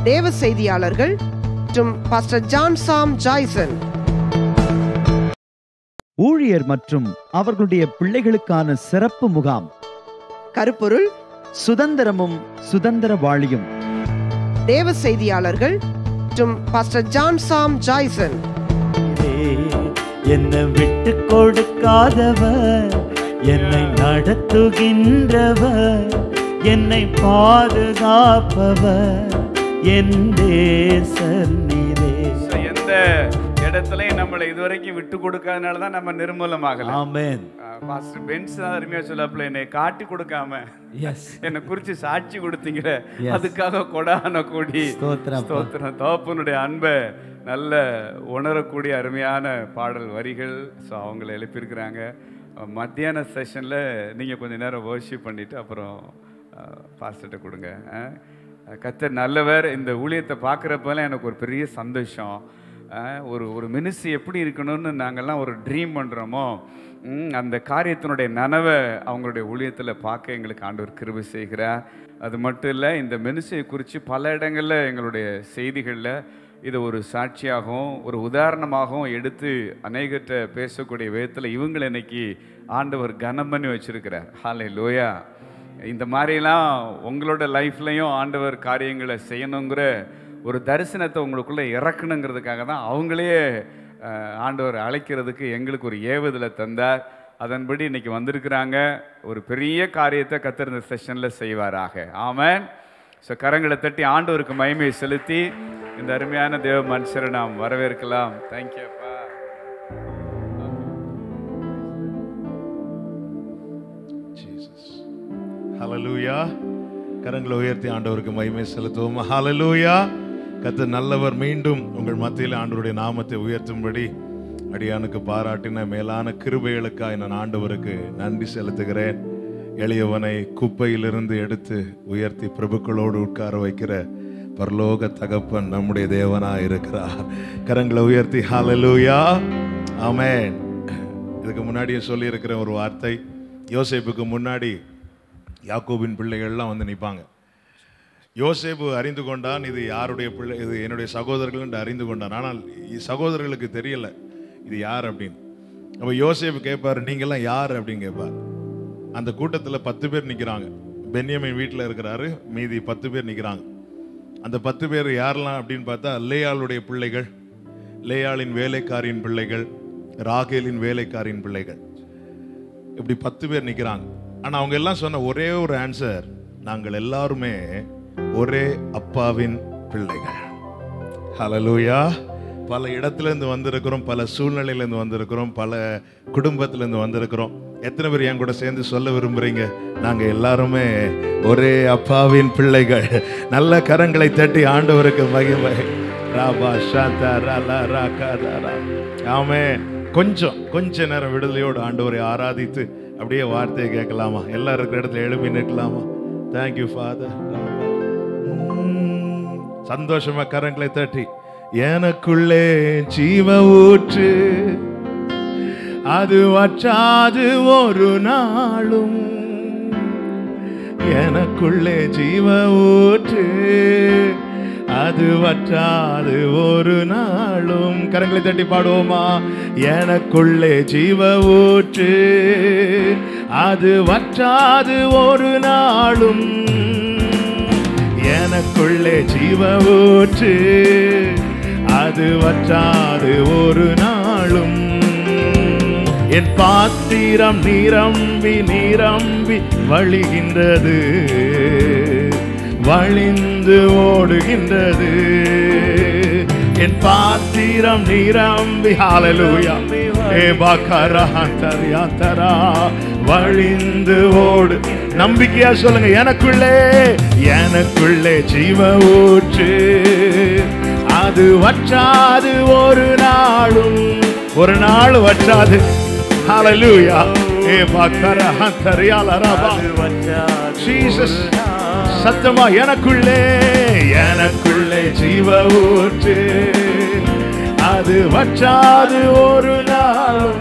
தேவ செய்தியாளர்கள் மற்றும் பாஸ்டர் ஜான் சாம் ஜாய்சன் ஊழியர் மற்றும் அவர்களுடைய பிள்ளைகளுக்கான சிறப்பு முகாம் கருப்பொருள் சுதந்திரமும் சுதந்திரவாளியும் தேவ செய்தியாளர்கள் மற்றும் பாஸ்டர் ஜான் சாம் ஜாய்சன் என்னை விட்டு கொடுக்காதவர் என்னை நடத்துகின்றவர் என்னை பாதுகாப்பவர் என் தேசர் நீரே So, எந்த இடத்துலயும் நம்மளை இதுவரைக்கும் விட்டு கொடுக்காதனால தான் நம்ம நிர்மூலமாகல ஆமென் பாஸ்டர் பென்ஸ் தான் அருமையா சொல்லாப்புல என்னை காட்டி கொடுக்காம எஸ் என்னை குறிச்சு சாட்சி கொடுத்தீங்க Yes. அதுக்காக கொடான கூடி ஸ்தோத்திரம் அப்பா. ஸ்தோத்திரம் தகப்பனுடைய அன்பை நல்ல உணரக்கூடிய அருமையான பாடல் வரிகள் ஸோ அவங்கள எழுப்பியிருக்கிறாங்க அஹ் மத்தியான செஷனில் நீங்கள் கொஞ்ச நேரம் வர்ஷிப் பண்ணிவிட்டு அப்புறம் பாஸ்டர்கிட்ட கொடுங்க அஹ் கர்த்தர் நல்லவர் இந்த ஊழியத்தை பார்க்குறப்பெல்லாம் எனக்கு ஒரு பெரிய சந்தோஷம் அஹ் ஒரு ஒரு மினிஸ்ட்ரி எப்படி இருக்கணும்னு நாங்கள்லாம் ஒரு ட்ரீம் பண்ணுறோமோ ம், அந்த காரியத்தினுடைய நனவை அவங்களுடைய ஊழியத்தில் பார்க்க எங்களுக்கு ஆண்டவர் கிருபை செய்கிறார் அது மட்டும் இல்லை இந்த மினிஸ்ட்ரியை குறித்து பல இடங்களில் எங்களுடைய செய்திகளில் இதை ஒரு சாட்சியாகவும் ஒரு உதாரணமாகவும் எடுத்து அநேகற்ற பேசக்கூடிய விதத்தில் இவங்களை இன்னைக்கு ஆண்டவர் கனம் பண்ணி வச்சிருக்கிறார் ஹாலே லோயா இந்த மாதிரிலாம் உங்களோட லைஃப்லையும் ஆண்டவர் காரியங்களை செய்யணுங்கிற ஒரு தரிசனத்தை உங்களுக்குள்ளே இறக்கணுங்கிறதுக்காக தான் அவங்களே அஹ், ஆண்டவர் அழைக்கிறதுக்கு எங்களுக்கு ஒரு ஏவுதலை தந்தார் அதன்படி இன்னைக்கு வந்திருக்கிறாங்க ஒரு பெரிய காரியத்தை கத்தர் இந்த செஷனில் செய்வாராக ஆமென் ஸோ கரங்களை தட்டி ஆண்டவருக்கு மகிமையை செலுத்தி இந்த அருமையான தேவ மனுஷரை நாம் வரவேற்கலாம் தேங்க்யூ அப்பா ஜீசஸ் ஹalleluya கரங்களை உயர்த்தி ஆண்டவருக்கு மகிமை செலுத்துவோம் ஹalleluya கர்த்தர் நல்லவர் மீண்டும் உங்கள் மத்தியில் ஆண்டவருடைய நாமத்தை உயர்த்தும்படி அடியானுக்கு பாராட்டின மேலான கிருபைகளுக்காய் நான் ஆண்டவருக்கு நன்றி செலுத்துகிறேன் எளியவனை குப்பையிலிருந்து எடுத்து உயர்த்தி பிரபுக்களோடு உட்கார வைக்கிற பரலோக தகப்பன் நம்முடைய தேவனா இருக்கிறார் கரங்களை உயர்த்தி ஹalleluya ஆமென் இதுக்கு முன்னாடியே சொல்லியிருக்கிற ஒரு வார்த்தை யோசேப்புக்கு முன்னாடி யாக்கோபின் பிள்ளைகள்லாம் வந்து நிற்பாங்க யோசேப்பு அறிந்து கொண்டான் இது யாருடைய பிள்ளை இது என்னுடைய சகோதரர்கள் என்று அறிந்து கொண்டான் ஆனால் இ- சகோதரர்களுக்கு தெரியல இது யார் அப்படின்னு அப்போ யோசேப்பு கேட்பார் நீங்கெல்லாம் யார் அப்படின்னு கேட்பார் அந்த கூட்டத்தில் பத்து பேர் நிற்கிறாங்க பென்யமின் வீட்டில் இருக்கிறாரு மீதி பத்து பேர் நிற்கிறாங்க அந்த பத்து பேர் யாரெல்லாம் அப்படின்னு பார்த்தா லேயாளுடைய பிள்ளைகள் லேயாளின் வேலைக்காரியின் பிள்ளைகள் ராகேலின் வேலைக்காரியின் பிள்ளைகள் இப்படி பத்து பேர் நிற்கிறாங்க ஆனால் அவங்க எல்லாம் சொன்ன ஒரே ஒரு ஆன்சர் நாங்கள் எல்லாருமே ஒரே அப்பாவின் பிள்ளைகள் ஹalleluya பல இடத்துலேருந்து வந்திருக்கிறோம் பல சூழ்நிலையிலேருந்து வந்திருக்கிறோம் பல குடும்பத்திலேருந்து வந்திருக்கிறோம் எத்தனை பேர் என் கூட சேர்ந்து சொல்ல விரும்புறீங்க நாங்கள் எல்லாருமே ஒரே அப்பாவின் பிள்ளைகள் நல்ல கரங்களை தட்டி ஆண்டவருக்கு மகிமை ராபா ஷாத்தா ரலா ரா காதா ரா. ஆமென் கொஞ்சம் கொஞ்ச நேரம் விடுதலையோடு ஆண்டவரை ஆராதித்து அப்படியே வார்த்தையை கேட்கலாமா எல்லாரும் இருக்கிற இடத்துல எழுப்பி நிற்கலாமா தேங்க்யூ ஃபாதர் சந்தோஷமா கரங்களை தட்டி எனக்குள்ளே ஜீவ ஊற்று அது வற்றாது ஒரு நாளும் எனக்குள்ளே ஜீவ ஊற்று அது வற்றாது ஒரு நாளும் கரங்களை தட்டி பாடுவோமா எனக்குள்ளே ஜீவ ஊற்று அது வற்றாது ஒரு நாளும் எனக்குள்ளே ஜீவ ஊற்று அது வற்றாது ஒரு நாளும் என் பாத்திரம் நிரம்பி நிரம்பி வழிகின்றது வழிந்து ஓடுகின்றது என் பாத்திரம் நிரம்பி ஹalleluya ஏ பாக்கரஹந்தரியாதரா வழிந்து ஓடு நம்பிக்கையா சொல்லுங்க எனக்குள்ளே எனக்குள்ளே ஜீவ ஊற்று அது வற்றாது ஒரு நாளும் ஒரு நாள் வற்றாது ஹalleluya ஏ பாக்கரஹந்தரியாலரபா ஜீசஸ் சத்தமா எனக்குள்ளே எனக்குள்ளே ஜீவ ஊற்று அது வற்றாது ஒரு நாளும்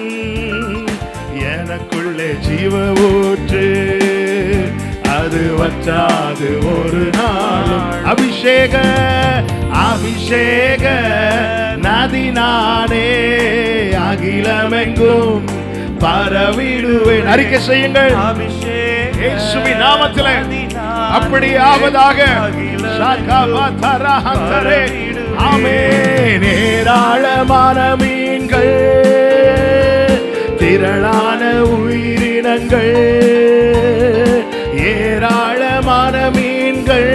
எனக்குள்ளே ஜீவ ஊற்று அது வற்றாது ஒரு நாளும் அபிஷேக அபிஷேக நதி நானே அகிலமெங்கும் பரவிடுவேன் அறிக்கை செய்யுங்கள் இயேசுவின் நாமத்திலே அப்படி ஆவதாக சகபதரஹந்தரே. ஆமென் ஏராளமான மீன்கள் திரளான உயிரினங்கள் ஏராளமான மீன்கள்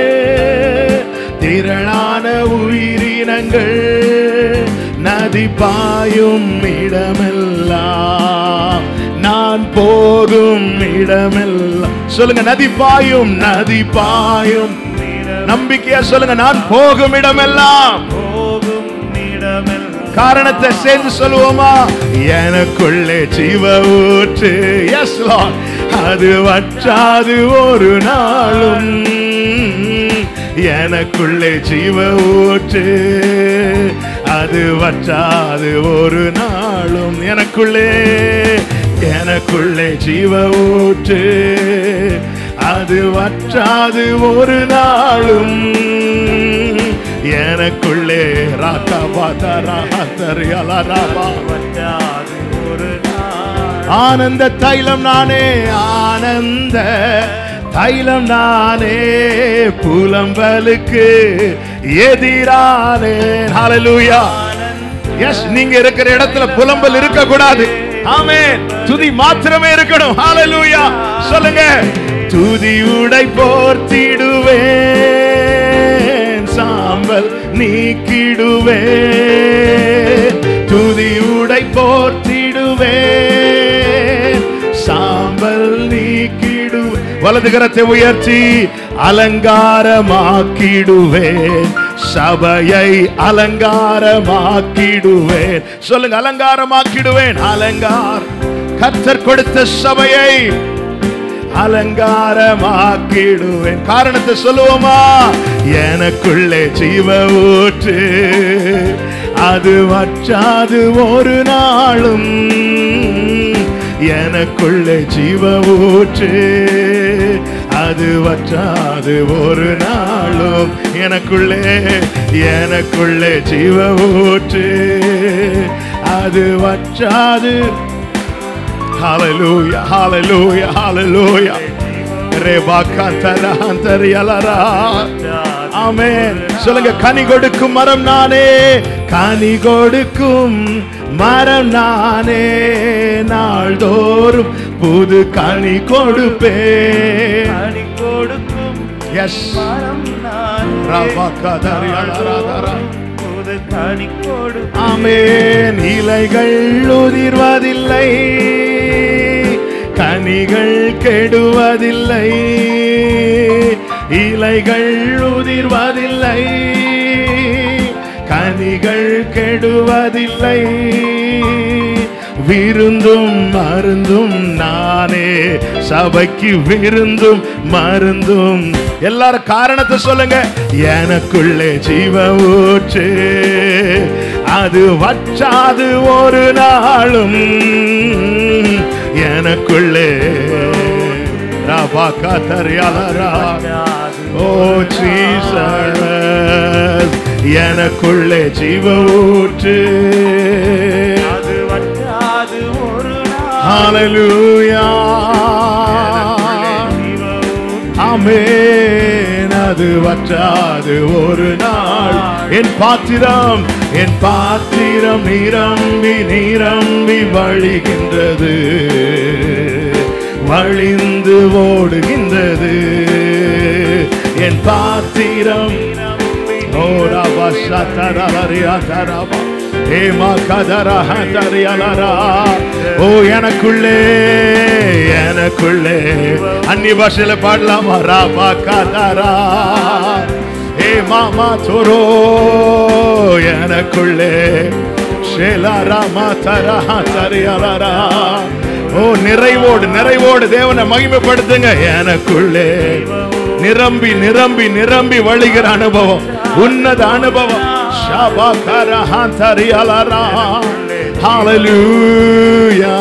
திரளான உயிரினங்கள் நதி பாயும் இடமெல்லாம் நான் போகும் இடமெல்லாம் சொல்லுங்க நதி பாயும் நதி பாயும் நம்பிக்கையா சொல்லுங்க நான் போகும் இடமெல்லாம் காரணத்தை சேர்ந்து சொல்லுவோமா எனக்குள்ளே ஜீவ ஊற்று எஸ் அது வற்றாது ஒரு நாளும் எனக்குள்ளே ஜீவ ஊற்று அது வற்றாது ஒரு நாளும் எனக்குள்ளே எனக்குள்ளே ஜீவ ஊற்று அது வற்றாது ஒரு நாளும் எனக்குள்ளே ராக்கபா தரஹந்தரியலரபா ஆனந்த தைலம் நானே ஆனந்த தைலம் நானே புலம்பலுக்கு எதிரானே ஹalleluya எஸ் நீங்க இருக்கிற இடத்துல புலம்பல் இருக்க கூடாது ஆமென் துதி மாத்திரமே இருக்கணும் ஹalleluya சொல்லுங்க துதி உடை போர்த்திடுவேன் சாம்பல் நீக்கிடுவேன் துதி உடை போர்த்திடுவேன் சாம்பல் நீக்கிடுவேன் வலது கரத்தை உயர்த்தி அலங்காரமாக்கிடுவேன் சபையை அலங்காரமாக்கிடுவேன் சொல்லுங்க அலங்காரமாக்கிடுவேன் அலங்கார் கத்தர் கொடுத்த சபையை அலங்காரமாக்கிடுவேன் காரணத்தை சொல்லுவோமா எனக்குள்ளே ஜீவ ஊற்று அது வற்றாது ஒரு நாளும் எனக்குள்ளே ஜீவ ஊற்று அது வற்றாது ஒரு நாளும் எனக்குள்ளே எனக்குள்ளே ஜீவ ஊற்று அது வற்றாது Hallelujah, hallelujah, hallelujah. ரெபாக்கந்தரஹந்தரியலரா. ஆமென் சொல்லுங்க கனி கொடுக்கும் மரம் நானே கனி கொடுக்கும் மரம் நானே நாள்தோறும் புது கனி கொடுப்பேன் கொடுக்கும் எஸ் மரம் நான் ரபாக்கதரியலரா. புது கனி கொடுக்கும் ஆமென் இலைகள் உதிர்வதில்லை கனிகள் கெடுவதில்லை இலைகள் உதிர்வதில்லை கனிகள் கெடுவதில்லை விருந்தும் மருந்தும் நானே சபைக்கு விருந்தும் மருந்தும் எல்லாரும் காரணத்தை சொல்லுங்க எனக்குள்ளே ஜீவ ஊற்று அது வற்றாது ஒரு நாளும் எனக்குள்ளே ராபாக்கா தரியாளரா ஓ ஜீசஸ் எனக்குள்ளே ஜீவ ஊற்று அது வற்றாது ஒரு நாள் ஹalleluya ஆமென் அது வற்றாது ஒரு நாள் என் பாத்திரம் என் பாத்திரம் நிரம்பி நிரம்பி வழிகின்றது வழிந்து ஓடுகின்றது என் பாத்திரம் ஓ ரபா சதரரியா தரபா ஏமா கதரஹ தரியலரா ஓ எனக்குள்ளே எனக்குள்ளே அந்நிய பாஷையில பாடலாமா ராபா கதரா ஏ மாமா தோரோ எனக்குள்ளே ஷேலா ராமா தரஹ தரியலரா ஓ நிறைவோடு நிறைவோடு தேவனை மகிமைப்படுத்துங்க எனக்குள்ளே நிரம்பி நிரம்பி நிரம்பி வழிகிற அனுபவம் உன்னத அனுபவம் ஷாபா கரஹான் தரியலரா ஹalleluya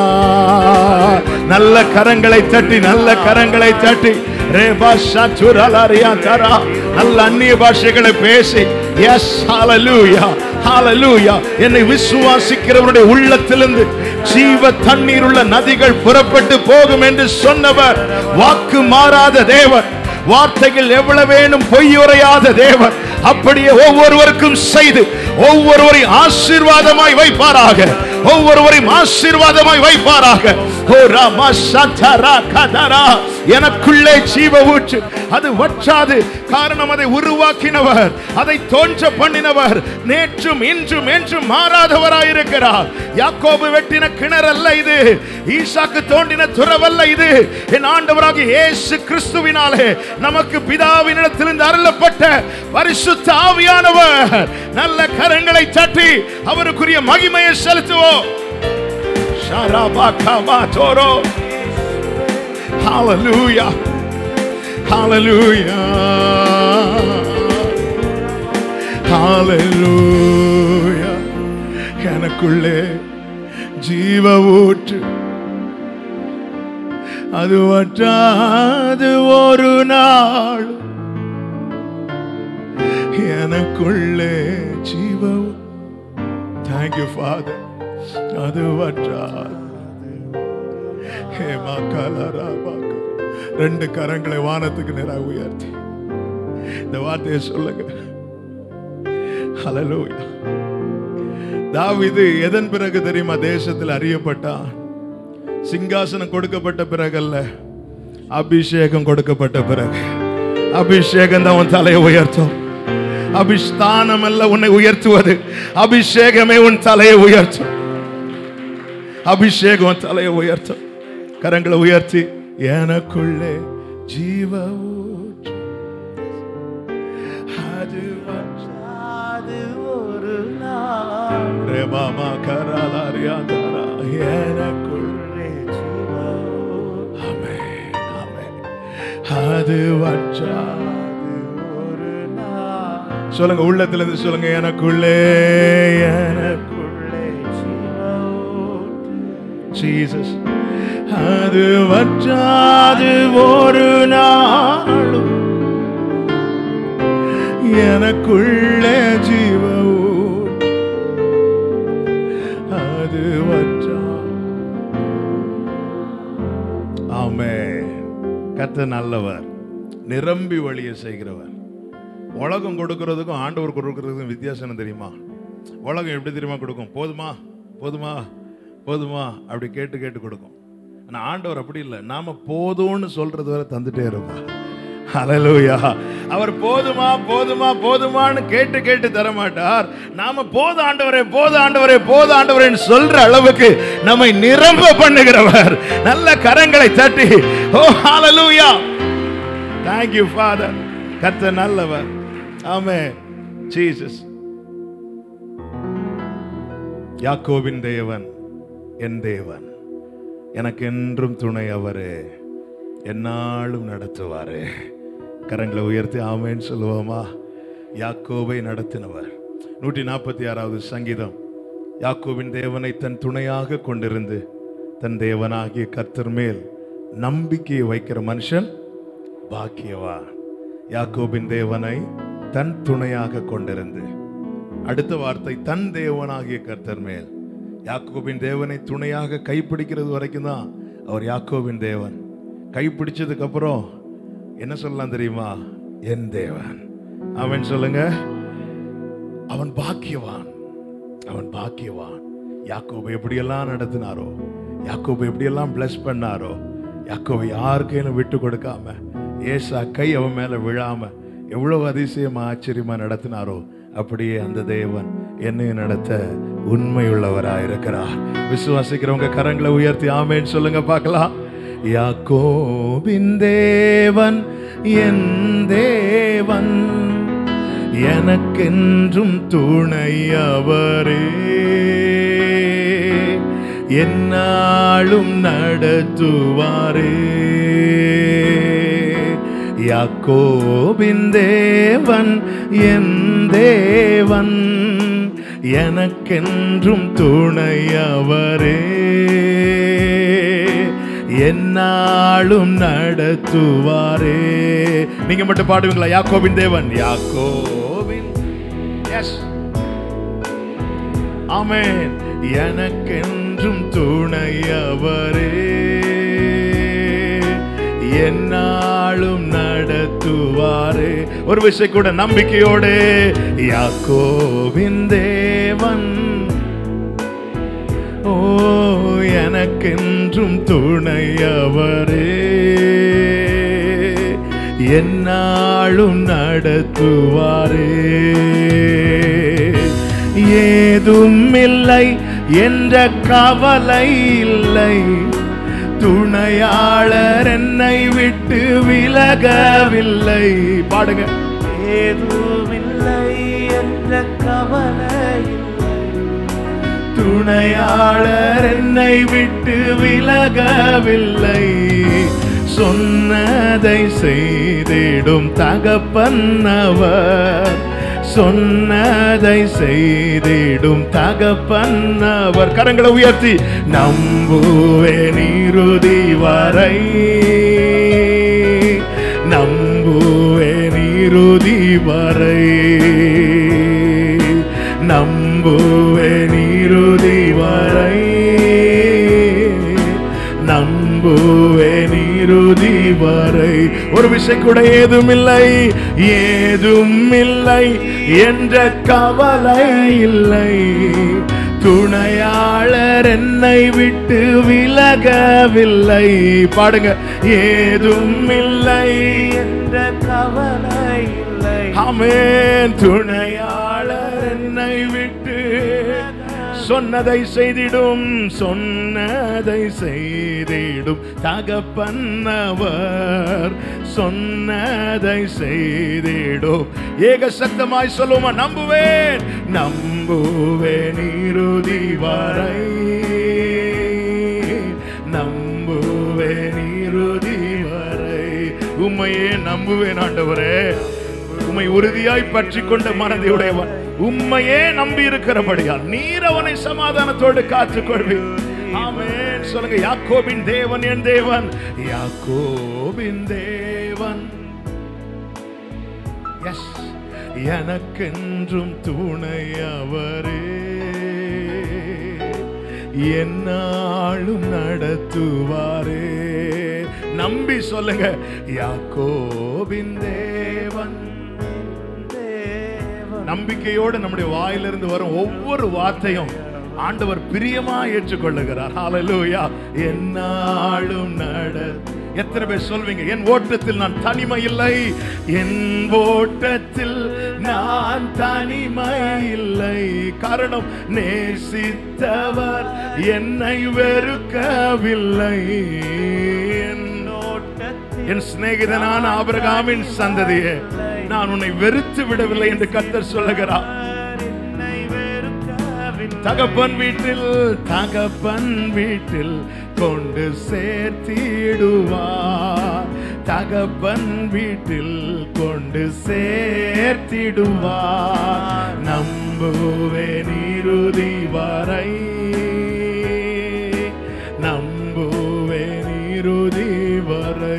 நல்ல கரங்களை தட்டி நல்ல கரங்களை தட்டி ரேபா ஷச்சுரலரியா தரா நல்ல அந்நிய பாஷைகளை பேசி எஸ் ஹalleluya ஹalleluya என்னை விசுவாசிக்கிறவருடைய உள்ளத்திலிருந்து ஜீவ தண்ணீர் உள்ள நதிகள் புறப்பட்டு போகும் என்று சொன்னவர் வாக்கு மாறாத தேவன் வார்த்தைகள் எவ்வளவேனும் பொய்யுரையாத தேவன் அப்படியே ஒவ்வொருவருக்கும் செய்து ஒவ்வொருவரையும் ஆசீர்வாதமாய் வைப்பாராக ஒவ்வொருவரையும் ஆசீர்வாதமாய் வைப்பாராக ஓ ராமா சதரா கதரா எனக்குள்ளே ஜீவ ஊற்று அது வற்றாது காரணம் அதை உருவாக்கினவர் அதை தோன்ற பண்ணினவர் நேற்றும் இன்றும் என்றும் மாறாதவராயிருக்கிறார் யாக்கோபு வெட்டின கிணறல்ல இது ஈசாக்கு தோண்டின துறவல்ல இது என் ஆண்டவராகிய இயேசு கிறிஸ்துவினாலே நமக்கு பிதாவினிடத்திலிருந்து அருளப்பட்ட பரிசுத்த ஆவியானவர் நல்ல கரங்களை தட்டி அவருக்குரிய மகிமையை செலுத்துவோம் ஷாராபாகாமா தோரோ Hallelujah. Hallelujah. Hallelujah. எனக்குள்ளே ஜீவ ஊற்று அது வற்றாது ஒரு நாள் எனக்குள்ளே ஜீவ தேங்க்யூ ஃபாதர் அது வற்றாது ஹே மாக்காலாரா மாக்கா. ரெண்டு கரங்களை வானத்துக்கு நேராக உயர்த்தி இந்த வார்த்தையை சொல்லுங்க ஹalleluya தாவீது எதன் பிறகு தெரியுமா தேசத்தில் அறியப்பட்டான் சிங்காசனம் கொடுக்கப்பட்ட பிறகல்ல அபிஷேகம் கொடுக்கப்பட்ட பிறகு அபிஷேகம் தான் உன் தலையை உயர்த்தும் அபிஸ்தானம் அல்ல உன்னை உயர்த்துவது அபிஷேகமே உன் தலையை உயர்த்தும் அபிஷேகம் உன் தலையை உயர்த்தும் கரங்களை உயர்த்தி எனக்குள்ளே ஜீவ ஊற்று அது அது ஒரு நாள் ரேபாமா கராலாரியாதாரா எனக்குள்ளே ஆமென், ஆமென். அது வற்றாது ஒரு நாள் சொல்லுங்க உள்ளத்துல இருந்து சொல்லுங்க எனக்குள்ளே எனக்குள்ளே ஜீசஸ் அது வற்றாது ஒரு நாளும் எனக்குள்ளே ஜீவ ஊற்று. அது வற்றா ஆமே கத்த நல்லவர் நிரம்பி வழிய செய்கிறவர் உலகம் கொடுக்கறதுக்கும் ஆண்டவர் கொடுக்கறதுக்கும் வித்தியாசம் என்ன தெரியுமா உலகம் எப்படி தெரியுமா கொடுக்கும் போதுமா போதுமா போதுமா அப்படி கேட்டு கேட்டு கொடுக்கும் ஆனா ஆண்டவர் அப்படி இல்லை நாம போதும்னு சொல்றது வரை தந்துட்டே இருப்பார் ஹalleluya அவர் போதுமா போதுமா போதுமான்னு கேட்டு கேட்டு தர மாட்டார் நாம போது ஆண்டவரே போது ஆண்டவரே போது ஆண்டவரேன்னு சொல்ற அளவுக்கு நம்மை நிரம்ப பண்ணுகிறவர் நல்ல கரங்களை தட்டி ஓ ஹalleluya thank you father கர்த்தர் நல்லவர் ஆமென் ஜீசஸ் யாக்கோபின் தேவன் என் தேவன் எனக்கு என்றும் துணை அவரே என்னாலும் நடத்துவாரு கரங்களை உயர்த்தி ஆமேன்னு சொல்லுவோமா யாக்கோபை நடத்தினவர் நூற்றி நாற்பத்தி ஆறாவது சங்கீதம் யாக்கோபின் தேவனை தன் துணையாக கொண்டிருந்து தன் தேவனாகிய கர்த்தர் மேல் நம்பிக்கையை வைக்கிற மனுஷன் பாக்கியவா யாக்கோபின் தேவனை தன் துணையாக கொண்டிருந்து அடுத்த வார்த்தை தன் தேவனாகிய கர்த்தர் மேல் யாக்கோபின் தேவனை துணையாக கைப்பிடிக்கிறது வரைக்கும் தான் அவர் யாக்கோபின் தேவன் கைப்பிடிச்சதுக்கு அப்புறம் என்ன சொல்லலாம் தெரியுமா என் தேவன் அவன் சொல்லுங்க அவன் பாக்கியவான் அவன் பாக்கியவான் யாக்கோபை எப்படியெல்லாம் நடத்தினாரோ யாக்கோபை எப்படியெல்லாம் bless பண்ணாரோ யாக்கோபை யாருக்கையும் விட்டு கொடுக்காம ஏசா கை அவன் மேல விழாம எவ்வளவு அதிசயமா ஆச்சரியமா நடத்தினாரோ அப்படியே அந்த தேவன் என்னையும் நடத்த உண்மையுள்ளவராயிருக்கிறார் விசுவாசிக்கிறவங்க கரங்களை உயர்த்தி ஆமேன்னு சொல்லுங்க பார்க்கலாம் யாக்கோபின் தேவன் என் தேவன் எனக்கென்றும் துணை அவரே என்னாலும் நடத்துவாரே யாக்கோபின் தேவன் என் தேவன் எனக்கென்றும் துணை அவரே என்னாலும் நடத்துவாரே நீங்க மட்டும் பாடுவீங்களா யாக்கோபின் தேவன் யாக்கோபின் எஸ் ஆமென் எனக்கென்றும் துணையவரே என்னாலும் நடத்துவாரே ஒரு விஷயம் கூட நம்பிக்கையோடு யாக்கோவின் தேவன் ஓ எனக்கென்றும் துணையவரே என்னாலும் நடத்துவாரே ஏதும் இல்லை என்ற கவலை இல்லை துணையாளர் என்னை விட்டு விலகவில்லை பாடுங்க ஏதுமில்லை என்ற கவலை இல்லை துணையாளர் என்னை விட்டு விலகவில்லை சொன்னதை செய்திடும் தகப்பன்னவர் சொன்னதை செய்திடும் தகப்பன்னவர் கரங்களை உயர்த்தி நம்புவேன் இறுதி வரை நம்புவேன் இறுதி வரை நம்புவேன் இறுதி வரை நம்புவேன் இறுதி வரை ஒரு விஷயம் கூட ஏதும் இல்லை ஏதும் இல்லை என்ற கவலை இல்லை துணையாளர் என்னை விட்டு விலகவில்லை பாடுங்க ஏதும் இல்லை என்ற கவலை இல்லை ஆமென் துணையாளர் என்னை விட்டு சொன்னதை செய்திடும் சொன்னதை செய்திடும் தகப்பன்னவர் சொன்னதை செய்திடும் ஏக சத்தமாய் சொல்லுமா நம்புவேன் நம்புவேன் இறுதி வரை நம்புவேன் இறுதி வரை உம்மையே நம்புவேன் ஆண்டவரே உம்மை உறுதியாய் பற்றி கொண்ட மனதையுடையவன் உம்மையே நம்பி இருக்கிறபடியால் நீர் அவனை சமாதானத்தோடு காத்துக் கொள்வீர் ஆமென் சொல்லுங்க யாக்கோபின் தேவன் என் தேவன் யாக்கோபின் தேவன் எஸ் எனக்கென்றும் துணை அவரே என்னாலும் நடத்துவாரே நம்பி சொல்லுங்க யாக்கோபின் தேவன் நம்பிக்கையோடு நம்முடைய வாயிலிருந்து வரும் ஒவ்வொரு வார்த்தையும் ஆண்டவர் பிரியமா ஏற்றுக்கொள்ளுகிறார் ஹalleluya என்னாலும் நட எத்தனை பேர் சொல்வீங்க என் ஓட்டத்தில் நான் தனிமை இல்லை என் ஓட்டத்தில் நான் தனிமை இல்லை காரணம் நேசித்தவர் என்னை வெறுக்கவில்லை என் ஓட்டத்தில் என் சிநேகிதனான ஆபிரகாமின் சந்ததியே நான் உன்னை வெறுத்து விடவில்லை என்று கர்த்தர் சொல்லுகிறார் என்னை வெறுக்கவில்லை தகப்பன் வீட்டில் தகப்பன் வீட்டில் கொண்டு சேர்த்திடுவார் தகப்பன் வீட்டில் கொண்டு சேர்த்திடுவார் நம்புவேன் இறுதி வரை நம்புவேன் இறுதி வரை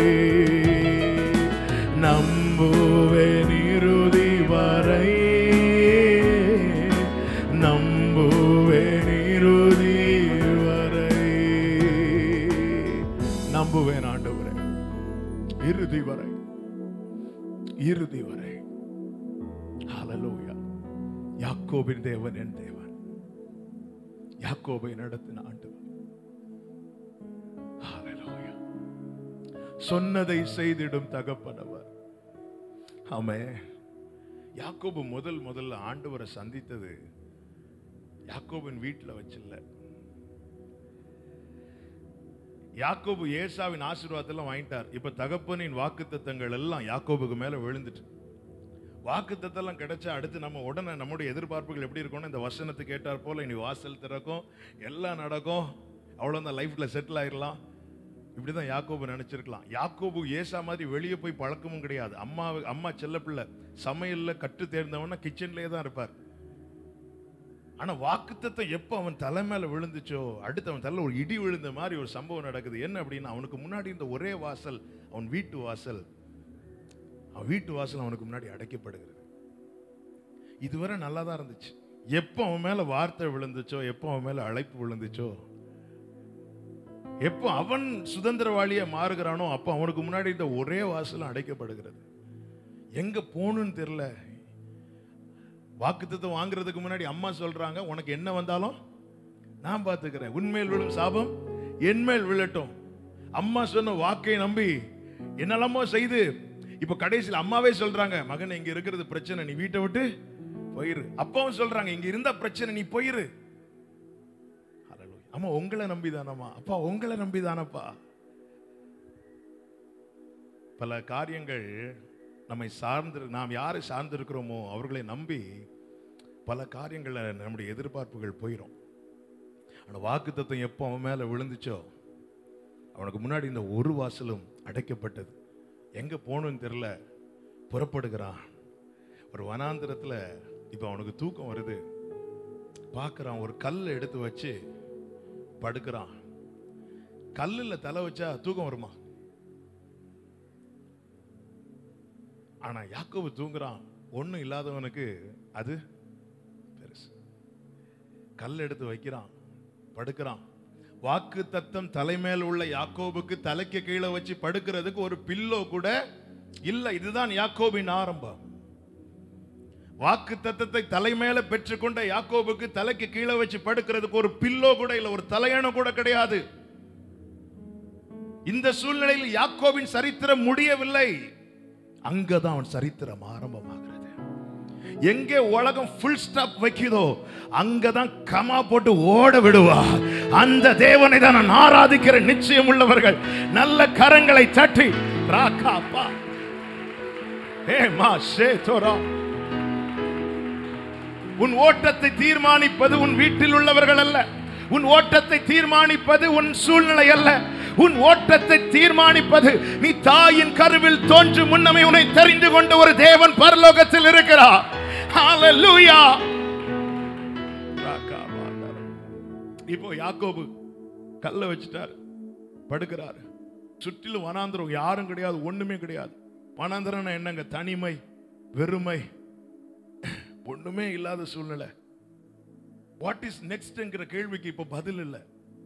நம்புவேன் இறுதி வரை நம்புவேன் இறுதி வரை நம்புவேன் ஆண்டவரே இறுதி வரை இறுதி வரை ஹalleluya யாக்கோபின் தேவன் என் தேவன் யாக்கோபை நடத்தின ஆண்டவர் ஹalleluya சொன்னதை செய்திடும் தகப்பனவர் ஆமே யாக்கோபு முதல் முதல்ல ஆண்டவரை சந்தித்தது யாக்கோபின் வீட்டில் வச்சில்ல யாக்கோபு ஏசாவின் ஆசீர்வாதத்தெல்லாம் வாங்கிட்டார் இப்ப தகப்பனின் வாக்குத்தத்தங்கள் எல்லாம் யாக்கோபுக்கு மேல விழுந்துட்டு வாக்குத்தத்தெல்லாம் கிடைச்சா அடுத்து நம்ம உடனே நம்முடைய எதிர்பார்ப்புகள் எப்படி இருக்கும்னு இந்த வசனத்தை கேட்டார் போல இனி வாசல் திறக்கும் எல்லாம் நடக்கும் அவ்வளோதான் லைஃப்ல செட்டில் ஆயிடலாம் இப்படிதான் யாக்கோபு நினைச்சிருக்கலாம் யாக்கோபு ஏசா மாதிரி வெளியே போய் பழக்கமும் கிடையாது அம்மா அம்மா செல்ல பிள்ளை சமையல்ல கற்று தேர்ந்தவனா கிச்சன்லயே தான் இருப்பார் ஆனா வாக்குத்தத்தம் எப்போ அவன் தலை மேல விழுந்துச்சோ அடுத்து அவன் தலை ஒரு இடி விழுந்த மாதிரி ஒரு சம்பவம் நடக்குது என்ன அப்படின்னா அவனுக்கு முன்னாடி இந்த ஒரே வாசல் அவன் வீட்டு வாசல் அவன் வீட்டு வாசல் அவனுக்கு முன்னாடி அடைக்கப்படுகிறது இதுவரை நல்லா தான் இருந்துச்சு எப்போ அவன் மேல வார்த்தை விழுந்துச்சோ எப்போ அவன் மேல அழைப்பு விழுந்துச்சோ எப்போ அவன் சுதந்திரவாளியா மாறுகிறானோ அப்போ அவனுக்கு முன்னாடி இந்த ஒரே வாசலும் அடைக்கப்படுகிறது எங்க போகணும்னு தெரியல வாக்குத்தத்தம் வாங்குறதுக்கு முன்னாடி அம்மா சொல்றாங்க உனக்கு என்ன வந்தாலும் நான் பார்த்துக்கிறேன் உன்மேல் விழும் சாபம் என்மேல் விழட்டும் அம்மா சொன்ன வாக்கை நம்பி என்னெல்லாமோ செய்து இப்ப கடைசியில் அம்மாவே சொல்றாங்க மகன் இங்க இருக்கிறது பிரச்சனை நீ வீட்டை விட்டு போயிரு அப்பாவும் சொல்றாங்க இங்க இருந்தா பிரச்சனை நீ போயிரு Hallelujah. அம்மா உங்களை நம்பிதானம்மா அப்பா உங்களை நம்பிதானப்பா பல காரியங்கள் நம்மை சார்ந்து நாம் யாரை சார்ந்திருக்கிறோமோ அவர்களை நம்பி பல காரியங்களை நம்முடைய எதிர்பார்ப்புகள் போயிடும் ஆனால் வாக்கு எப்போ அவன் மேலே விழுந்துச்சோ அவனுக்கு முன்னாடி இந்த ஒரு வாசலும் அடைக்கப்பட்டது எங்கே போகணும்னு தெரில புறப்படுகிறான் ஒரு வனாந்திரத்தில் இப்போ அவனுக்கு தூக்கம் வருது பார்க்குறான் ஒரு கல் எடுத்து வச்சு படுக்கிறான் கல்லில் தலை வச்சா தூக்கம் வருமா ஆனா யாக்கோபு தூங்குறான் ஒண்ணும் இல்லாதவனுக்கு அது பெருசு கல் எடுத்து வைக்கிறான் படுக்கிறான் வாக்கு தத்தம் தலைமேல் உள்ள யாக்கோபுக்கு தலைக்கு கீழே வச்சு படுக்கிறதுக்கு ஒரு பில்லோ கூட இல்ல இதுதான் யாக்கோபின் ஆரம்பம் வாக்கு தத்தத்தை தலைமேல பெற்றுக்கொண்ட யாக்கோபுக்கு தலைக்கு கீழே வச்சு படுக்கிறதுக்கு ஒரு பில்லோ கூட இல்ல ஒரு தலையணம் கூட கிடையாது இந்த சூழ்நிலையில் யாக்கோபின் சரித்திரம் முடியவில்லை அங்கதான் அவன் சரித்திரம் ஆரம்பமாகிறது எங்கே உலகம் ஃபுல் ஸ்டாப் வைக்குதோ அங்கதான் கமா போட்டு ஓட விடுவா அந்த தேவனை தான் நான் ஆராதிக்கிற நிச்சயம் உள்ளவர்கள் நல்ல கரங்களை தட்டி ராக்காப்பா ஏ மா ஷே தோரா உன் ஓட்டத்தை தீர்மானிப்பது உன் வீட்டில் உள்ளவர்கள் அல்ல உன் ஓட்டத்தை தீர்மானிப்பது உன் சூழ்நிலை அல்ல உன் ஓட்டத்தை தீர்மானிப்பது நீ தாயின் கருவில் தோன்று முன்னமே உன்னை தெரிந்து கொண்ட ஒரு தேவன் பரலோகத்தில் இருக்கிறார் ஹalleluya இப்போ யாக்கோபு கல்ல வச்சுட்டார் படுக்கிறார் சுற்றிலும் வனாந்திரம் யாரும் கிடையாது ஒண்ணுமே கிடையாது வனாந்திரம்னா என்னங்க தனிமை வெறுமை ஒண்ணுமே இல்லாத சூழ்நிலை வாட் இஸ் நெக்ஸ்ட்ங்கிற கேள்விக்கு இப்போ பதில் இல்லை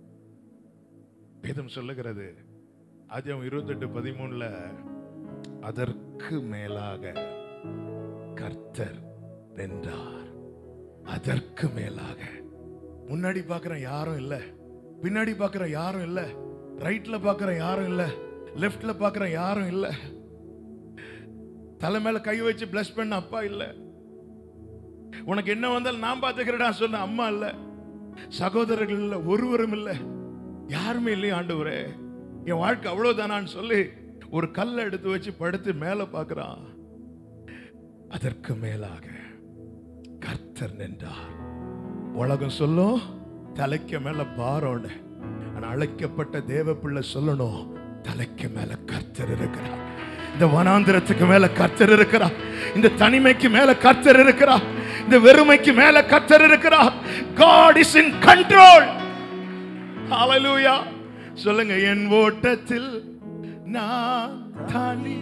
வேதம் சொல்லுகிறது ஆதியாம் இருபத்தெட்டு பதிமூணுல அதற்கு மேலாக கர்த்தர் வென்றார் அதற்கு மேலாக முன்னாடி பார்க்கிறேன் யாரும் இல்ல பின்னாடி பார்க்கிறேன் யாரும் இல்ல ரைட்ல பார்க்கிறேன் யாரும் இல்ல லெஃப்ட்ல பார்க்கிறேன் யாரும் இல்ல தலை மேல கை வச்சு பிளஸ் பண்ண அப்பா இல்ல உனக்கு என்ன வந்தாலும் நான் பார்த்துக்கிறேடா சொன்ன அம்மா இல்ல சகோதரர்கள் இல்ல ஒருவரும் இல்ல யாருமே இல்லையா ஆண்டவரே என் வாழ்க்கை அவ்வளவுதானான்னு சொல்லி ஒரு கல்லை எடுத்து வச்சு படுத்து மேல பார்க்கறான் அதற்கு மேலாக கர்த்தர் நின்றார் உலகம் சொல்லும் தலைக்கு மேல பாரோன்னு ஆனா அழைக்கப்பட்ட தேவ பிள்ளை சொல்லணும் தலைக்கு மேல கர்த்தர் இருக்கிறார் இந்த வனாந்திரத்துக்கு மேல கர்த்தர் இருக்கிறார் இந்த தனிமைக்கு மேல கர்த்தர் இருக்கிறார் இந்த வெறுமைக்கு மேல கர்த்தர் இருக்கிறார் God is in control ஹalleluya சொல்லுங்க என் ஓட்டத்தில் நான் தனி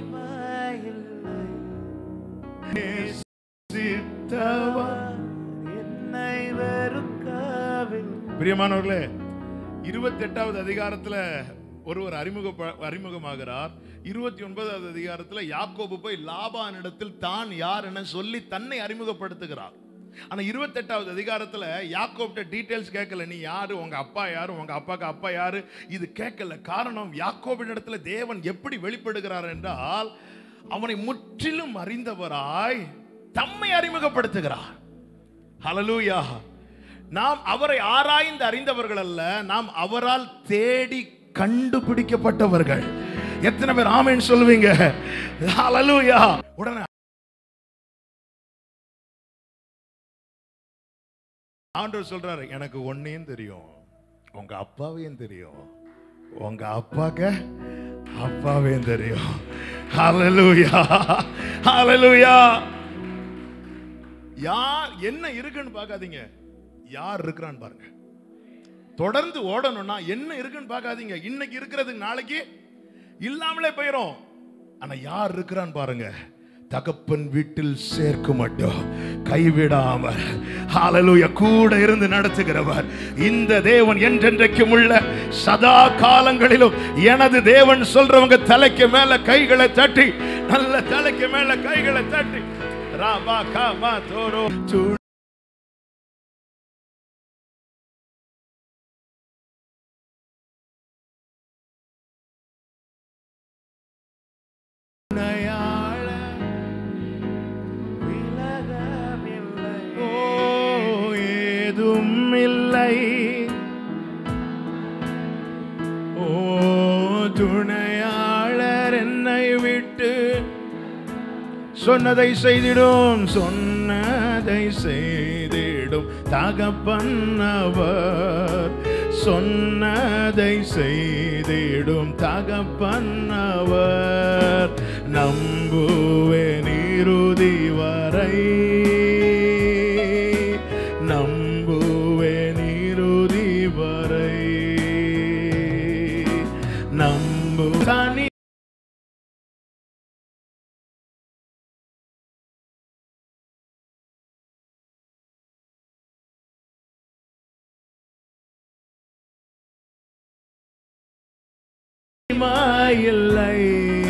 நேசித்தவன். என்னை வெறுக்கவில்லை பிரியமானவர்களே இருபத்தி எட்டாவது அதிகாரத்துல ஒருவர் அறிமுக அறிமுகமாகிறார் இருபத்தி ஒன்பதாவது அதிகாரத்துல யாக்கோபு போய் லாபானிடத்தில் தான் யார் என சொல்லி தன்னை அறிமுகப்படுத்துகிறார் ஆனா இருபத்தெட்டாவது அதிகாரத்துல யாக்கோப்ட டீடைல்ஸ் கேட்கல நீ யாரு உங்க அப்பா யாரு உங்க அப்பாக்கு அப்பா யாரு இது கேட்கல காரணம் யாக்கோபின் இடத்துல தேவன் எப்படி வெளிப்படுகிறார் என்றால் அவனை முற்றிலும் அறிந்தவராய் தம்மை அறிமுகப்படுத்துகிறார் ஹalleluya நாம் அவரை ஆராய்ந்து அறிந்தவர்கள் அல்ல நாம் அவரால் தேடி கண்டுபிடிக்கப்பட்டவர்கள் எத்தனை பேர் ஆமென் சொல்லுவீங்க ஹalleluya உடனே ஆண்டவர் சொல்றாரு எனக்கு ஒன்னையும் தெரியும் உங்க அப்பாவையும் தெரியும் உங்க அப்பாக்க அப்பாவையும் தெரியும் ஹalleluya ஹalleluya யார் என்ன இருக்குன்னு பார்க்காதீங்க யார் இருக்கிறான்னு பாருங்க தொடர்ந்து ஓடணும்னா என்ன இருக்குன்னு பார்க்காதீங்க இன்னைக்கு இருக்கிறது நாளைக்கு இல்லாமலே போயிடும் ஆனா யார் இருக்கிறான்னு பாருங்க தகப்பன் வீட்டில் சேர்க்க மாட்டோம் கைவிடாம ஹalleluya கூட இருந்து நடத்துகிறவர் இந்த தேவன் என்றென்றைக்கும் உள்ள சதா காலங்களிலும் எனது தேவன் சொல்றவங்க தலைக்கு மேல கைகளை தட்டி நல்ல தலைக்கு மேல கைகளை தட்டி ராமா காமா தோரோ சூ துணையாள விலகவில்லை ஓ ஏதும் இல்லை ஓ துணையாளர் என்னை விட்டு சொன்னதை செய்திடும் சொன்னதை செய்திடும் தகப்பன்னவர் சொன்னதை செய்திடும் தகப்பன்னவர் நம்புவேன் இறுதி வரை நம்புவேன் இறுதி வரை நம்பு தனி இல்லை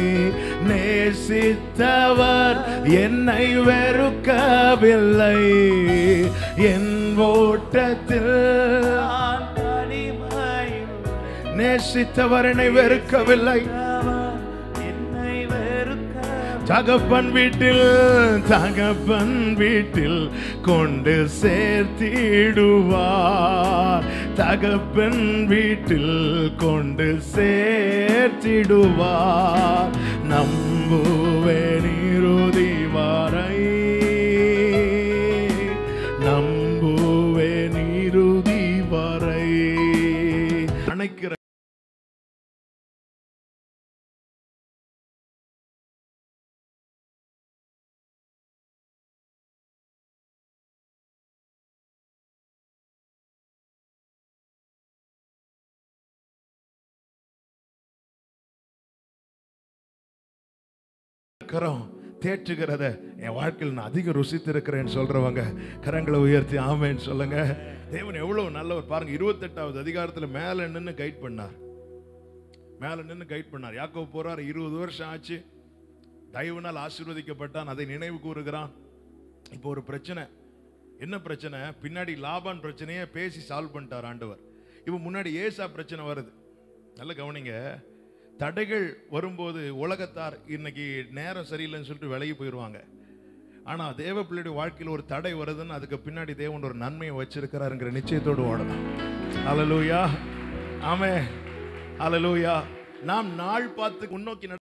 நேசித்தவர் என்னை வெறுக்கவில்லை என் ஓட்டத்தில் நான் தனிமையில் நேசித்தவர் என்னை வெறுக்கவில்லை அவர் என்னை வெறுக்க தகப்பன் வீட்டில் தகப்பன் வீட்டில் கொண்டு சேர்த்திடுவார் தகப்பன் வீட்டில் கொண்டு சேர்த்திடுவார் நம்புவேன் இறுதி வரை நம்புவேன் இறுதி வரை அணைக்கிற கரம் தேற்றுகிறத என் வாழ்க்கையில் நான் அதிகம் ருசித்திருக்கிறேன்னு சொல்றவங்க கரங்களை உயர்த்தி ஆமேன்னு சொல்லுங்க தேவன் எவ்வளவு நல்லவர் பாருங்க இருபத்தெட்டாவது அதிகாரத்துல மேல நின்னு கைட் பண்ணார் மேல நின்னு கைட் பண்ணார் யாக்கோபு போறார் இருபது வருஷம் ஆச்சு தயவுனால் ஆசீர்வதிக்கப்பட்டான் அதை நினைவு கூறுகிறான் இப்போ ஒரு பிரச்சனை என்ன பிரச்சனை பின்னாடி லாபான் பிரச்சனையை பேசி சால்வ் பண்ணிட்டார் ஆண்டவர் இப்போ முன்னாடி ஏசா பிரச்சனை வருது நல்ல கவனிங்க தடைகள் வரும்போது உலகத்தார் இன்னைக்கு நேரம் சரியில்லைன்னு சொல்லிட்டு விலகி போயிடுவாங்க ஆனா தேவ பிள்ளையுடைய வாழ்க்கையில் ஒரு தடை வருதுன்னு அதுக்கு பின்னாடி தேவன் ஒரு நன்மையை வச்சிருக்கிறாருங்கிற நிச்சயத்தோடு ஓடலாம் அலலூயா ஆமே அலலூயா நாம் நாள் பார்த்து முன்னோக்கி நட-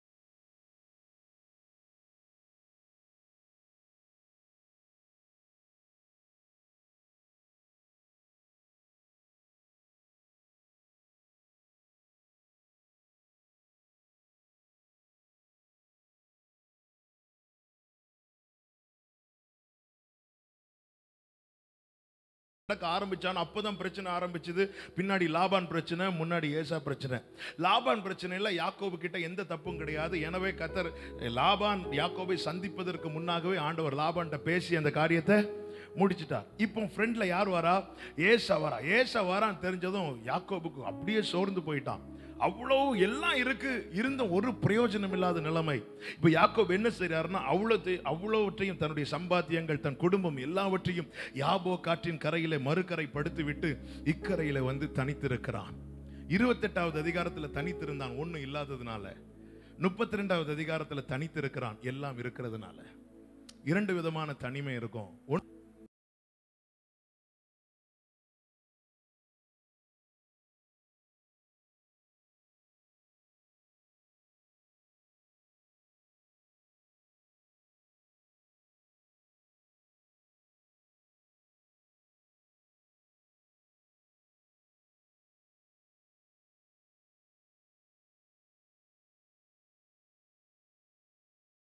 நடக்க ஆரம்பிச்சான் அப்பதான் பிரச்சனை ஆரம்பிச்சது பின்னாடி லாபான் பிரச்சனை முன்னாடி ஏசா பிரச்சனை லாபான் பிரச்சனையில யாக்கோபு கிட்ட எந்த தப்பும் கிடையாது எனவே கத்தர் லாபான் யாக்கோபை சந்திப்பதற்கு முன்னாகவே ஆண்டவர் லாபான்ட்ட பேசி அந்த காரியத்தை முடிச்சிட்டார் இப்போ ஃப்ரெண்ட்ல யார் வரா ஏசா வரா ஏசா வரான்னு தெரிஞ்சதும் யாக்கோபுக்கு அப்படியே சோர்ந்து போயிட்டான் அவ்வளோ எல்லாம் இருக்கு இருந்த ஒரு பிரயோஜனம் இல்லாத நிலைமை இப்போ யாக்கோப் என்ன செய்றாருன்னா அவ்வளவு அவ்வளவற்றையும் தன்னுடைய சம்பாத்தியங்கள் தன் குடும்பம் எல்லாவற்றையும் யாபோ காற்றின் கரையிலே மறுகரை படுத்து விட்டு இக்கரையில வந்து தனித்திருக்கிறான் இருபத்தெட்டாவது அதிகாரத்துல தனித்திருந்தான் ஒண்ணும் இல்லாததுனால முப்பத்தி ரெண்டாவது அதிகாரத்துல தனித்திருக்கிறான் எல்லாம் இருக்கிறதுனால இரண்டு விதமான தனிமை இருக்கும் ஒண்ணு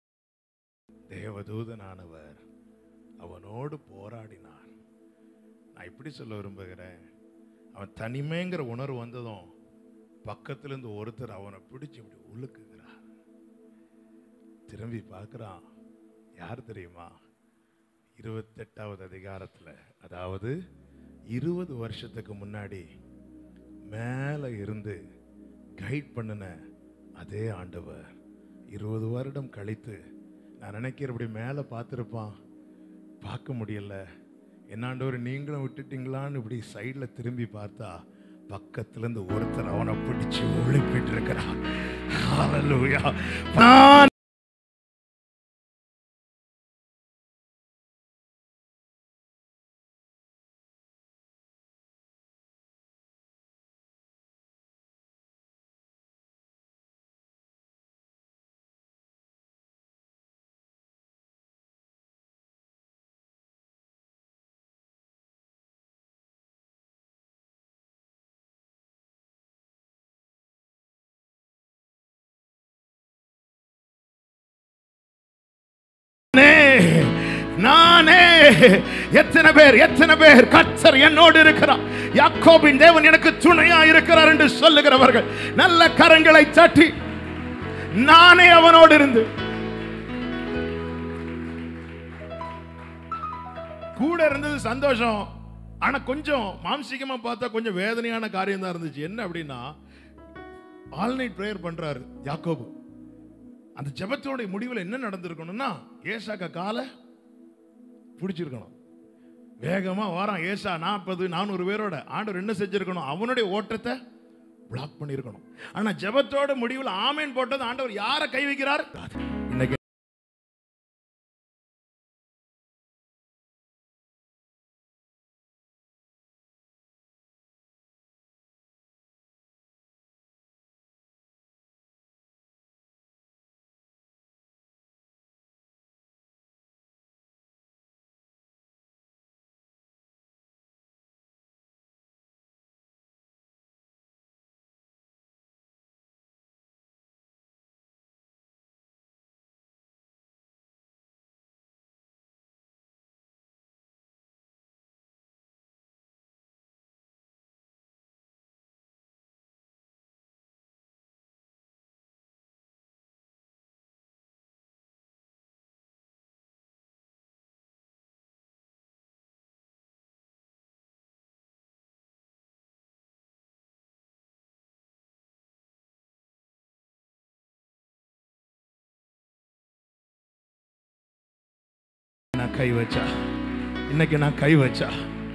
தேவதூதனானவர் அவனோடு போராடினார் நான் இப்படி சொல்ல விரும்புகிறேன் அவன் தனிமைங்கிற உணர்வு வந்ததும் பக்கத்துல இருந்து ஒருத்தர் அவனை பிடிச்சு இப்படி உழுக்குகிறார் திரும்பி பார்க்கறான் யார் தெரியுமா இருபத்தெட்டாவது அதிகாரத்துல அதாவது இருபது வருஷத்துக்கு முன்னாடி மேலே இருந்து கைட் பண்ணின அதே ஆண்டவர் இருபது வருடம் கழித்து நான் நினைக்கிறேன் இப்படி மேலே பார்த்துருப்பான் பார்க்க முடியல என்ன ஆண்டவர் நீங்களும் விட்டுட்டீங்களான்னு இப்படி சைடில் திரும்பி பார்த்தா பக்கத்துலேருந்து ஒருத்தர் அவனை பிடிச்சு ஒழிப்பிட்டு இருக்கிறான் ஹalleluya. நான் நானே நானே எத்தனை பேர் எத்தனை பேர் கர்த்தர் என்னோடு இருக்கிறார் யாக்கோபின் தேவன் எனக்கு துணையா இருக்கிறார் என்று சொல்லுகிறவர்கள் நல்ல கரங்களை தட்டி நானே அவனோடு இருந்து கூட இருந்தது சந்தோஷம் ஆனா கொஞ்சம் மாம்சீகமா பார்த்தா கொஞ்சம் வேதனையான காரியம் தான் இருந்துச்சு என்ன அப்படின்னா ஆல் நைட் பிரேயர் பண்றாரு யாக்கோபு அந்த ஜெபத்தோடைய முடிவில் என்ன நடந்திருக்கணும்னா ஏசாக்க காலை பிடிச்சிருக்கணும் வேகமா வாரான் ஏசா நாற்பது நானூறு பேரோட ஆண்டவர் என்ன செஞ்சிருக்கணும் அவனுடைய ஓட்டத்தை பிளாக் பண்ணியிருக்கணும் ஆனா ஜெபத்தோட முடிவில் ஆமேன் போட்டது ஆண்டவர் யாரை கை வைக்கிறார் இன்னைக்கு நான் கை வச்சா இன்னைக்கு நான் கை வச்சா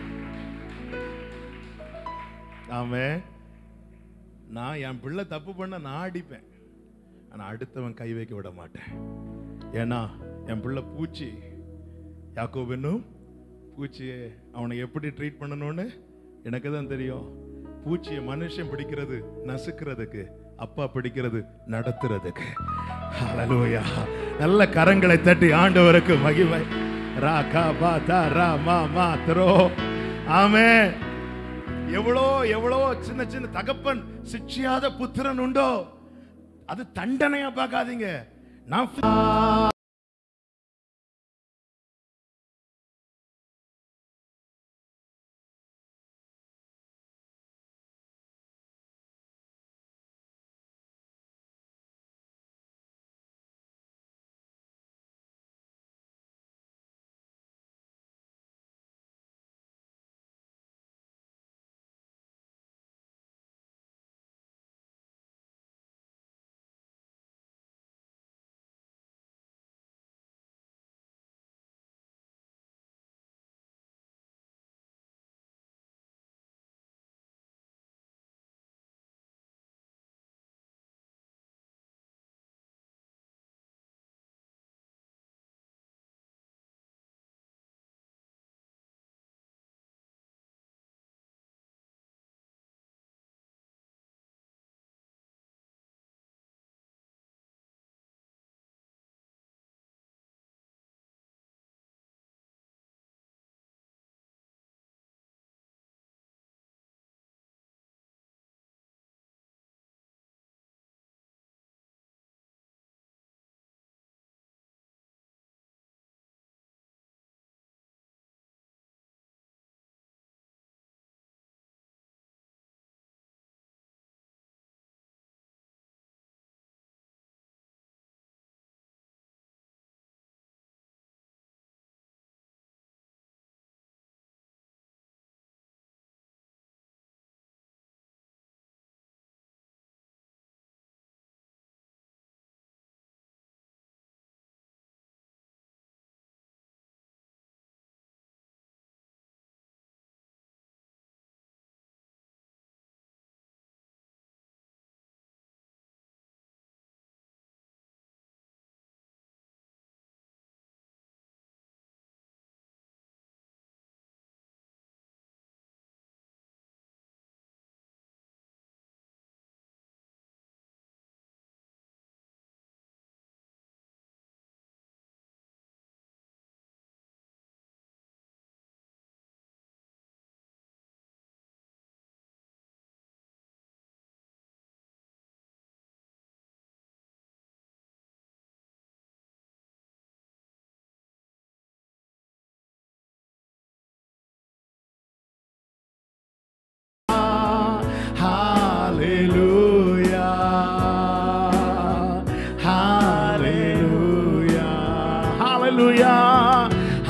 ஆமே நான் என் பிள்ளை தப்பு பண்ண நான் அடிப்பேன் ஆனா அடுத்தவன் கை வைக்க விட மாட்டேன் ஏன்னா என் பிள்ளை பூச்சி யாக்கோபென்னும் பூச்சியை அவனை எப்படி ட்ரீட் பண்ணணும்னு எனக்கு தான் தெரியும் பூச்சியை மனுஷன் பிடிக்கிறது நசுக்கிறதுக்கு அப்பா பிடிக்கிறது நடத்துறதுக்கு ஹalleluya நல்ல கரங்களை தட்டி ஆண்டவருக்கு மகிமை ரா கா பா தா ரா மா மா த்ரோ ஆமே எவ்வளோ எவ்வளோ சின்ன சின்ன தகப்பன் சிக்ஷியாத புத்திரன் உண்டோ அது தண்டனையா பார்க்காதீங்க நான்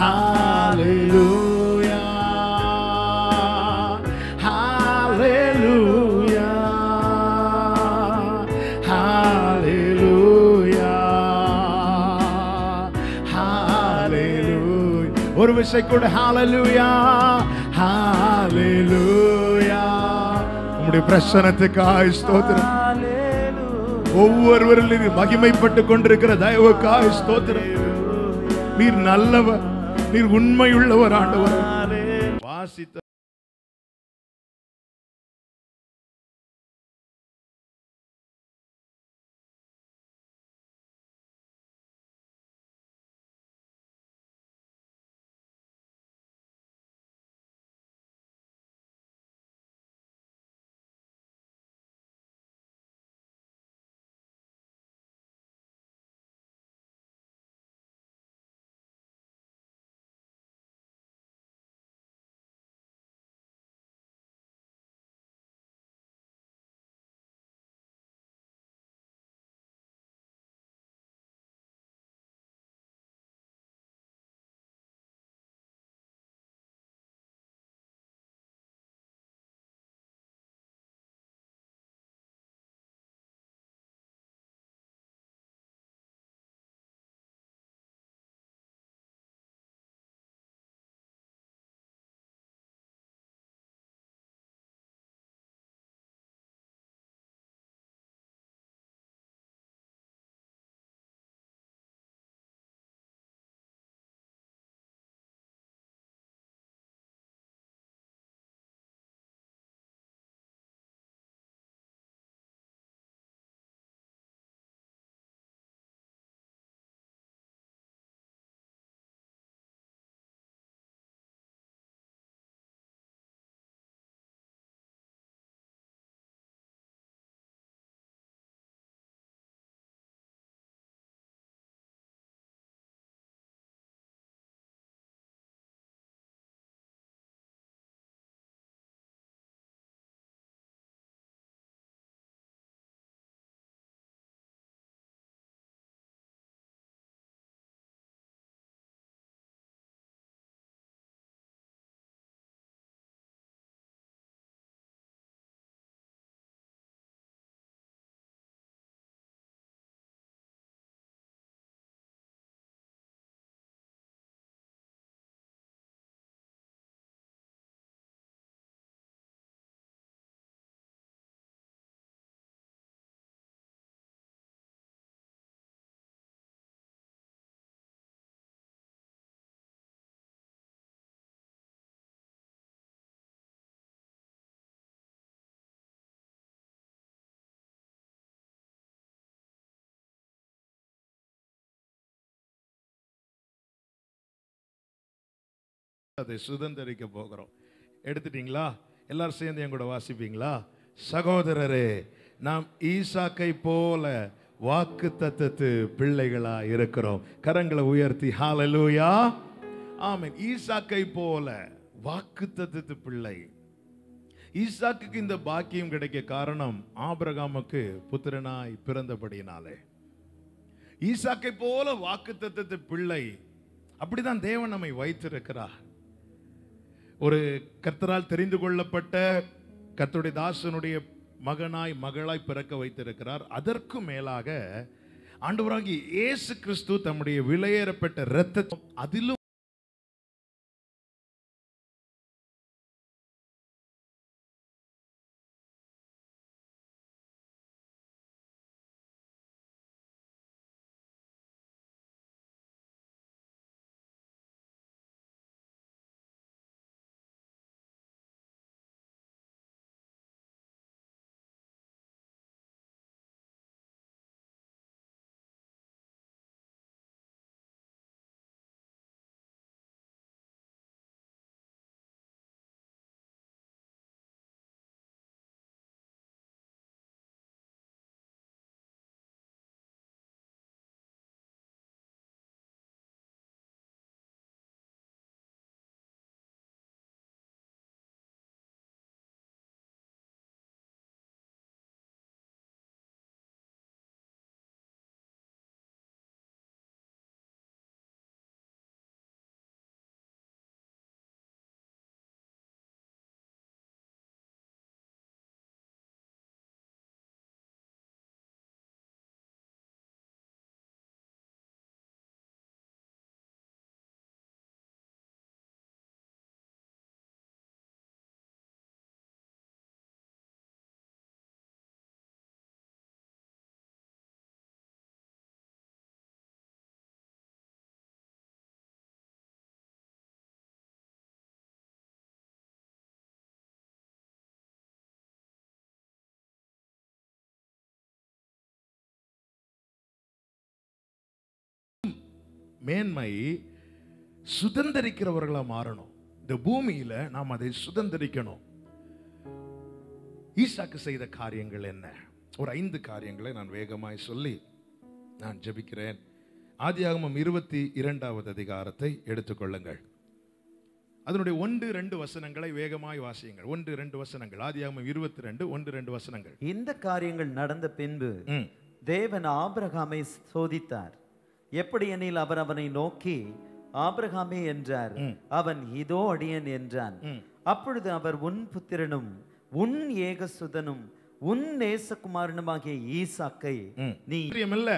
Hallelujah. Hallelujah. Hallelujah. Hallelujah. ஒரு விஷயம் கூட ஹalleluya ஹalleluya உம்முடைய பிரசன்னத்துக்காய் ஸ்தோத்திரம் ஒவ்வொருவரிலும் மகிமைப்பட்டு கொண்டிருக்கிற தயவுக்காய் ஸ்தோத்திரம் நீர் நல்லவர் நீர் உண்மையுள்ளவர் ஆண்டவர் வாசித்த அதை சுதந்திரிக்க போகிறோம் எடுத்துட்டீங்களா எல்லாரும் சேர்ந்து என் கூட வாசிப்பீங்களா சகோதரரே நாம் ஈசாக்கை போல வாக்கு தத்தத்து பிள்ளைகளா இருக்கிறோம் கரங்களை உயர்த்தி ஹalleluya ஆமென் ஈசாக்கை போல வாக்கு தத்தத்து பிள்ளை ஈசாக்குக்கு இந்த பாக்கியம் கிடைக்க காரணம் ஆபிரகாமுக்கு புத்திரனாய் பிறந்தபடியினாலே ஈசாக்கை போல வாக்கு தத்தத்து பிள்ளை அப்படிதான் தேவன் நம்மை வைத்திருக்கிறார் ஒரு கர்த்தரால் தெரிந்து கொள்ளப்பட்ட கர்த்தருடைய தாசனுடைய மகனாய் மகளாய் பிறக்க வைத்திருக்கிறார் அதற்கு மேலாக ஆண்டவராகிய இயேசு கிறிஸ்து தம்முடைய விலையேறப்பட்ட இரத்தம் அதிலும் மேன்மை சுதந்திரிக்கிறவர்களா மாறணும் இந்த பூமியில நாம் அதை சுதந்திரிக்கணும் ஈசாக்கு செய்த காரியங்கள் என்ன ஒரு ஐந்து காரியங்களை நான் வேகமாய் சொல்லி நான் ஜெபிக்கிறேன் ஆதியாகமம் இருபத்தி இரண்டாவது அதிகாரத்தை எடுத்துக்கொள்ளுங்கள் அதனுடைய ஒன்று ரெண்டு வசனங்களை வேகமாய் வாசியுங்கள் ஒன்று ரெண்டு வசனங்கள் ஆதியாகமம் இருபத்தி ரெண்டு ஒன்று ரெண்டு வசனங்கள் இந்த காரியங்கள் நடந்த பின்பு ம். தேவன் ஆபிரகாமை சோதித்தார் எப்படி எனில் அவர் அவனை நோக்கி ஆபிரகாமே என்றார் அவன் இதோ அடியன் என்றான் அப்பொழுது அவர் உன் புத்திரனும் உன் ஏகசுதனும் உன் நேசகுமாரனுமாகிய ஈசாக்கை நீ பிரியமில்ல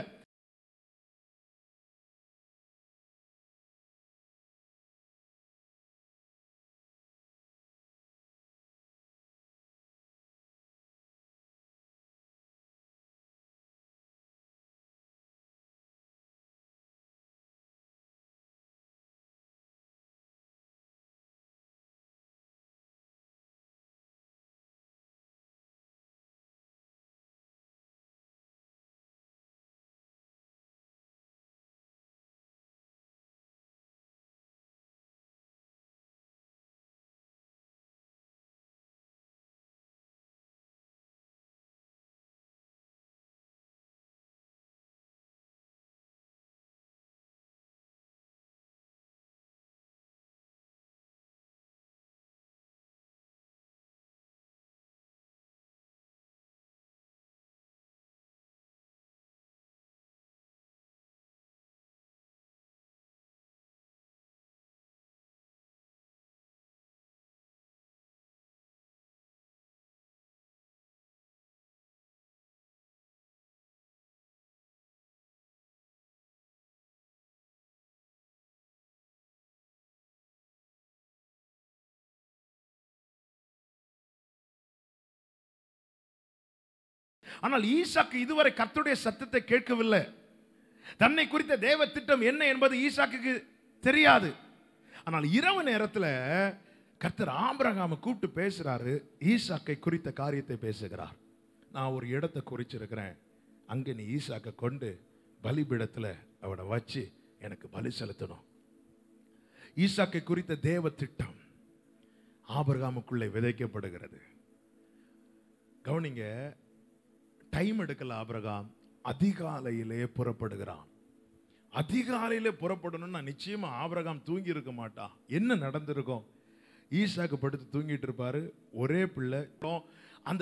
ஆனால் ஈசாக்கு இதுவரை கர்த்தருடைய சத்தத்தை கேட்கவில்லை தன்னை குறித்த தேவ திட்டம் என்ன என்பது ஈசாக்குக்கு தெரியாது ஆனால் இரவு நேரத்தில் கர்த்தர் ஆபிரகாமை கூப்பிட்டு பேசுறாரு ஈசாக்கை குறித்த காரியத்தை பேசுகிறார் நான் ஒரு இடத்தை குறிச்சிருக்கிறேன் அங்கே நீ ஈசாக்கை கொண்டு பலிபீடத்தில் அவனை வச்சு எனக்கு பலி செலுத்தணும் ஈசாக்கை குறித்த தேவ திட்டம் ஆபிரகாமுக்குள்ளே விதைக்கப்படுகிறது கவனிங்க டைம் எடுக்கல ஆபிரகாம் அதிகாலையிலே புறப்படுகிறான் அதிகாலையிலே புறப்படணும்னா நிச்சயமா ஆபிரகாம் தூங்கி இருக்க மாட்டான் என்ன நடந்திருக்கும் ஈசாக்கு படுத்து தூங்கிட்டு இருப்பாரு ஒரே பிள்ளை அந்த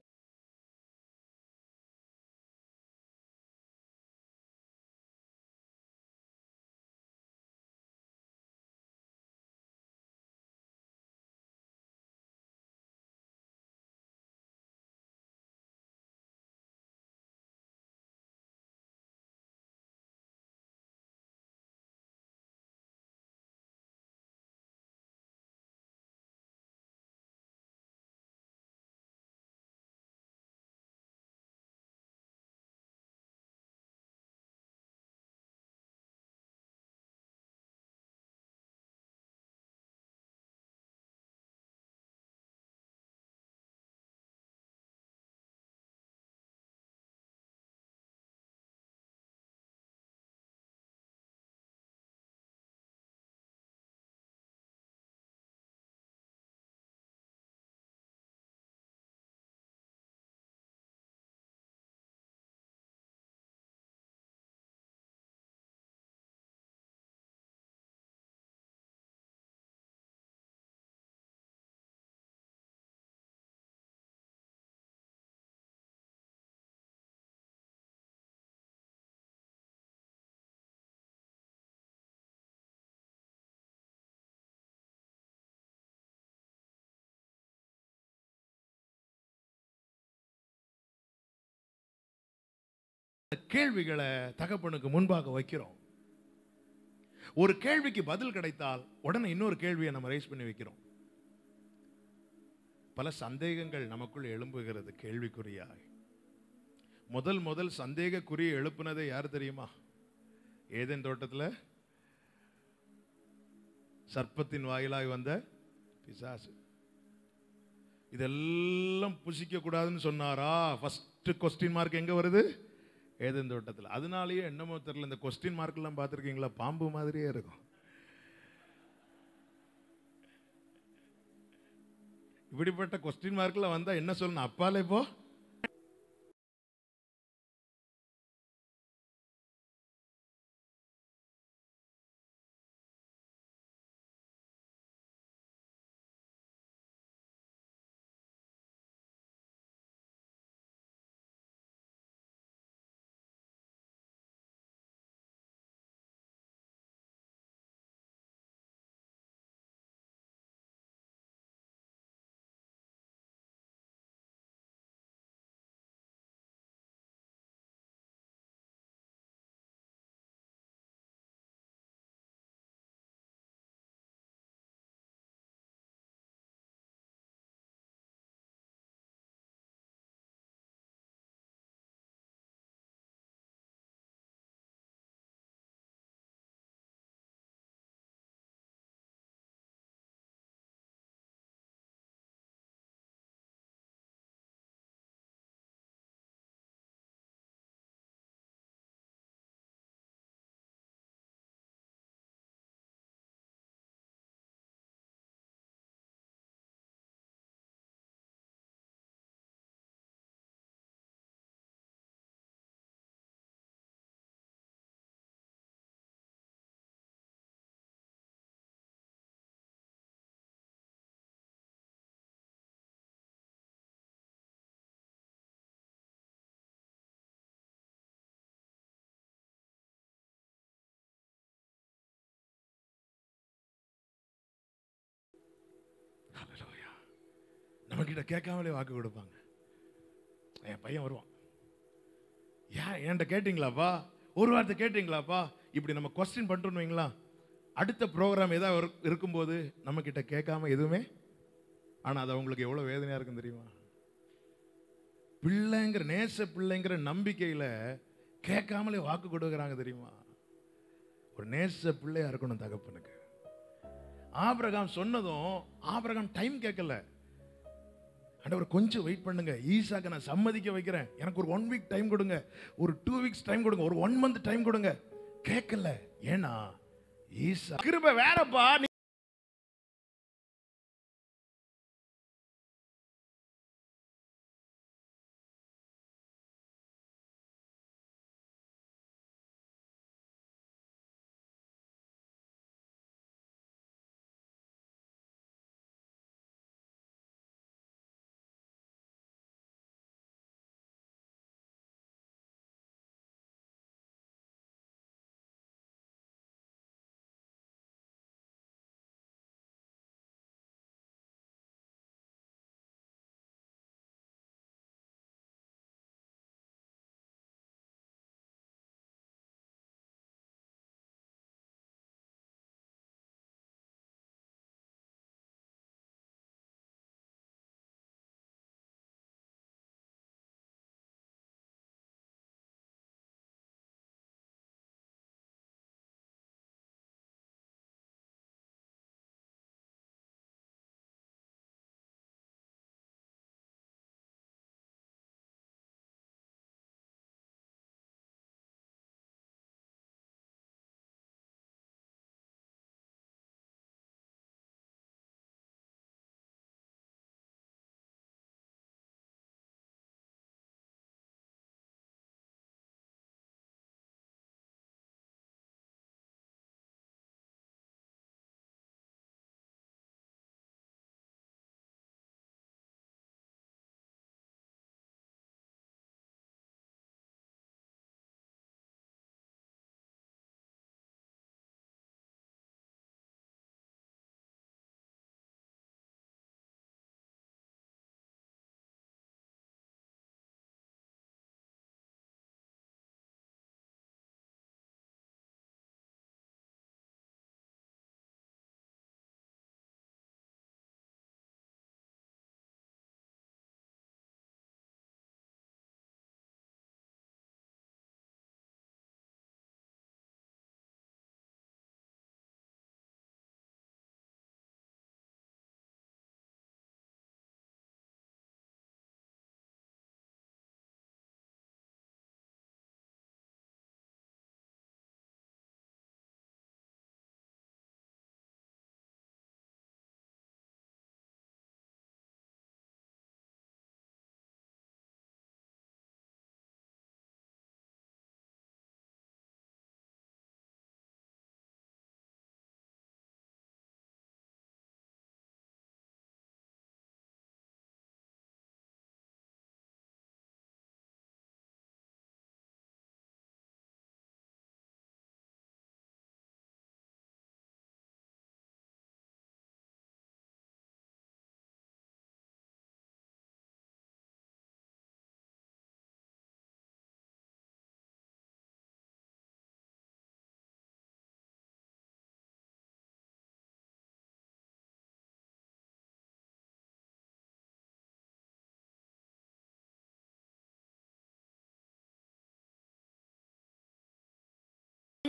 கேள்விகளை தகப்பனுக்கு முன்பாக வைக்கிறோம் ஒரு கேள்விக்கு பதில் கிடைத்தால் உடனே இன்னொரு கேள்வியை நம்ம ரைஸ் பண்ணி வைக்கிறோம் பல சந்தேகங்கள் நமக்குள் எழும்புகிறது கேள்விக்குறியாய் முதல் முதல் சந்தேகக்குறியை எழுப்புனதே யார் தெரியுமா ஏதேன் தோட்டத்தில் சர்ப்பத்தின் வாயிலாய் வந்த பிசாசு இதெல்லாம் புசிக்க கூடாதுன்னு சொன்னாரா ஃபர்ஸ்ட் கொஸ்டின் மார்க் எங்க வருது ஏதேன் தோட்டத்தில் அதனாலேயே என்னமோ தெரியல இந்த கொஸ்டின் மார்க்கெல்லாம் பார்த்துருக்கீங்களா பாம்பு மாதிரியே இருக்கும் இப்படிப்பட்ட கொஸ்டின் மார்க்கில் வந்தா என்ன சொல்லணும் அப்பாலே போ Hallelujah. நம்ம கிட்ட கேட்காமலே வாக்கு கொடுப்பாங்க என் பையன் வருவான் ஏன் என்கிட்ட கேட்டிங்களாப்பா ஒரு வார்த்தை கேட்டிங்களாப்பா இப்படி நம்ம கொஸ்டின் பண்ணிட்டோம் வைங்களா அடுத்த ப்ரோக்ராம் ஏதாவது இரு- இருக்கும்போது நம்ம கிட்ட கேட்காம எதுவுமே ஆனால் அது அவங்களுக்கு எவ்வளோ வேதனையாக இருக்கும் தெரியுமா பிள்ளைங்கிற நேச பிள்ளைங்கிற நம்பிக்கையில் கேட்காமலே வாக்கு கொடுக்குறாங்க தெரியுமா ஒரு நேச பிள்ளையா இருக்கணும் தகப்பனுக்கு ஆபிரகாம் சொன்னதும் ஆபிரகாம் டைம் கேட்கல ஆண்டவர் கொஞ்சம் வெயிட் பண்ணுங்க ஈசாக்க நான் சம்மதிக்க வைக்கிறேன் எனக்கு ஒரு ஒன் வீக் டைம் கொடுங்க ஒரு டூ வீக்ஸ் டைம் கொடுங்க ஒரு ஒன் மந்த் டைம் கொடுங்க கேட்கல ஏன்னா ஈசா கிருபை வேறப்பா நீ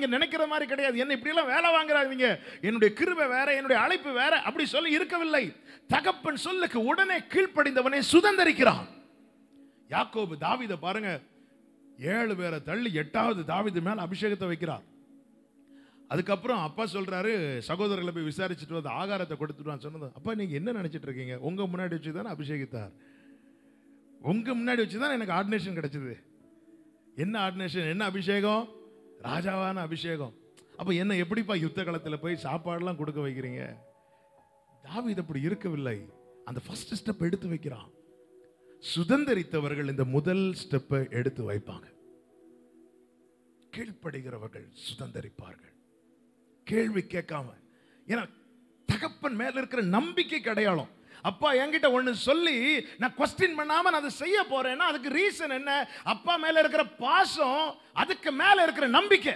நீங்க நினைக்கிற மாதிரி கிடையாது என்ன இப்படி எல்லாம் வேலை வாங்குறாதீங்க என்னுடைய கிருபை வேற என்னுடைய அழைப்பு வேற அப்படி சொல்லி இருக்கவில்லை தகப்பன் சொல்லுக்கு உடனே கீழ்ப்படிந்தவனை சுதந்தரிக்கிறான் யாக்கோபு தாவீதை பாருங்க ஏழு பேரை தள்ளி எட்டாவது தாவீது மேல அபிஷேகத்தை வைக்கிறார் அதுக்கப்புறம் அப்பா சொல்றாரு சகோதரர்களை போய் விசாரிச்சுட்டு வந்து ஆகாரத்தை கொடுத்துட்டு சொன்னது அப்பா நீங்க என்ன நினைச்சிட்டு இருக்கீங்க உங்க முன்னாடி வச்சு தானே அபிஷேகித்தார் உங்க முன்னாடி வச்சு தான் எனக்கு ஆர்டினேஷன் கிடைச்சது என்ன ஆர்டினேஷன் என்ன அபிஷேகம் ராஜாவான அபிஷேகம் அப்ப என்ன எப்படிப்பா யுத்த களத்தில் போய் சாப்பாடுலாம் கொடுக்க வைக்கிறீங்க தாவீது அப்படி இருக்கவில்லை அந்த ஃபர்ஸ்ட் ஸ்டெப் எடுத்து வைக்கிறான் சுதந்தரித்தவர்கள் இந்த முதல் ஸ்டெப்பை எடுத்து வைப்பாங்க கீழ்ப்படுகிறவர்கள் சுதந்தரிப்பார்கள் கேள்வி கேட்காம ஏன்னா தகப்பன் மேல இருக்கிற நம்பிக்கைக்கு அடையாளம் அப்பா என்கிட்ட ஒண்ணு சொல்லி நான் கொஸ்டின் பண்ணாம நான் அதை செய்ய போறேன்னா அதுக்கு ரீசன் என்ன அப்பா மேல இருக்கிற பாசம் அதுக்கு மேல இருக்கிற நம்பிக்கை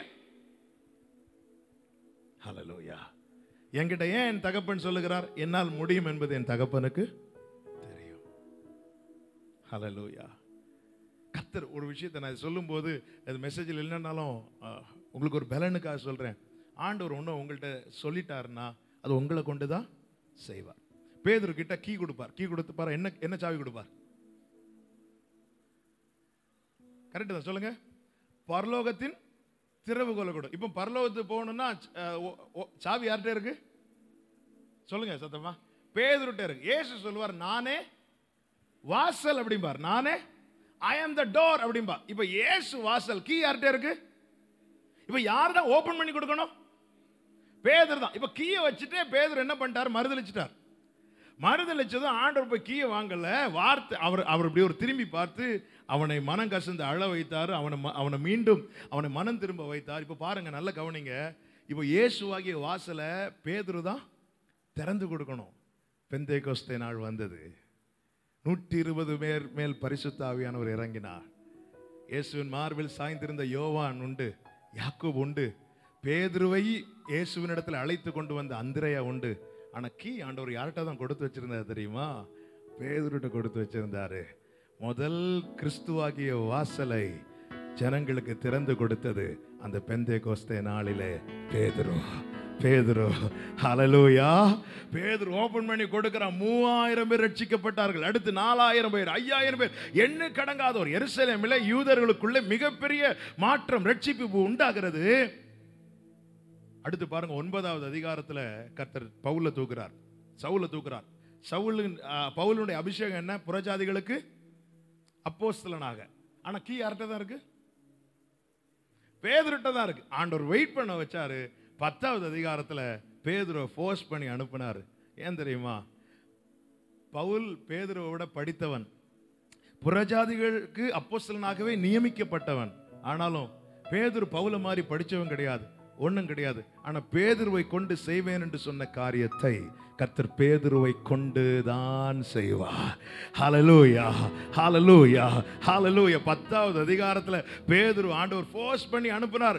ஹalleluya என்கிட்ட ஏன் என் தகப்பன் சொல்லுகிறார் என்னால் முடியும் என்பது என் தகப்பனுக்கு தெரியும் ஹalleluya கத்தர் ஒரு விஷயத்தை நான் சொல்லும்போது அது மெசேஜில் இல்லைன்னாலும் அஹ், உங்களுக்கு ஒரு பலனுக்காக சொல்கிறேன் ஆண்டவர் ஒன்று உங்கள்கிட்ட சொல்லிட்டாருன்னா அது உங்களை கொண்டு தான் செய்வார் பேதுரு கிட்ட கீ கொடுப்பார் கீ கொடுத்துப்பார் என்ன என்ன சாவி கொடுப்பார் கரெக்டு தான் சொல்லுங்க பரலோகத்தின் திறவுகோலை கொடு இப்போ பரலோகத்துக்கு போகணும்னா அஹ், ஓ- ஓ- சாவி யார்கிட்ட இருக்கு சொல்லுங்க சத்தமா பேதுருட்ட இருக்கு ஏசு சொல்லுவார் நானே வாசல் அப்படிம்பார் நானே ஐ ஆம் த டோர் அப்படிம்பா இப்போ ஏசு வாசல் கீ யார்கிட்ட இருக்கு இப்போ யார் தான் ஓபன் பண்ணி கொடுக்கணும் பேதர் தான் இப்போ கீயை வச்சுட்டு பேதர் என்ன பண்ணிட்டார் மறுதளிச்சிட்டார் மறுதளிச்சதும் ஆண்டவர் போய் கீயை வாங்கல வார்த்தை அவர் அவர் இப்படி ஒரு திரும்பி பார்த்து அவனை மனம் கசந்து அழ வைத்தார் அவனை ம- அவனை மீண்டும் அவனை மனம் திரும்ப வைத்தார் இப்போ பாருங்க நல்ல கவனிங்க இப்போ இயேசுவாகிய வாசலை பேதுரு தான் திறந்து கொடுக்கணும் பெந்தை கோஸ்தே நாள் வந்தது நூற்றி இருபது பேர் மேல் பரிசுத்த ஆவியானவர் இறங்கினார் இயேசுவின் மார்பில் சாய்ந்திருந்த யோவான் உண்டு யாக்கோப் உண்டு பேதுருவை இயேசுவின் இடத்துல அழைத்து கொண்டு வந்த அந்திரையா உண்டு ஆனா கீ ஆண்டவர் யார்கிட்ட தான் கொடுத்து வச்சிருந்தார் தெரியுமா பேதுருட்ட கொடுத்து வச்சிருந்தாரு முதல் கிறிஸ்துவாகிய வாசலை ஜனங்களுக்கு திறந்து கொடுத்தது அந்த பெந்தே கோஸ்தே நாளிலே பேதுரு பேதுரு ஹalleluya பேதுரு ஓபன் பண்ணி கொடுக்கிறான் மூவாயிரம் பேர் ரட்சிக்கப்பட்டார்கள் அடுத்து நாலாயிரம் பேர் ஐயாயிரம் பேர் எண்ணு கடங்காதோர் எருசலேமில் யூதர்களுக்குள்ள மிகப்பெரிய மாற்றம் ரட்சிப்பு உண்டாகிறது அடுத்து பாருங்க ஒன்பதாவது அதிகாரத்துல கர்த்தர் பவுல தூக்குறார் சவுல தூக்குறார் சவுலின் ஆ, பவுலுடைய அபிஷேகம் என்ன புறஜாதிகளுக்கு அப்போஸ்தலனாக ஆனா கீ யார்கிட்ட தான் இருக்கு பேதுருட்ட தான் இருக்கு ஆண்டவர் வெயிட் பண்ண வச்சாரு பத்தாவது அதிகாரத்துல பேதுரை ஃபோர்ஸ் பண்ணி அனுப்புனாரு ஏன் தெரியுமா பவுல் பேதுருவை விட படித்தவன் புறஜாதிகளுக்கு அப்போஸ்தலனாகவே நியமிக்கப்பட்டவன் ஆனாலும் பேதுரு பவுல மாதிரி படிச்சவன் கிடையாது ஒண்ணும் கிடையாது ஆனா பேதுருவை கொண்டு செய்வேன் என்று சொன்ன காரியத்தை கர்த்தர் பேதுருவை கொண்டு தான் செய்வார் ஹalleluya ஹalleluya ஹalleluya பத்தாவது அதிகாரத்துல பேதுரு ஆண்டவர் ஃபோர்ஸ் பண்ணி அனுப்புனார்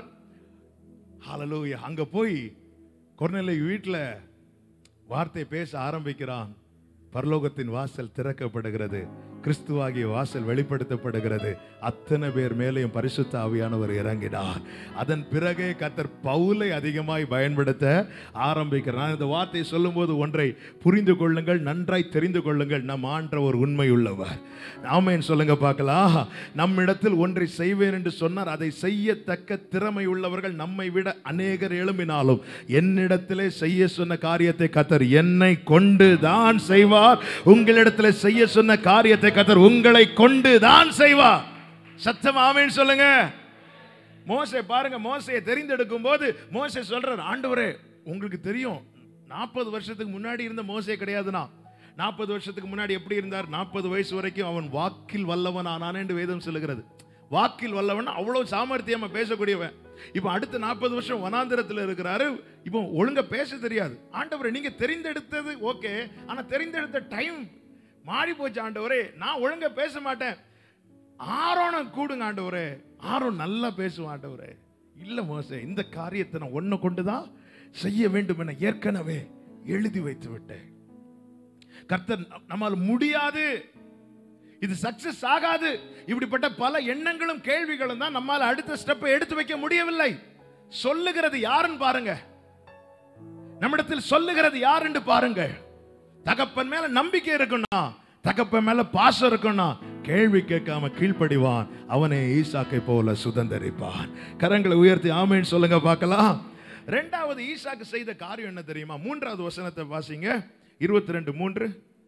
ஹalleluya அங்க போய் கொர்நேலியு வீட்டில் வார்த்தை பேச ஆரம்பிக்கிறான் பரலோகத்தின் வாசல் திறக்கப்படுகிறது கிறிஸ்துவாகிய வாசல் வெளிப்படுத்தப்படுகிறது அத்தனை பேர் மேலேயும் பரிசுத்த ஆவியானவர் இறங்கினார் அதன் பிறகே கத்தர் பவுலை அதிகமாய் பயன்படுத்த ஆரம்பிக்கிறார் நான் இந்த வார்த்தையை சொல்லும்போது ஒன்றை புரிந்து கொள்ளுங்கள் நன்றாய் தெரிந்து கொள்ளுங்கள் நம் ஆன்ற ஒரு உண்மை உள்ளவர் ஆமேன் சொல்லுங்க பார்க்கலாம் நம்மிடத்தில் ஒன்றை செய்வேன் என்று சொன்னார் அதை செய்யத்தக்க திறமை உள்ளவர்கள் நம்மை விட அநேகர் எழும்பினாலும் என்னிடத்திலே செய்ய சொன்ன காரியத்தை கத்தர் என்னை கொண்டு தான் செய்வார் உங்களிடத்திலே செய்ய சொன்ன காரியத்தை கத்தர் உங்களை கொண்டு தான் செய்வார் சத்தம் ஆமேன் சொல்லுங்க மோசே பாருங்க மோசையை தெரிந்தெடுக்கும் போது மோசே சொல்றார் ஆண்டவரே உங்களுக்கு தெரியும் நாற்பது வருஷத்துக்கு முன்னாடி இருந்த மோசே கிடையாதுனா நாற்பது வருஷத்துக்கு முன்னாடி எப்படி இருந்தார் நாற்பது வயசு வரைக்கும் அவன் வாக்கில் வல்லவன் ஆனான் என்று வேதம் சொல்லுகிறது வாக்கில் வல்லவன் அவ்வளவு சாமர்த்தியமா பேசக்கூடியவன் இப்போ அடுத்த நாற்பது வருஷம் வனாந்திரத்தில் இருக்கிறாரு இப்போ ஒழுங்கா பேச தெரியாது ஆண்டவரே நீங்க தெரிந்தெடுத்தது ஓகே ஆனா தெரிந்தெடுத்த டைம் மாறி போச்சு ஆண்டவரே நான் ஒழுங்கா பேச மாட்டேன் ஆரோனை கூடுங்க ஆண்டவரே ஆரோன் நல்லா பேசுவான் ஆண்டவரே இல்ல மோசே இந்த காரியத்தை நான் ஒன்ன கொண்டுதான் செய்ய வேண்டும் என ஏற்கனவே எழுதி வைத்து விட்டேன் கர்த்தர் நம்மால் முடியாது இது சக்சஸ் ஆகாது இப்படிப்பட்ட பல எண்ணங்களும் கேள்விகளும் தான் நம்மால் அடுத்த ஸ்டெப்பை எடுத்து வைக்க முடியவில்லை சொல்லுகிறது யாருன்னு பாருங்க நம்மிடத்தில் சொல்லுகிறது யாருன்னு பாருங்க தகப்பன் மேல நம்பிக்கை இருக்குன்னா தகப்பன் மேல பாசம் இருக்குன்னா கேள்வி கேட்காம கீழ்ப்படிவான் அவனை ஈசாக்கை போல சுதந்தரிப்பான் கரங்களை உயர்த்தி ஆமேன்னு சொல்லுங்க பார்க்கலாம் ரெண்டாவது ஈசாக்கு செய்த காரியம் என்ன தெரியுமா மூன்றாவது வசனத்தை வாசிங்க இருபத்தி ரெண்டு மூன்று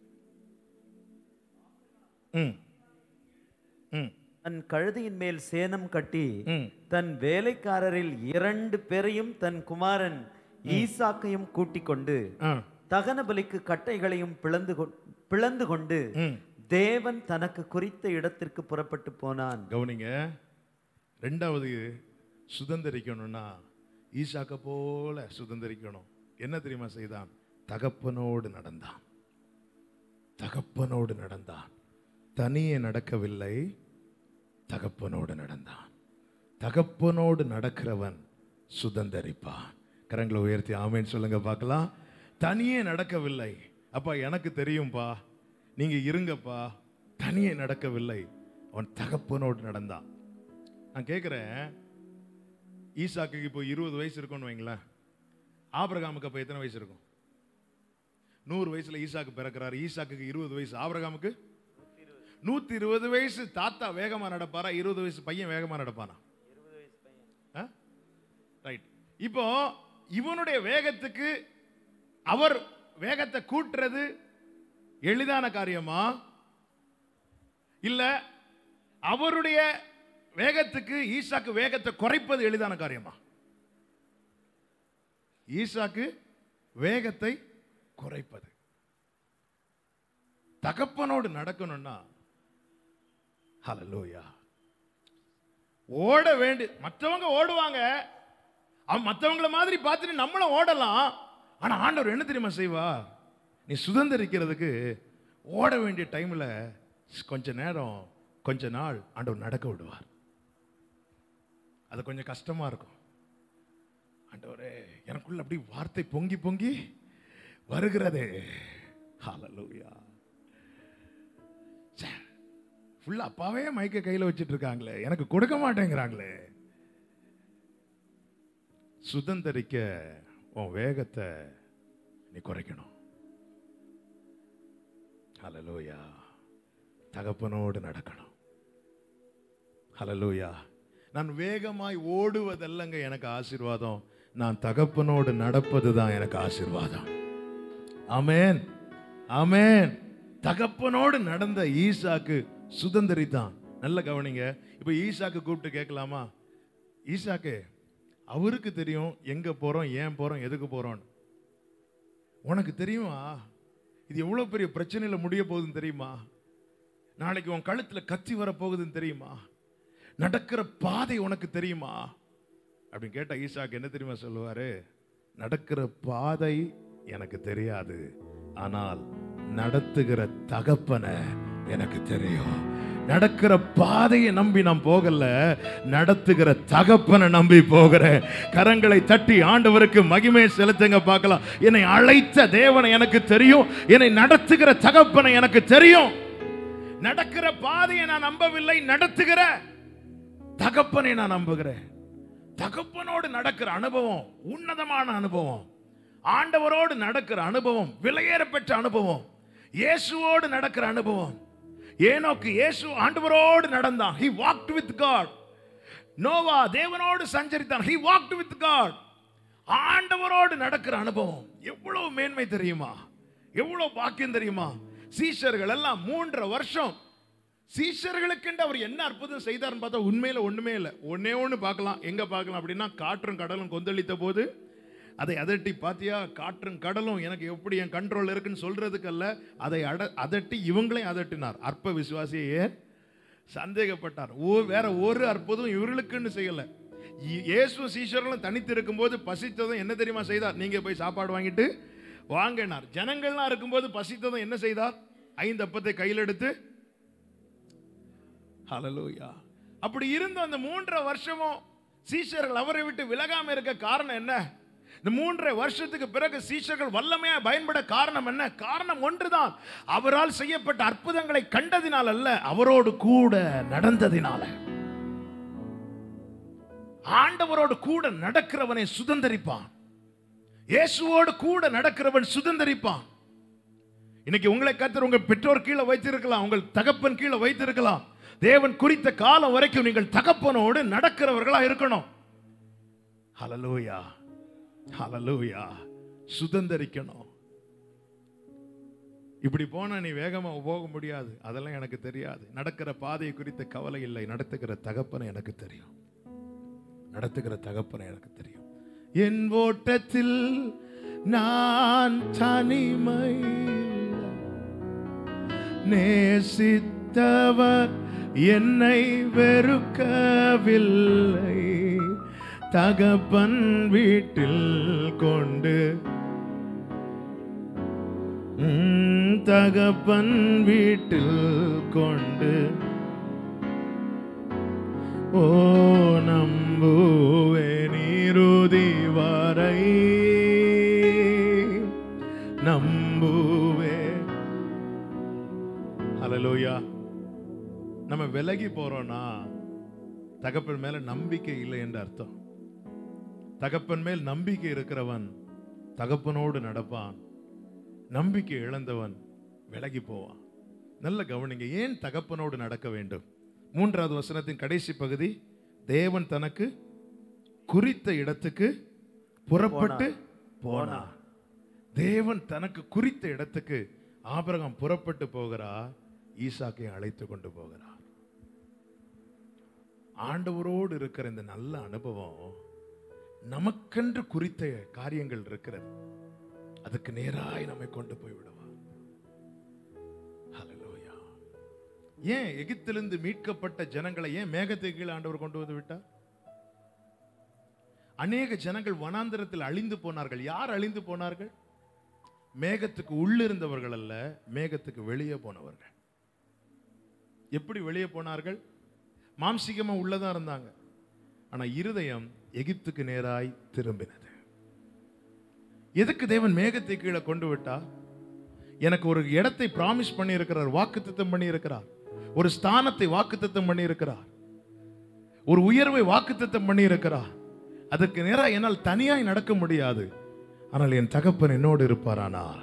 ம் ம் தன் கழுதையின் மேல் சேனம் கட்டி ம். தன் வேலைக்காரரில் இரண்டு பேரையும் தன் குமாரன் ஈசாக்கையும் கூட்டிக் கொண்டு ஆ தகன பலிக்கு கட்டைகளையும் பிளந்து கொ- பிளந்து கொண்டு ம் தேவன் தனக்கு குறித்த இடத்திற்கு புறப்பட்டு போனான் கவனிங்க ரெண்டாவது சுதந்திரிக்கணும்னா ஈசாக்க போல சுதந்திரிக்கணும் என்ன தெரியுமா செய்தான் தகப்பனோடு நடந்தான் தகப்பனோடு நடந்தான் தனியே நடக்கவில்லை தகப்பனோடு நடந்தான் தகப்பனோடு நடக்கிறவன் சுதந்தரிப்பான் கரங்களை உயர்த்தி ஆமேன்னு சொல்லுங்க பார்க்கலாம் தனியே நடக்கவில்லை அப்பா எனக்கு தெரியும்பா நீங்க இருங்கப்பா தனியே நடக்கவில்லை அவன் தகப்பனோடு நடந்தான் நான் கேட்குறேன் ஈசாக்கு இப்போ இருபது வயசு இருக்கும்னு வைங்களேன் ஆபிரகாமுக்கு அப்போ எத்தனை வயசு இருக்கும் நூறு வயசுல ஈசாக்கு பிறக்கிறாரு ஈசாக்குக்கு இருபது வயசு ஆபிரகாமுக்கு நூத்தி இருபது வயசு தாத்தா வேகமா நடப்பாரா இருபது வயசு பையன் வேகமா நடப்பானா ரைட் இப்போ இவனுடைய வேகத்துக்கு அவர் வேகத்தை கூட்டுறது எளிதான காரியமா இல்ல அவருடைய வேகத்துக்கு ஈசாக்கு வேகத்தை குறைப்பது எளிதான காரியமா ஈசாக்கு வேகத்தை குறைப்பது தகப்பனோடு நடக்கணும்னா ஹalleluya ஓட வேண்டு மற்றவங்க ஓடுவாங்க அவன் மற்றவங்கள மாதிரி பார்த்துட்டு நம்மளும் ஓடலாம் ஆனா ஆண்டவர் என்ன தெரியுமா செய்வார் நீ சுதந்திரிக்கிறதுக்கு ஓட வேண்டிய டைம்ல கொஞ்ச நேரம் கொஞ்ச நாள் ஆண்டவர் நடக்க விடுவார் அது கொஞ்சம் கஷ்டமா இருக்கும் ஆண்டவரே எனக்குள்ள அப்படி வார்த்தை பொங்கி பொங்கி வருகிறதே ஹalleluya ஃபுல்லா அப்பாவே மைக்க கையில வச்சிட்டு இருக்காங்களே எனக்கு கொடுக்க மாட்டேங்கிறாங்களே சுதந்திரிக்க உன் வேகத்தை நீ குறைக்கணும் ஹalleluya தகப்பனோடு நடக்கணும் ஹalleluya நான் வேகமாய் ஓடுவதல்லங்க எனக்கு ஆசீர்வாதம் நான் தகப்பனோடு நடப்பது தான் எனக்கு ஆசீர்வாதம் ஆமென் ஆமென் தகப்பனோடு நடந்த ஈசாக்கு சுதந்திரித்தான் நல்ல கவனிங்க இப்போ ஈசாக்கு கூப்பிட்டு கேட்கலாமா ஈசாக்கு அவருக்கு தெரியும் எங்க போறோம் ஏன் போறோம் எதுக்கு போறோம் உனக்கு தெரியுமா இது எவ்வளவு பெரிய பிரச்சனையில முடிய போகுதுன்னு தெரியுமா நாளைக்கு உன் கழுத்துல கத்தி வர போகுதுன்னு தெரியுமா நடக்கிற பாதை உனக்கு தெரியுமா அப்படின்னு கேட்டா ஈசாக்கு என்ன தெரியுமா சொல்லுவாரு நடக்கிற பாதை எனக்கு தெரியாது ஆனால் நடத்துகிற தகப்பனை எனக்கு தெரியும் நடக்கிற பாதையை நம்பி நான் போகல நடத்துகிற தகப்பனை நம்பி போகிறேன் கரங்களை தட்டி ஆண்டவருக்கு மகிமை செலுத்துங்க பார்க்கலாம் என்னை அழைத்த தேவனை எனக்கு தெரியும் என்னை நடத்துகிற தகப்பனை எனக்கு தெரியும் நடக்கிற பாதையை நான் நம்பவில்லை நடத்துகிற தகப்பனை நான் நம்புகிறேன் தகப்பனோடு நடக்கிற அனுபவம் உன்னதமான அனுபவம் ஆண்டவரோடு நடக்கிற அனுபவம் விலையேற பெற்ற அனுபவம் இயேசுவோடு நடக்கிற அனுபவம் ஏனோக்கு இயேசு ஆண்டவரோடு நடந்தான் he walked with god Noah தேவனோடு சஞ்சரித்தான் he walked with god ஆண்டவரோடு நடக்கிற அனுபவம் எவ்வளவு மேன்மை தெரியுமா எவ்வளவு பாக்கியம் தெரியுமா சீஷர்கள் எல்லாம் மூன்றரை வருஷம் சீஷர்களுக்கென்று அவர் என்ன அற்புதம் செய்தார்னு பார்த்தா உண்மையில ஒண்ணுமே இல்லை ஒன்னே ஒன்று பார்க்கலாம் எங்க பார்க்கலாம் அப்படின்னா காற்றும் கடலும் கொந்தளித்த போது அதை அதட்டி பாத்தியா காற்றும் கடலும் எனக்கு எப்படி என் கண்ட்ரோல் இருக்குன்னு சொல்றதுக்கு அல்ல அதை அட அதட்டி இவங்களையும் அதட்டினார் அற்ப விசுவாசியை ஏன் சந்தேகப்பட்டார் ஓ வேற ஒரு அற்புதம் இவர்களுக்குன்னு செய்யல இ- இயேசு சீஷர்களும் தனித்து இருக்கும்போது பசித்ததும் என்ன தெரியுமா செய்தார் நீங்க போய் சாப்பாடு வாங்கிட்டு வாங்கினார் ஜனங்கள்லாம் இருக்கும்போது பசித்ததும் என்ன செய்தார் ஐந்து அப்பத்தை கையில் எடுத்து ஹalleluya அப்படி இருந்த அந்த மூன்றரை வருஷமும் சீஷர்கள் அவரை விட்டு விலகாம இருக்க காரணம் என்ன இந்த மூன்றரை வருஷத்துக்கு பிறகு சீஷர்கள் வல்லமையா பயன்பட காரணம் என்ன காரணம் ஒன்றுதான் அவரால் செய்யப்பட்ட அற்புதங்களை கண்டதினால் அல்ல அவரோடு கூட நடந்ததினால ஆண்டவரோடு கூட நடக்கிறவனை சுதந்தரிப்பான் இயேசுவோடு கூட நடக்கிறவன் சுதந்தரிப்பான் இன்னைக்கு உங்களை கத்தர் உங்கள் பெற்றோர் கீழே வைத்திருக்கலாம் உங்கள் தகப்பன் கீழே வைத்திருக்கலாம் தேவன் குறித்த காலம் வரைக்கும் நீங்கள் தகப்பனோடு நடக்கிறவர்களா இருக்கணும் ஹalleluya ஹalleluya சுதந்தரிக்கணும் இப்படி போனா நீ வேகமா போக முடியாது அதெல்லாம் எனக்கு தெரியாது நடக்கிற பாதையை குறித்த கவலை இல்லை நடத்துகிற தகப்பனை எனக்கு தெரியும் நடத்துகிற தகப்பனை எனக்கு தெரியும் என் ஓட்டத்தில் நான் தனிமை நேசித்தவர் என்னை வெறுக்கவில்லை தகப்பன் வீட்டில் கொண்டு உம், தகப்பன் வீட்டில் கொண்டு ஓ நம்புவே நீருதி வரை நம்புவே ஹalleluya நம்ம விலகி போறோம்னா தகப்பன் மேல நம்பிக்கை இல்லை என்று அர்த்தம் தகப்பன் மேல் நம்பிக்கை இருக்கிறவன் தகப்பனோடு நடப்பான் நம்பிக்கை இழந்தவன் விலகி போவான் நல்ல கவனிங்க ஏன் தகப்பனோடு நடக்க வேண்டும் மூன்றாவது வசனத்தின் கடைசி பகுதி தேவன் தனக்கு குறித்த இடத்துக்கு புறப்பட்டு போனார் தேவன் தனக்கு குறித்த இடத்துக்கு ஆபிரகாம் புறப்பட்டு போகிறார் ஈசாக்கை அழைத்து கொண்டு போகிறார் ஆண்டவரோடு இருக்கிற இந்த நல்ல அனுபவம் நமக்கென்று குறித்த காரியங்கள் இருக்கிறது அதுக்கு நேராய் நம்மை கொண்டு போய் விடுவார் ஹalleluya ஏன் எகிப்திலிருந்து மீட்கப்பட்ட ஜனங்களை ஏன் மேகத்தை கீழே ஆண்டவர் கொண்டு வந்து விட்டார் அநேக ஜனங்கள் வனாந்திரத்தில் அழிந்து போனார்கள் யார் அழிந்து போனார்கள் மேகத்துக்கு உள்ளிருந்தவர்கள் அல்ல மேகத்துக்கு வெளியே போனவர்கள் எப்படி வெளியே போனார்கள் மாம்சிகமா உள்ளதா இருந்தாங்க ஆனா இருதயம் எகிப்துக்கு நேராய் திரும்பினது எதுக்கு தேவன் மேகத்தை கீழே கொண்டு விட்டா எனக்கு ஒரு இடத்தை பிராமிஸ் பண்ணி இருக்கிறார் வாக்குத்தத்தம் பண்ணி இருக்கிறார் ஒரு ஸ்தானத்தை வாக்குத்தத்தம் பண்ணி இருக்கிறார் ஒரு உயர்வை வாக்குத்தத்தம் பண்ணி இருக்கிறார் அதற்கு நேராக என்னால் தனியாய் நடக்க முடியாது ஆனால் என் தகப்பன் என்னோடு இருப்பாரானார்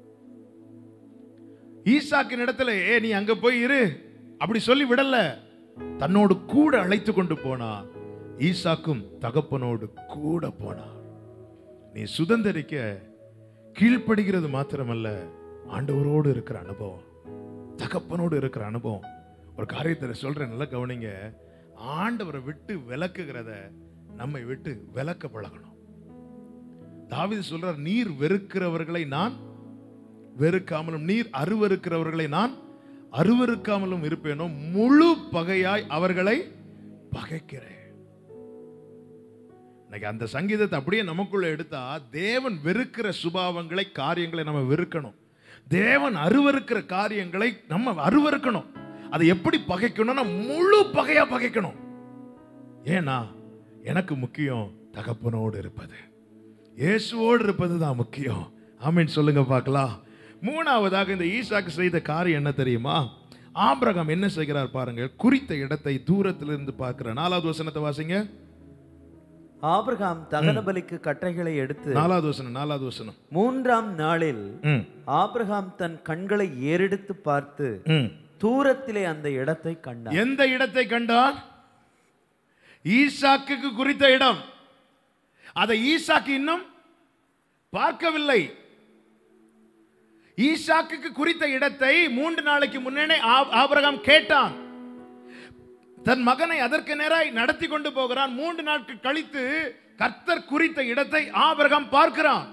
ஈசாக்கின் இடத்துல ஏ நீ அங்க போய் இரு அப்படி சொல்லி விடல தன்னோடு கூட அழைத்து கொண்டு போனா ஈசாக்கும் தகப்பனோடு கூட போனார் நீ சுதந்திரிக்க கீழ்ப்படுகிறது மாத்திரமல்ல ஆண்டவரோடு இருக்கிற அனுபவம் தகப்பனோடு இருக்கிற அனுபவம் ஒரு காரியத்தை சொல்றேன் நல்லா கவனிங்க ஆண்டவரை விட்டு விலக்குகிறத நம்மை விட்டு விலக்க பழகணும் தாவீது சொல்றார் நீர் வெறுக்கிறவர்களை நான் வெறுக்காமலும் நீர் அருவருக்கிறவர்களை நான் அருவருக்காமலும் இருப்பேனோ முழு பகையாய் அவர்களை பகைக்கிறேன் இன்னைக்கு அந்த சங்கீதத்தை அப்படியே நமக்குள்ள எடுத்தா தேவன் வெறுக்கிற சுபாவங்களை காரியங்களை நம்ம வெறுக்கணும் தேவன் அருவருக்கிற காரியங்களை நம்ம அருவருக்கணும் அதை எப்படி பகைக்கணும்னா முழு பகையா பகைக்கணும் ஏன்னா எனக்கு முக்கியம் தகப்பனோடு இருப்பது இயேசுவோடு இருப்பது தான் முக்கியம் ஆமீன் சொல்லுங்க பார்க்கலாம் மூணாவதாக இந்த ஈசாக்கு செய்த காரியம் என்ன தெரியுமா ஆபிரகாம் என்ன செய்கிறார் பாருங்க குறித்த இடத்தை தூரத்திலிருந்து பார்க்கிற நாலாவது வசனத்தை வாசிங்க ஆபிரகாம் தகன பலிக்கு கட்டைகளை எடுத்து நாலாவது வசனம் நாலாவது வசனம் மூன்றாம் நாளில் ம், ஆபிரகாம் தன் கண்களை ஏறெடுத்து பார்த்து ம். தூரத்திலே அந்த இடத்தை கண்டான் எந்த இடத்தை கண்டான் ஈசாக்குக்கு குறித்த இடம் அதை ஈசாக்கு இன்னும் பார்க்கவில்லை ஈசாக்குக்கு குறித்த இடத்தை மூன்று நாளைக்கு முன்னே ஆ- ஆபிரகாம் கேட்டான் தன் மகனை அதற்கு நேராய் நடத்தி கொண்டு போகிறான் மூன்று நாட்கள் கழித்து கர்த்தர் குறித்த இடத்தை ஆபிரகாம் பார்க்கிறான்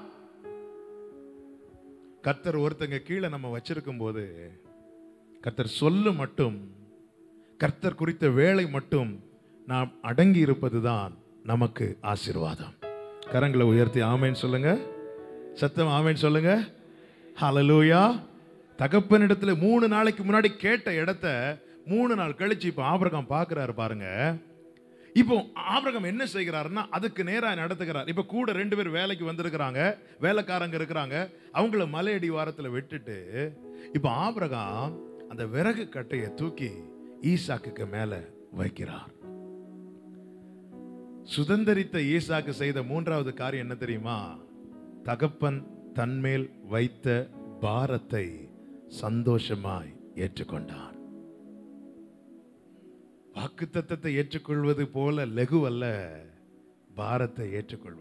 கர்த்தர் ஒருத்தங்க கீழே நம்ம வச்சிருக்கும் போது கர்த்தர் சொல்லு மட்டும் கர்த்தர் குறித்த வேலை மட்டும் நாம் அடங்கி இருப்பதுதான் நமக்கு ஆசீர்வாதம் கரங்களை உயர்த்தி ஆமேன்னு சொல்லுங்க சத்தம் ஆமேன்னு சொல்லுங்க ஹalleluya தகப்பனிடத்துல மூணு நாளைக்கு முன்னாடி கேட்ட இடத்த மூணு நாள் கழிச்சு இப்போ ஆபிரகாம் பார்க்குறாரு பாருங்க இப்போ ஆபிரகாம் என்ன செய்கிறாருன்னா அதுக்கு நேரா நடத்துகிறார் இப்போ கூட ரெண்டு பேர் வேலைக்கு வந்திருக்கிறாங்க வேலைக்காரங்க இருக்கிறாங்க அவங்கள மலையடி வாரத்தில் விட்டுட்டு இப்போ ஆபிரகாம் அந்த விறகு கட்டையை தூக்கி ஈசாக்குக்கு மேல வைக்கிறார் சுதந்தரித்த ஈசாக்கு செய்த மூன்றாவது காரியம் என்ன தெரியுமா தகப்பன் தன்மேல் வைத்த பாரத்தை சந்தோஷமாய் ஏற்றுக்கொண்டான் வாக்குத்தத்தத்தை ஏற்றுக்கொள்வது போல லகு அல்ல பாரத்தை ஏற்றுக்கொள்வது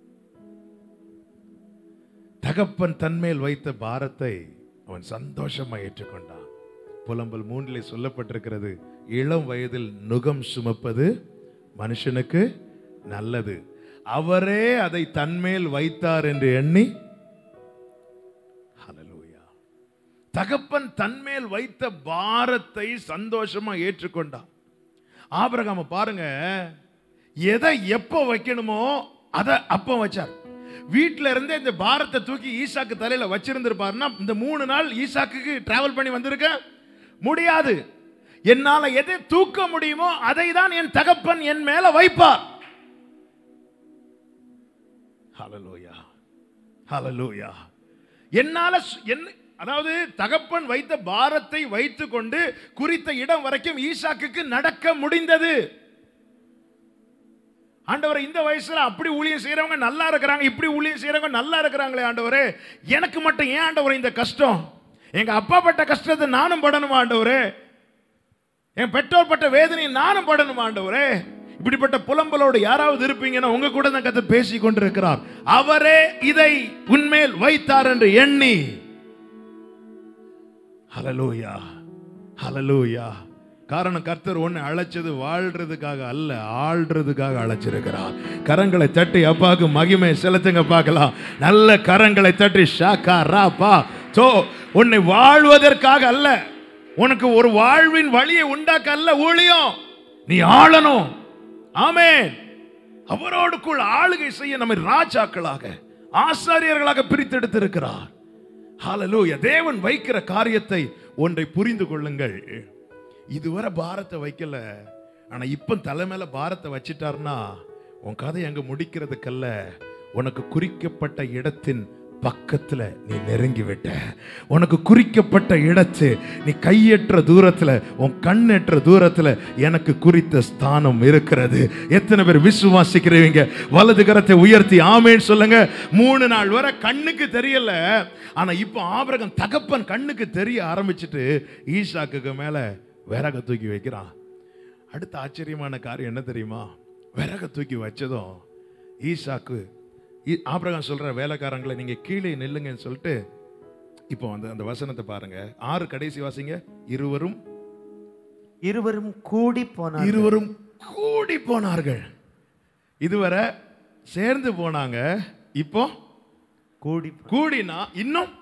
தகப்பன் தன்மேல் வைத்த பாரத்தை அவன் சந்தோஷமா ஏற்றுக்கொண்டான் புலம்பல் மூன்றிலே சொல்லப்பட்டிருக்கிறது இளம் வயதில் நுகம் சுமப்பது மனுஷனுக்கு நல்லது அவரே அதை தன்மேல் வைத்தார் என்று எண்ணி ஹalleluya. தகப்பன் தன்மேல் வைத்த பாரத்தை சந்தோஷமா ஏற்றுக்கொண்டான் ஆபிரகாம பாருங்க எதை எப்போ வைக்கணுமோ அதை அப்போ வச்சார் வீட்ல இருந்தே இந்த பாரத்தை தூக்கி ஈசாக்கு தலையில வச்சிருந்திருப்பாருன்னா இந்த மூணு நாள் ஈசாக்குக்கு டிராவல் பண்ணி வந்திருக்க முடியாது என்னால எதை தூக்க முடியுமோ அதை தான் என் தகப்பன் என் மேல வைப்பார் ஹalleluya ஹalleluya என்னால சு- என்ன அதாவது தகப்பன் வைத்த பாரத்தை வைத்துக்கொண்டு குறித்த இடம் வரைக்கும் ஈசாக்குக்கு நடக்க முடிந்தது ஆண்டவரே இந்த வயசுல அப்படி ஊழியம் செய்யறவங்க நல்லா இருக்கிறாங்க இப்படி ஊழியம் செய்யறவங்க நல்லா இருக்கிறாங்களே ஆண்டவரே எனக்கு மட்டும் ஏன் ஆண்டவரே இந்த கஷ்டம் எங்க அப்பா பட்ட கஷ்டத்தை நானும் படணுமா ஆண்டவரே என் பெற்றோர் பட்ட வேதனையை நானும் படணுமா ஆண்டவரே இப்படிப்பட்ட புலம்பலோடு யாராவது இருப்பீங்கன்னா உங்க கூட தான் கத்த பேசி கொண்டிருக்கிறார் அவரே இதை உன்மேல் வைத்தார் என்று எண்ணி ஹalleluya ஹalleluya காரணம் கர்த்தர் ஒன்னு அழைச்சது வாழ்றதுக்காக அல்ல ஆள்றதுக்காக அழைச்சிருக்கிறார் கரங்களை தட்டி அப்பாவுக்கு மகிமை செலுத்துங்க பார்க்கலாம் நல்ல கரங்களை தட்டி ஷாக்கா ரா பா தோ உன்னை வாழ்வதற்காக அல்ல உனக்கு ஒரு வாழ்வின் வழியை உண்டாக்க அல்ல ஊழியம் நீ ஆளணும் ஆமென் அவரோடுக்குள் ஆளுகை செய்ய நம்மை ராஜாக்களாக ஆசாரியர்களாக பிரித்தெடுத்திருக்கிறார் ஹalleluya தேவன் வைக்கிற காரியத்தை ஒன்றை புரிந்து கொள்ளுங்கள் இதுவரை பாரத்தை வைக்கல ஆனா இப்ப தலை மேல பாரத்தை வச்சிட்டார்னா உன் கதை அங்க முடிக்கிறதுக்கல்ல உனக்கு குறிக்கப்பட்ட இடத்தின் பக்கத்துல நீ நெருங்கி விட்ட உனக்கு குறிக்கப்பட்ட இடத்து நீ கையற்ற தூரத்துல உன் கண்ணற்ற தூரத்துல எனக்கு குறித்த ஸ்தானம் இருக்கிறது எத்தனை பேர் விசுவாசிக்கிறீங்க வலது கரத்தை உயர்த்தி ஆமேன்னு சொல்லுங்க மூணு நாள் வரை கண்ணுக்கு தெரியல ஆனா இப்போ ஆபிரகம் தகப்பன் கண்ணுக்கு தெரிய ஆரம்பிச்சிட்டு ஈசாக்குக்கு மேல விறக தூக்கி வைக்கிறான் அடுத்த ஆச்சரியமான காரியம் என்ன தெரியுமா விறக தூக்கி வச்சதும் ஈசாக்கு ஈ- ஆபிரகாம் சொல்ற வேலைக்காரங்களை நீங்க கீழே நில்லுங்கன்னு சொல்லிட்டு இப்போ வந்து அந்த வசனத்தை பாருங்க ஆறு கடைசி வாசிங்க இருவரும் இருவரும் கூடி போனார் இருவரும் கூடி போனார்கள் இதுவரை சேர்ந்து போனாங்க இப்போ கூடி கூடினா இன்னும்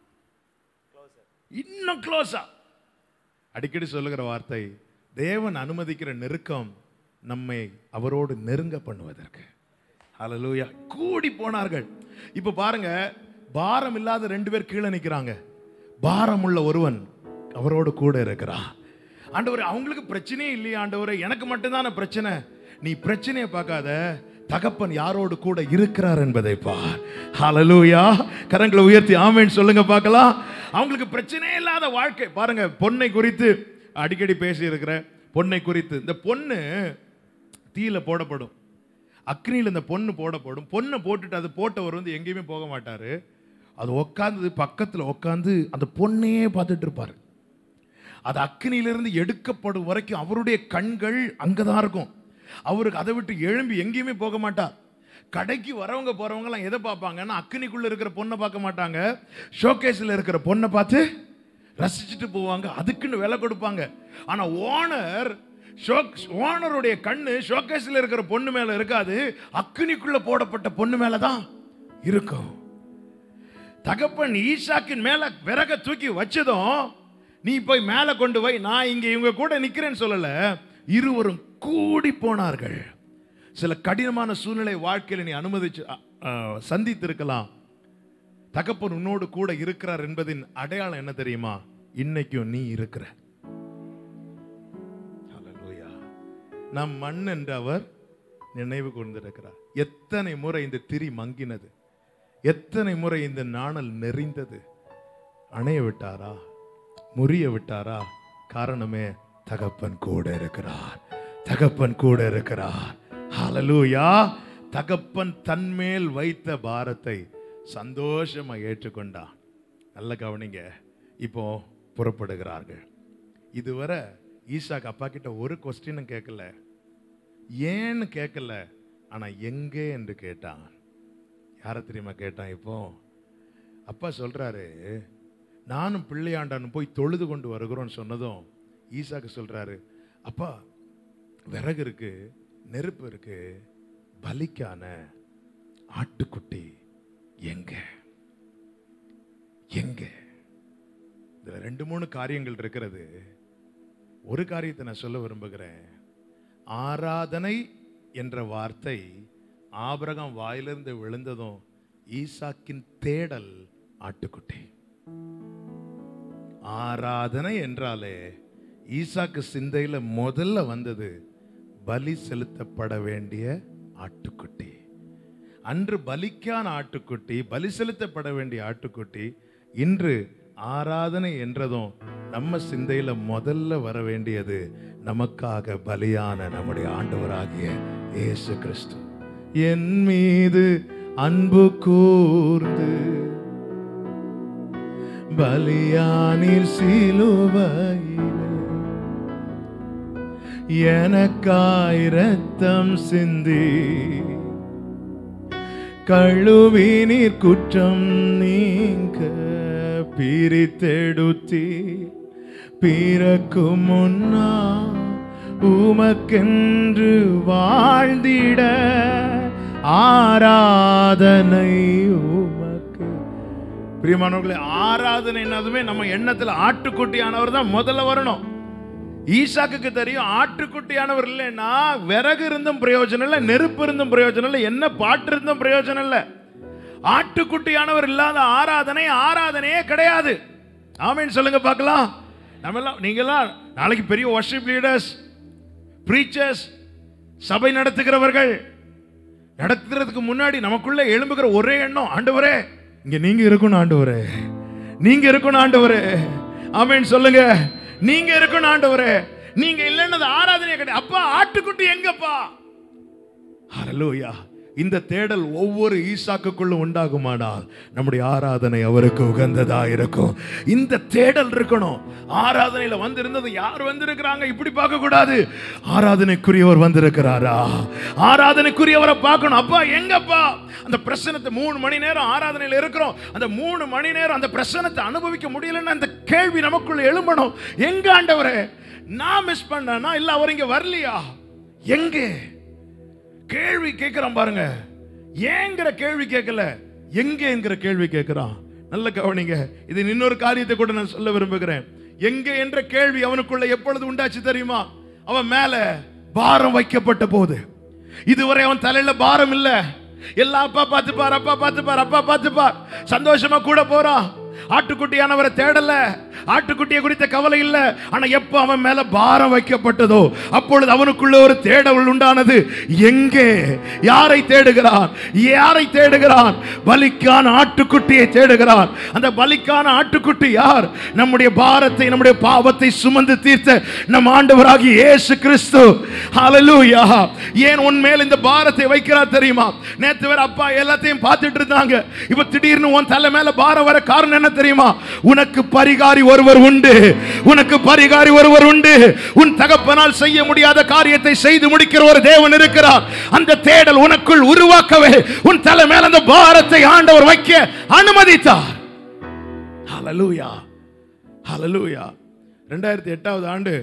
இன்னும் க்ளோஸா அடிக்கடி சொல்லுகிற வார்த்தை தேவன் அனுமதிக்கிற நெருக்கம் நம்மை அவரோடு நெருங்க பண்ணுவதற்கு ஹalleluya கூடி போனார்கள் இப்ப பாருங்க பாரம் இல்லாத ரெண்டு பேர் கீழே நிக்கிறாங்க பாரம் உள்ள ஒருவன் அவரோடு கூட இருக்கிறான் ஆண்டவரே அவங்களுக்கு பிரச்சனையே இல்லையா ஆண்டவரே எனக்கு மட்டும்தானே பிரச்சனை நீ பிரச்சனையை பார்க்காத தகப்பன் யாரோடு கூட இருக்கிறார் என்பதை பார் ஹalleluya கரங்களை உயர்த்தி ஆமென் சொல்லுங்க பார்க்கலாம் அவங்களுக்கு பிரச்சனையே இல்லாத வாழ்க்கை பாருங்க பொன்னை குறித்து அடிக்கடி பேசி இருக்கிறேன் பொன்னை குறித்து இந்த பொண்ணு தீயில போடப்படும் அக்னியில் இந்த பொண்ணு போடப்படும் பொண்ணை போட்டுட்டு அது போட்டவர் வந்து எங்கேயுமே போக மாட்டாரு அது உட்காந்து பக்கத்தில் உட்காந்து அந்த பொண்ணையே பார்த்துட்டு இருப்பாரு அது அக்னியிலிருந்து எடுக்கப்படும் வரைக்கும் அவருடைய கண்கள் அங்கதான் இருக்கும் அவருக்கு அதை விட்டு எழும்பி எங்கேயுமே போக மாட்டார் கடைக்கு வரவங்க போறவங்கலாம் எதை பார்ப்பாங்கன்னா அக்னிக்குள்ள இருக்கிற பொண்ணை பார்க்க மாட்டாங்க ஷோகேஸில் இருக்கிற பொண்ணை பார்த்து ரசிச்சுட்டு போவாங்க அதுக்குன்னு விலை கொடுப்பாங்க ஆனா ஓனர் ஓனருடைய கண்ணு ஷோகேஸில் இருக்கிற பொண்ணு மேல இருக்காது அக்னிக்குள்ள போடப்பட்ட பொண்ணு மேல தான் இருக்கும் தகப்பன் ஈசாக்கின் மேல விறக தூக்கி வச்சதும் நீ போய் மேல கொண்டு போய் நான் இங்க இவங்க கூட நிக்கிறேன்னு சொல்லல இருவரும் கூடி போனார்கள் சில கடினமான சூழ்நிலை வாழ்க்கையில நீ அனுமதிச்சு அ, அ, சந்தித்திருக்கலாம் தகப்பன் உன்னோடு கூட இருக்கிறார் என்பதின் அடையாளம் என்ன தெரியுமா இன்னைக்கும் நீ இருக்கிற ஹalleluya. நம் மண் என்று அவர் நினைவு கொண்டிருக்கிறார் எத்தனை முறை இந்த திரி மங்கினது எத்தனை முறை இந்த நாணல் நெறிந்தது அணைய விட்டாரா முறிய விட்டாரா காரணமே தகப்பன் கூட இருக்கிறார் தகப்பன் கூட இருக்கிறார் ஹalleluya தகப்பன் தன்மேல் வைத்த பாரத்தை சந்தோஷமா ஏற்றுக்கொண்டான் நல்ல கவனிங்க இப்போ புறப்படுகிறார்கள் இதுவரை ஈசாக்கு அப்பா கிட்ட ஒரு கொஸ்டினும் கேட்கல ஏன்னு கேட்கல ஆனா எங்கே என்று கேட்டான் யாரை தெரியுமா கேட்டான் இப்போ அப்பா சொல்றாரு நானும் பிள்ளையாண்டான் போய் தொழுது கொண்டு வருகிறோன்னு சொன்னதும் ஈசாக்கு சொல்றாரு அப்பா விறகு இருக்கு நெருப்பு இருக்கு பலிக்கான ஆட்டுக்குட்டி எங்க எங்க இதுல ரெண்டு மூணு காரியங்கள் இருக்கிறது ஒரு காரியத்தை நான் சொல்ல விரும்புகிறேன் ஆராதனை என்ற வார்த்தை ஆபிரகாம் வாயிலிருந்து விழுந்ததும் ஈசாக்கின் தேடல் ஆட்டுக்குட்டி ஆராதனை என்றாலே ஈசாக்கு சிந்தையில முதல்ல வந்தது பலி செலுத்தப்பட வேண்டிய ஆட்டுக்குட்டி அன்று பலிக்கான ஆட்டுக்குட்டி பலி செலுத்தப்பட வேண்டிய ஆட்டுக்குட்டி இன்று ஆராதனை என்றதும் நம்ம சிந்தையில முதல்ல வர வேண்டியது நமக்காக பலியான நம்முடைய ஆண்டவராகிய இயேசு கிறிஸ்து என் மீது அன்பு கூர்ந்து பலியானில் சிலுவையிலே எனக்காய் ரத்தம் சிந்தி கழுவி நீர் குற்றம் நீங்க பிரித்தெடுத்தி பிறக்கும் முன்னா உமக்கென்று வாழ்ந்திட ஆராதனை உமக்கு பிரியமானவர்களே ஆராதனை என்னதுமே நம்ம எண்ணத்துல ஆட்டுக்குட்டியானவர் தான் முதல்ல வரணும் ஈசாக்குக்கு தெரியும் ஆட்டுக்குட்டியானவர் இல்லைன்னா விறகு இருந்தும் பிரயோஜனம் இல்லை நெருப்பு இருந்தும் பிரயோஜனம் இல்லை என்ன பாட்டு இருந்தும் பிரயோஜனம் இல்லை ஆட்டுக்குட்டியானவர் இல்லாத ஆராதனை ஆராதனையே கிடையாது ஆமீன் சொல்லுங்க பார்க்கலாம் நம்ம எல்லாம் நீங்கெல்லாம் நாளைக்கு பெரிய வர்ஷிப் லீடர்ஸ் ப்ரீச்சர்ஸ் சபை நடத்துகிறவர்கள் நடத்துறதுக்கு முன்னாடி நமக்குள்ள எழும்புகிற ஒரே எண்ணம் ஆண்டவரே இங்க நீங்க இருக்கணும் ஆண்டவரே நீங்க இருக்கணும் ஆண்டவரே ஆமீன் சொல்லுங்க நீங்க இருக்கணும் ஆண்டவரே நீங்க இல்லைன்னது ஆராதனை கிடையாது அப்பா ஆட்டுக்குட்டி எங்கப்பா ஹalleluya இந்த தேடல் ஒவ்வொரு ஈசாக்குக்குள்ளும் உண்டாகுமானால் நம்முடைய ஆராதனை அவருக்கு உகந்ததா இருக்கும் இந்த தேடல் இருக்கணும் ஆராதனையில வந்திருந்தது யார் வந்திருக்கிறாங்க இப்படி பார்க்க கூடாது ஆராதனைக்குரியவர் வந்திருக்கிறாரா ஆராதனைக்குரியவரை பார்க்கணும் அப்பா எங்கப்பா அந்த பிரசனத்தை மூணு மணி நேரம் ஆராதனையில இருக்கிறோம் அந்த மூணு மணி நேரம் அந்த பிரசனத்தை அனுபவிக்க முடியலன்னா அந்த கேள்வி நமக்குள்ள எழும்பணும் எங்க ஆண்டவரே நான் மிஸ் பண்ணனா இல்ல அவர் இங்க வரலையா எங்கே கேள்வி கேட்கிறான் பாருங்க ஏங்கிற கேள்வி கேட்கல எங்கேங்கிற கேள்வி கேட்கிறான் நல்ல கவனிங்க இது இன்னொரு காரியத்தை கூட நான் சொல்ல விரும்புகிறேன் எங்க என்ற கேள்வி அவனுக்குள்ள எப்பொழுது உண்டாச்சு தெரியுமா அவன் மேல பாரம் வைக்கப்பட்ட போது இதுவரை அவன் தலையில பாரம் இல்ல எல்லா அப்பா பார்த்துப்பார் அப்பா பார்த்துப்பார் அப்பா பார்த்துப்பார் சந்தோஷமா கூட போறான் ஆட்டுக்குட்டியானவரை தேடல ஆட்டுக்குட்டியை குறித்த கவலை இல்ல ஆனா எப்ப அவன் மேல பாரம் வைக்கப்பட்டதோ அப்பொழுது அவனுக்குள்ள ஒரு தேடல் உண்டானது எங்கே யாரை தேடுகிறான் யாரை தேடுகிறான் பலிக்கான ஆட்டுக்குட்டியை தேடுகிறான் அந்த பலிக்கான ஆட்டுக்குட்டி யார் நம்முடைய பாரத்தை நம்முடைய பாவத்தை சுமந்து தீர்த்த நம் ஆண்டவராகி இயேசு கிறிஸ்து ஹalleluya ஏன் உன் மேல் இந்த பாரத்தை வைக்கிறார் தெரியுமா நேத்து வேற அப்பா எல்லாத்தையும் பார்த்துட்டு இருந்தாங்க இப்ப திடீர்னு உன் தலை மேல பாரம் வர காரணம் என்ன தெரியுமா உனக்கு பரிகாரி ஒருவர் உண்டு உனக்கு பரிகாரி ஒருவர் உண்டு உன் தகப்பனால் செய்ய முடியாத காரியத்தை செய்து முடிக்கிற ஒரு தேவன் இருக்கிறார் அந்த தேடல் உனக்குள் உருவாக்கவே உன் தலை மேல அந்த பாரத்தை ஆண்டவர் வைக்க அனுமதித்தார் ஹalleluya ஹalleluya ரெண்டாயிரத்தி எட்டாவது ஆண்டு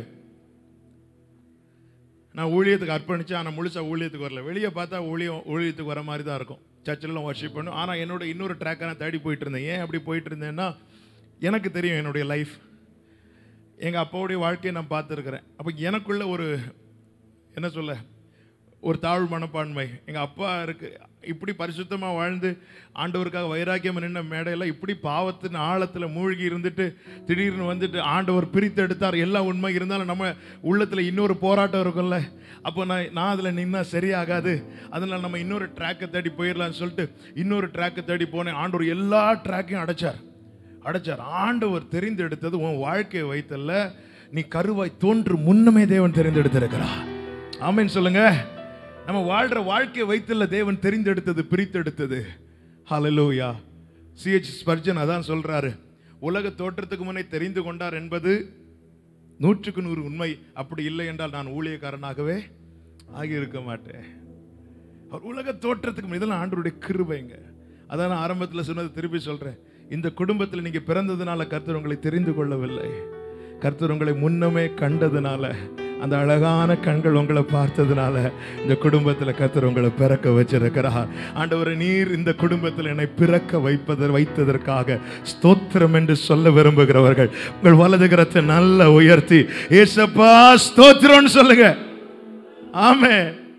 நான் ஊழியத்துக்கு அர்ப்பணிச்சேன் ஆனால் முழுசா ஊழியத்துக்கு வரல வெளியே பார்த்தா ஊழியம் ஊழியத்துக்கு வர மாதிரி தான் இருக்கும் சர்ச்சிலலாம் வர்ஷிப் பண்ணும் ஆனால் என்னோட இன்னொரு ட்ராக்கை நான் தேடி போயிட்டு இருந்தேன் ஏன் அப்படி போயிட்டு இருந்தேன்னா எனக்கு தெரியும் என்னுடைய லைஃப் எங்கள் அப்பாவுடைய வாழ்க்கையை நான் பார்த்துருக்குறேன் அப்போ எனக்குள்ள ஒரு என்ன சொல்ல ஒரு தாழ்வு மனப்பான்மை எங்கள் அப்பா இருக்கு இப்படி பரிசுத்தமாக வாழ்ந்து ஆண்டவருக்காக வைராக்கியம் நின்ன மேடையில் இப்படி பாவத்தின் ஆழத்தில் மூழ்கி இருந்துட்டு திடீர்னு வந்துட்டு ஆண்டவர் பிரித்து எடுத்தார் எல்லாம் உண்மை இருந்தாலும் நம்ம உள்ளத்தில் இன்னொரு போராட்டம் இருக்கும்ல அப்போ நான் நான் அதில் நின்னா சரியாகாது அதனால் நம்ம இன்னொரு ட்ராக்கை தேடி போயிடலாம்னு சொல்லிட்டு இன்னொரு ட்ராக்கை தேடி போனேன் ஆண்டவர் எல்லா ட்ராக்கையும் அடைச்சார் அடைச்சார் ஆண்டவர் தெரிந்தெடுத்தது உன் வாழ்க்கையை வைத்தல்ல நீ கருவாய் தோன்று முன்னமே தேவன் தெரிந்தெடுத்திருக்கிறார் ஆமென் சொல்லுங்க நம்ம வாழ்ற வாழ்க்கையை வைத்துள்ள தேவன் தெரிந்தெடுத்தது பிரித்தெடுத்தது ஹalleluya சிஹெச் ஸ்பர்ஜன் அதான் சொல்றாரு உலக தோற்றத்துக்கு முன்னே தெரிந்து கொண்டார் என்பது நூற்றுக்கு நூறு உண்மை அப்படி இல்லை என்றால் நான் ஊழியக்காரனாகவே ஆகியிருக்க மாட்டேன் அவர் உலக தோற்றத்துக்கு முன்ன- இதெல்லாம் ஆண்டவருடைய கிருபைங்க அதான் நான் ஆரம்பத்தில் சொன்னது திருப்பி சொல்றேன் இந்த குடும்பத்தில் நீங்க பிறந்ததுனால கர்த்தர் உங்களை தெரிந்து கொள்ளவில்லை கர்த்தர் உங்களை முன்னமே கண்டதுனால அந்த அழகான கண்கள் உங்களை பார்த்ததுனால இந்த குடும்பத்தில் கர்த்தர் உங்களை பிறக்க வச்சிருக்கிறார் ஆண்டவரை நீர் இந்த குடும்பத்தில் என்னை பிறக்க வைப்பதர் வைத்ததற்காக ஸ்தோத்திரம் என்று சொல்ல விரும்புகிறவர்கள் உங்கள் வலது கரத்தை நல்லா உயர்த்தி ஏசப்பா ஸ்தோத்திரம்னு சொல்லுங்க ஆமே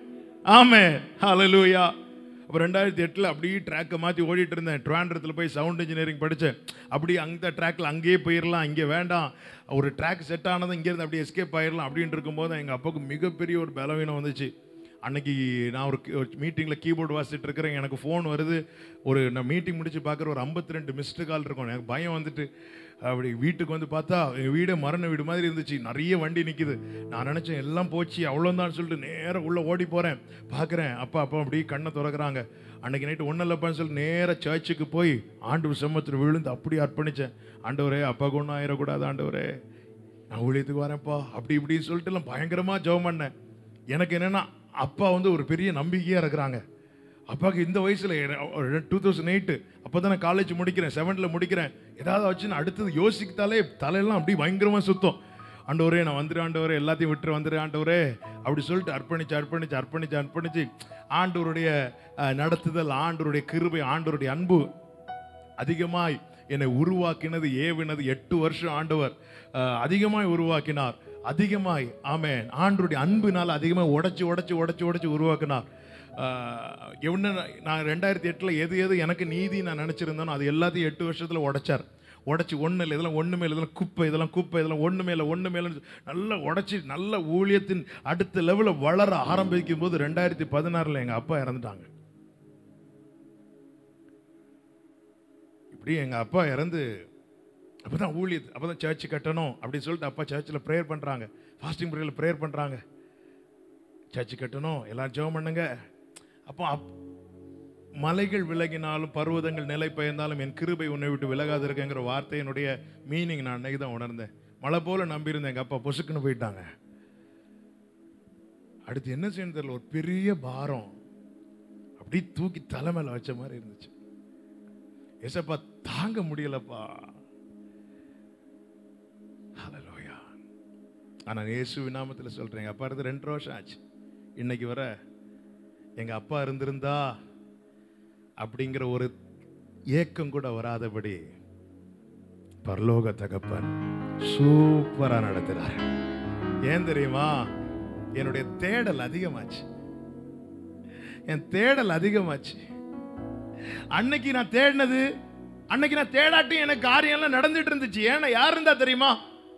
ஆமே ஹalleluya அப்போ ரெண்டாயிரத்தி எட்டில் அப்படியே ட்ராக்கை மாற்றி ஓடிட்டு இருந்தேன் ட்ராண்டரத்தில் போய் சவுண்ட் இன்ஜினியரிங் படித்தேன் அப்படி அந்த ட்ராக்கில் அங்கேயே போயிடலாம் இங்கே வேண்டாம் ஒரு ட்ராக் செட் ஆனதும் இங்கேருந்து அப்படியே எஸ்கேப் ஆயிடலாம் அப்படின்னு இருக்கும்போது எங்கள் அப்பாவுக்கு மிகப்பெரிய ஒரு பலவீனம் வந்துச்சு அன்னைக்கு நான் ஒரு மீட்டிங்கில் கீபோர்டு வாசிச்சுட்டு இருக்கிறேன் எனக்கு ஃபோன் வருது ஒரு நான் மீட்டிங் முடிச்சு பார்க்குற ஒரு 52 ரெண்டு மிஸ்டு கால் இருக்கும் எனக்கு பயம் வந்துட்டு அப்படி வீட்டுக்கு வந்து பார்த்தா எங்கள் வீடே மரண வீடு மாதிரி இருந்துச்சு நிறைய வண்டி நிற்கிது நான் நினச்சேன் எல்லாம் போச்சு அவ்வளோதான் சொல்லிட்டு நேராக உள்ளே ஓடி போகிறேன் பார்க்குறேன் அப்பா அப்பா அப்படியே கண்ணை திறக்கிறாங்க அன்னைக்கு நைட்டு ஒன்றும் இல்லைப்பான்னு சொல்லி நேராக சர்ச்சுக்கு போய் ஆண்டு செம்மத்தில் விழுந்து அப்படியே அர்ப்பணித்தேன் ஆண்டவரே அப்பாவுக்கு ஒன்றும் ஆயிடக்கூடாது ஆண்டவரே நான் ஊழியத்துக்கு வரேன்ப்பா அப்படி இப்படின்னு சொல்லிட்டு எல்லாம் பயங்கரமாக ஜெபம் பண்ணேன் எனக்கு என்னென்னா அப்பா வந்து ஒரு பெரிய நம்பிக்கையாக இருக்கிறாங்க அப்பாவுக்கு இந்த வயசில் டூ தௌசண்ட் எயிட்டு அப்போ தான் நான் காலேஜ் முடிக்கிறேன் செவன்த்தில் முடிக்கிறேன் ஏதாவது வச்சு நான் அடுத்தது யோசித்தாலே தலையெல்லாம் அப்படி பயங்கரமாக சுத்தம் ஆண்டவரே நான் வந்துடு ஆண்டவரே எல்லாத்தையும் விட்டு வந்துடு ஆண்டவரே அப்படி சொல்லிட்டு அர்ப்பணிச்சு அர்ப்பணிச்சு அர்ப்பணிச்சு அர்ப்பணிச்சு ஆண்டவருடைய அஹ், நடத்துதல் ஆண்டவருடைய கிருபை ஆண்டவருடைய அன்பு அதிகமாய் என்னை உருவாக்கினது ஏவினது எட்டு வருஷம் ஆண்டவர் அஹ், அதிகமாய் உருவாக்கினார் அதிகமாய் ஆமென் ஆண்டருடைய அன்பினால் அதிகமாக உடைச்சு உடைச்சு உடைச்சு உடைச்சு உருவாக்கினார் அஹ், என்ன நான் ரெண்டாயிரத்தி எட்டில் எது எது எனக்கு நீதி நான் நினச்சிருந்தேனோ அது எல்லாத்தையும் எட்டு வருஷத்தில் உடைச்சார் உடைச்சி ஒன்றும் இல்லை இதெல்லாம் ஒன்றுமே இல்லை இதெல்லாம் குப்பை இதெல்லாம் குப்பை இதெல்லாம் ஒன்றுமே இல்லை ஒன்றுமே இல்லைன்னு நல்லா உடைச்சி நல்ல ஊழியத்தின் அடுத்த லெவலில் வளர ஆரம்பிக்கும் போது ரெண்டாயிரத்தி பதினாறில் எங்கள் அப்பா இறந்துட்டாங்க இப்படி எங்கள் அப்பா இறந்து அப்போ தான் ஊழியது அப்போ தான் சர்ச்சு கட்டணும் அப்படின்னு சொல்லிட்டு அப்பா சர்ச்சில் ப்ரேயர் பண்ணுறாங்க ஃபாஸ்டிங் ப்ரேயரில் ப்ரேயர் பண்ணுறாங்க சர்ச்சு கட்டணும் எல்லாரும் ஜெபம் பண்ணுங்க அப்போ அப் மலைகள் விலகினாலும் பர்வதங்கள் நிலை பெயர்ந்தாலும் என் கிருபை உன்னை விட்டு விலகாது இருக்கேங்கிற வார்த்தையினுடைய மீனிங் நான் அன்னைக்கு தான் உணர்ந்தேன் மழை போல நம்பியிருந்தேன் எங்கள் அப்பா பொசுக்குன்னு போயிட்டாங்க அடுத்து என்ன செய்யணும் தெரியல ஒரு பெரிய பாரம் அப்படி தூக்கி தலை மேல வச்ச மாதிரி இருந்துச்சு ஏசப்பா தாங்க முடியலப்பா ஹalleluya ஆனா இயேசு நாமத்தில் சொல்றேன் எங்க அப்பா இருந்து ரெண்டு வருஷம் ஆச்சு இன்னைக்கு வர எங்க அப்பா இருந்திருந்தா அப்படிங்கிற ஒரு ஏக்கம் கூட வராதபடி பரலோக தகப்பன் சூப்பரா நடத்துறார் ஏன் தெரியுமா என்னுடைய தேடல் அதிகமாச்சு என் தேடல் அதிகமாச்சு அன்னைக்கு நான் தேடினது அன்னைக்கு நான் தேடாட்டி எனக்கு காரியம்லாம் நடந்துட்டு இருந்துச்சு ஏன்னா யார் இருந்தா தெரியுமா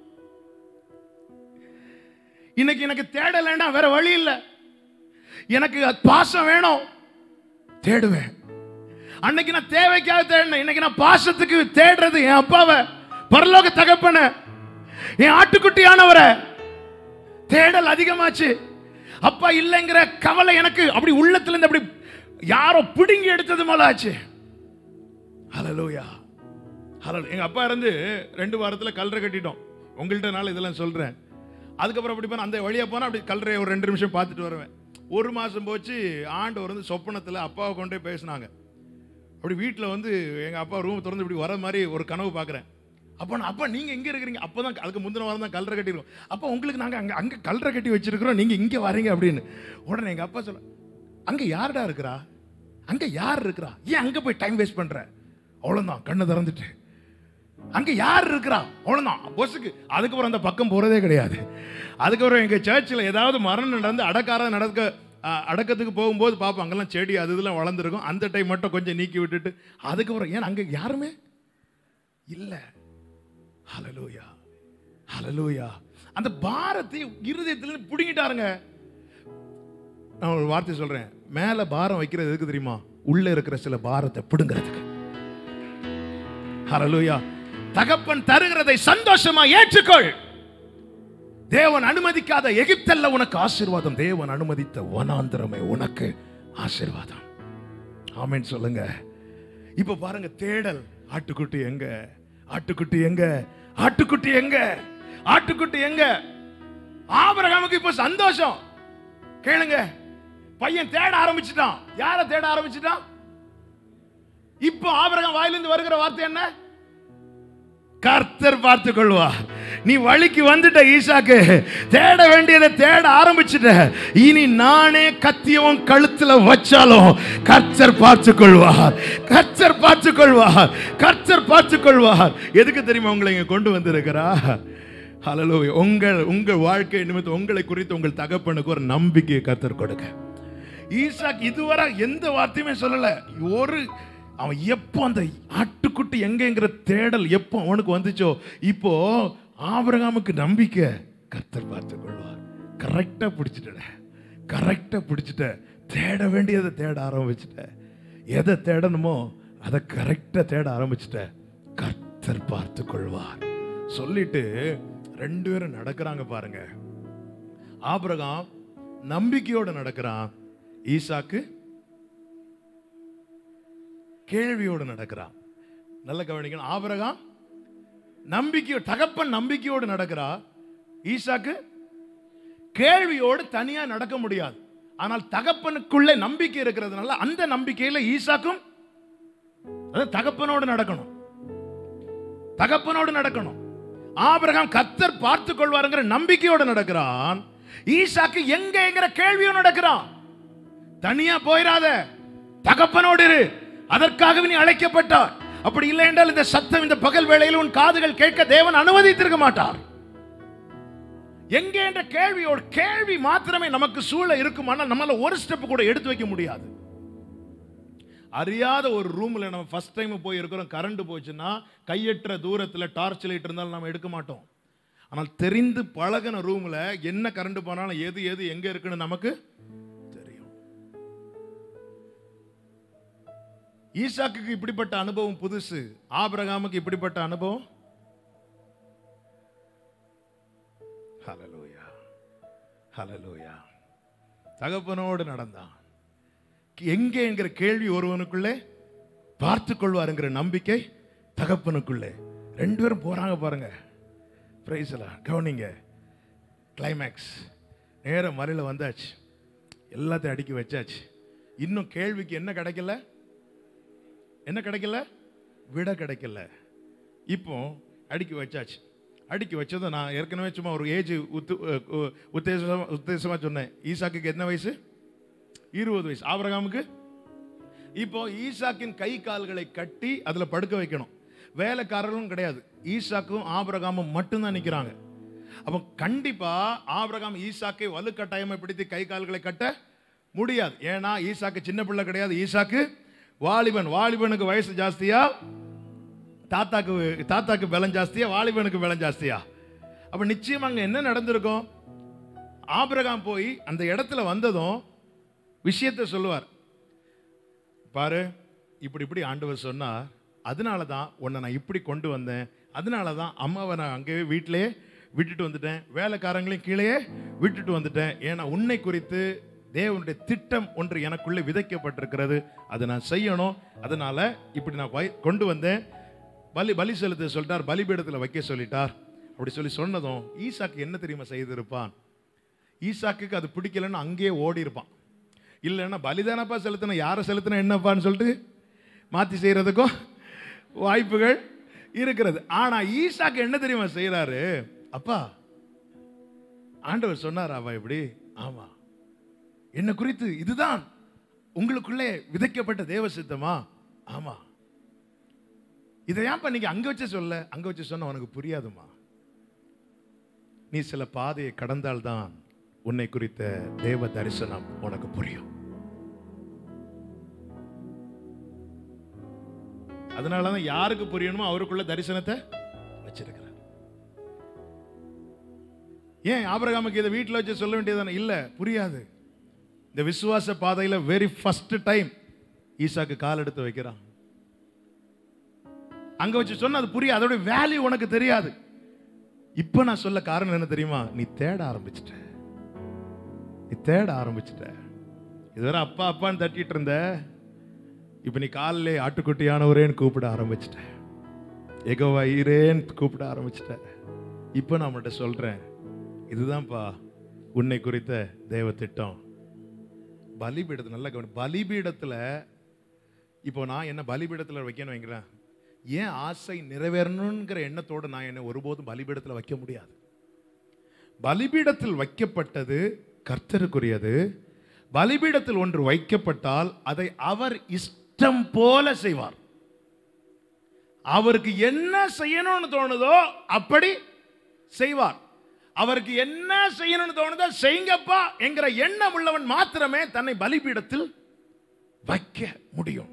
இன்னைக்கு எனக்கு தேடல் வேண்டாம் வேற வழி இல்லை எனக்கு பாசம் வேணும் தேடுவேன் அன்னைக்கு நான் தேவைக்காக தேடினேன் இன்னைக்கு நான் பாசத்துக்கு தேடுறது என் அப்பாவை பரலோக தகப்பன என் ஆட்டுக்குட்டியானவரை தேடல் அதிகமாச்சு அப்பா இல்லைங்கிற கவலை எனக்கு அப்படி உள்ளத்துல இருந்து அப்படி யாரோ பிடுங்கி எடுத்தது போல ஆச்சு ஹalleluya ஹalleluya எங்க அப்பா இருந்து ரெண்டு வாரத்துல கல்றை கட்டிட்டோம் உங்கள்கிட்டனால இதெல்லாம் சொல்றேன் அதுக்கப்புறம் அப்படி போனா அந்த வழியா போனா அப்படி கல்றை ஒரு ரெண்டு நிமிஷம் பார்த்துட்டு வருவேன் ஒரு மாசம் போச்சு ஆண்டவர் வந்து சொப்பனத்துல அப்பாவை கொண்டே பேசினாங்க அப்படி வீட்டில் வந்து எங்கள் அப்பா ரூம் திறந்து இப்படி வர மாதிரி ஒரு கனவு பார்க்குறேன் அப்போ நான் அப்பா நீங்கள் எங்கே இருக்கிறீங்க அப்போ தான் அதுக்கு முந்தின வாரம் தான் கல்றை கட்டிருக்கோம் அப்போ உங்களுக்கு நாங்கள் அங்கே அங்கே கல்றை கட்டி வச்சிருக்கிறோம் நீங்கள் இங்கே வரீங்க அப்படின்னு உடனே எங்கள் அப்பா சொல்ல அங்கே யார்டா இருக்கிறா அங்கே யார் இருக்கிறா ஏன் அங்கே போய் டைம் வேஸ்ட் பண்ணுற அவ்வளோதான் கண்ணை திறந்துட்டு அங்க யார் இருக்கிறா அவ்வளவுதான் பொசுக்கு அதுக்கப்புறம் அந்த பக்கம் போறதே கிடையாது அதுக்கப்புறம் எங்க சர்ச்சில் ஏதாவது மரணம் நடந்து அடக்கார நடக்க அஹ், அடக்கத்துக்கு போகும்போது பார்ப்போம் அங்கெல்லாம் செடி அது இதெல்லாம் வளர்ந்துருக்கும் அந்த டைம் மட்டும் கொஞ்சம் நீக்கி விட்டுட்டு அதுக்கப்புறம் ஏன் அங்க யாருமே இல்லை ஹalleluya ஹalleluya அந்த பாரத்தை இருதயத்துல பிடுங்கிட்டாருங்க நான் ஒரு வார்த்தை சொல்றேன் மேல பாரம் வைக்கிறது எதுக்கு தெரியுமா உள்ள இருக்கிற சில பாரத்தை பிடுங்கிறதுக்கு ஹalleluya தகப்பன் தருகிறதை சந்தோஷமா ஏற்றுக்கொள் தேவன் அனுமதிக்காத எகிப்தல்ல உனக்கு ஆசீர்வாதம் தேவன் அனுமதித்த வனாந்திரமே உனக்கு ஆசீர்வாதம் ஆமென் சொல்லுங்க இப்ப பாருங்க தேடல் ஆட்டுக்குட்டி எங்க ஆட்டுக்குட்டி எங்க ஆட்டுக்குட்டி எங்க ஆட்டுக்குட்டி எங்க ஆபிரகாமுக்கு இப்ப சந்தோஷம் கேளுங்க பையன் தேட ஆரம்பிச்சிட்டான் யார தேட ஆரம்பிச்சிட்டான் இப்போ ஆபிரகாம் வாயிலிருந்து வருகிற வார்த்தை என்ன கர்த்தர் பார்த்துக் கொள்வார் நீ வழிக்கு வந்துட்ட ஈசாக்கு தேட வேண்டியதை தேட ஆரம்பிச்சிட்ட இனி நானே கத்தியவன் கழுத்துல வச்சாலும் கர்த்தர் பார்த்துக் கொள்வார் கர்த்தர் பார்த்துக் கொள்வார் கர்த்தர் பார்த்துக் கொள்வார் எதுக்கு தெரியுமா உங்களை இங்க கொண்டு வந்திருக்கிறா ஹalleluya உங்கள் உங்கள் வாழ்க்கை நிமித்தம் உங்களை குறித்து உங்கள் தகப்பனுக்கு ஒரு நம்பிக்கையை கர்த்தர் கொடுக்க ஈசாக் இதுவரை எந்த வார்த்தையுமே சொல்லல ஒரு அவன் எப்போ அந்த ஆட்டுக்குட்டி எங்கங்கிற தேடல் எப்போ அவனுக்கு வந்துச்சோ இப்போ ஆபிரகாமுக்கு நம்பிக்கை கர்த்தர் பார்த்துக் கொள்வார் கரெக்டா பிடிச்சிட்ட கரெக்டா பிடிச்சிட்ட தேட வேண்டியதை தேட ஆரம்பிச்சிட்ட எதை தேடணுமோ அதை கரெக்டா தேட ஆரம்பிச்சிட்ட கர்த்தர் பார்த்துக் கொள்வார் சொல்லிட்டு ரெண்டு பேரும் நடக்கிறாங்க பாருங்க ஆபிரகாம் நம்பிக்கையோட நடக்கிறான் ஈசாக்கு கேள்வியோடு நடக்கிறான் நல்ல கவனிக்கணும் ஆபிரகாம் நம்பிக்கையோ தகப்பன் நம்பிக்கையோடு நடக்கிறா ஈசாக்கு கேள்வியோடு தனியா நடக்க முடியாது ஆனால் தகப்பனுக்குள்ளே நம்பிக்கை இருக்கிறதுனால அந்த நம்பிக்கையில ஈசாக்கும் அதாவது தகப்பனோடு நடக்கணும் தகப்பனோடு நடக்கணும் ஆபிரகாம் கத்தர் பார்த்துக் கொள்வாருங்கிற நம்பிக்கையோடு நடக்கிறான் ஈசாக்கு எங்கங்கிற கேள்வியோடு நடக்கிறான் தனியா போயிடாத தகப்பனோடு இரு அதற்காகவே நீ அழைக்கப்பட்டார் அப்படி இல்லை என்றால் இந்த சத்தம் இந்த பகல் வேளையில் உன் காதுகள் கேட்க தேவன் அனுமதித்திருக்க மாட்டார் எங்கே என்ற கேள்வியோடு கேள்வி மாத்திரமே நமக்கு சூழ இருக்குமானால் நம்மளால ஒரு ஸ்டெப் கூட எடுத்து வைக்க முடியாது அறியாத ஒரு ரூம்ல நம்ம ஃபர்ஸ்ட் டைம் போய் இருக்கிறோம் கரண்ட் போச்சுன்னா கையற்ற தூரத்துல டார்ச் லைட் இருந்தாலும் நம்ம எடுக்க மாட்டோம் ஆனால் தெரிந்து பழகின ரூம்ல என்ன கரண்ட் போனாலும் எது எது எங்க இருக்குன்னு நமக்கு தெரியும் ஈசாக்குக்கு இப்படிப்பட்ட அனுபவம் புதுசு ஆபிரகாமுக்கு இப்படிப்பட்ட அனுபவம் ஹalleluya ஹalleluya தகப்பனோடு நடந்தான் எங்கே என்கிற கேள்வி ஒருவனுக்குள்ளே பார்த்து கொள்வாருங்கிற நம்பிக்கை தகப்பனுக்குள்ளே ரெண்டு பேரும் போறாங்க பாருங்க பிரைஸ்ல கவனிங்க கிளைமேக்ஸ் நேரம் மலையில் வந்தாச்சு எல்லாத்தையும் அடுக்கி வச்சாச்சு இன்னும் கேள்விக்கு என்ன கிடைக்கல என்ன கிடைக்கல விட கிடைக்கல இப்போ அடுக்கி வச்சாச்சு அடுக்கி வச்சதும் நான் ஏற்கனவே சும்மா ஒரு ஏஜ் உத்து உ- உத்தேசமா உத்தேசமா சொன்னேன் ஈசாக்குக்கு என்ன வயசு இருபது வயசு ஆபிரகாமுக்கு இப்போ ஈசாக்கின் கை கால்களை கட்டி அதுல படுக்க வைக்கணும் வேலைக்காரர்களும் கிடையாது ஈசாக்கும் ஆபிரகாமும் மட்டும்தான் நிக்கிறாங்க அப்போ கண்டிப்பா ஆபிரகாம் ஈசாக்கை வலுக்கட்டாயமை பிடித்து கை கால்களை கட்ட முடியாது ஏன்னா ஈசாக்கு சின்ன பிள்ளை கிடையாது ஈசாக்கு வாலிபன் வாலிபனுக்கு வயசு ஜாஸ்தியா தாத்தாக்கு தாத்தாக்கு பலம் ஜாஸ்தியா வாலிபனுக்கு பலம் ஜாஸ்தியா அப்ப நிச்சயம் அங்க என்ன நடந்திருக்கும் ஆபிரகாம் போய் அந்த இடத்துல வந்ததும் விஷயத்தை சொல்லுவார் பாரு இப்படி இப்படி ஆண்டவர் சொன்னார் அதனால தான் உன்னை நான் இப்படி கொண்டு வந்தேன் அதனால தான் அம்மாவை நான் அங்கேயே வீட்டிலேயே விட்டுட்டு வந்துட்டேன் வேலைக்காரங்களையும் கீழேயே விட்டுட்டு வந்துட்டேன் ஏன்னா உன்னை குறித்து தேவனுடைய திட்டம் ஒன்று எனக்குள்ளே விதைக்கப்பட்டிருக்கிறது அதை நான் செய்யணும் அதனால இப்படி நான் வை- கொண்டு வந்தேன் பலி பலி செலுத்த சொல்லிட்டார் பலிபீடத்தில் வைக்க சொல்லிட்டார் அப்படி சொல்லி சொன்னதும் ஈசாக்கு என்ன தெரியுமா செய்திருப்பான் ஈசாக்குக்கு அது பிடிக்கலன்னு அங்கேயே ஓடி இருப்பான் இல்லைன்னா பலிதானப்பா செலுத்தின யாரை செலுத்தின என்னப்பான்னு சொல்லிட்டு மாற்றி செய்கிறதுக்கும் வாய்ப்புகள் இருக்கிறது ஆனா ஈசாக்கு என்ன தெரியுமா செய்யறாரு அப்பா ஆண்டவர் சொன்னார் அவ இப்படி ஆமா என்ன குறித்து இதுதான் உங்களுக்குள்ளே விதைக்கப்பட்ட தேவ சித்தமா ஆமா இதை ஏன்பா நீங்க அங்க வச்சு சொல்ல அங்க வச்சு சொன்ன உனக்கு புரியாதுமா நீ சில பாதையை கடந்தால்தான் உன்னை குறித்த தேவ தரிசனம் உனக்கு புரியும் அதனாலதான் யாருக்கு புரியணுமோ அவருக்குள்ள தரிசனத்தை வச்சிருக்கிறார் ஏன் ஆபிரகாமுக்கு இதை வீட்டில் வச்சு சொல்ல வேண்டியதானே இல்ல புரியாது இந்த விசுவாச பாதையில வெரி ஃபர்ஸ்ட் டைம் ஈசாக்கு கால் எடுத்து வைக்கிறான் அங்க வச்சு சொன்னா அது புரியாது அதோட வேல்யூ உனக்கு தெரியாது இப்போ நான் சொல்ல காரணம் என்ன தெரியுமா நீ தேட ஆரம்பிச்சிட்ட நீ தேட ஆரம்பிச்சிட்ட இதுவரை அப்பா அப்பான்னு தட்டிட்டு இருந்த இப்போ நீ காலிலே ஆட்டுக்குட்டியானவரேன்னு கூப்பிட ஆரம்பிச்சிட்ட எகோவா ஈரேன்னு கூப்பிட ஆரம்பிச்சிட்ட இப்போ நான் உன்கிட்ட சொல்றேன் இதுதான்ப்பா உன்னை குறித்த தேவ திட்டம் பலிபீடத்தை நல்லா கவனி பலிபீடத்துல இப்போ நான் என்ன பலிபீடத்துல வைக்கணும் வைக்கிறேன் ஏன் ஆசை நிறைவேறணுங்கிற எண்ணத்தோடு நான் என்னை ஒருபோதும் பலிபீடத்தில் வைக்க முடியாது பலிபீடத்தில் வைக்கப்பட்டது கர்த்தருக்குரியது பலிபீடத்தில் ஒன்று வைக்கப்பட்டால் அதை அவர் இஷ்டம் போல செய்வார் அவருக்கு என்ன செய்யணும்னு தோணுதோ அப்படி செய்வார் அவருக்கு என்ன செய்யணும்னு தோணுதோ செய்யுங்கப்பா என்கிற எண்ணம் உள்ளவன் மாத்திரமே தன்னை பலிபீடத்தில் வைக்க முடியும்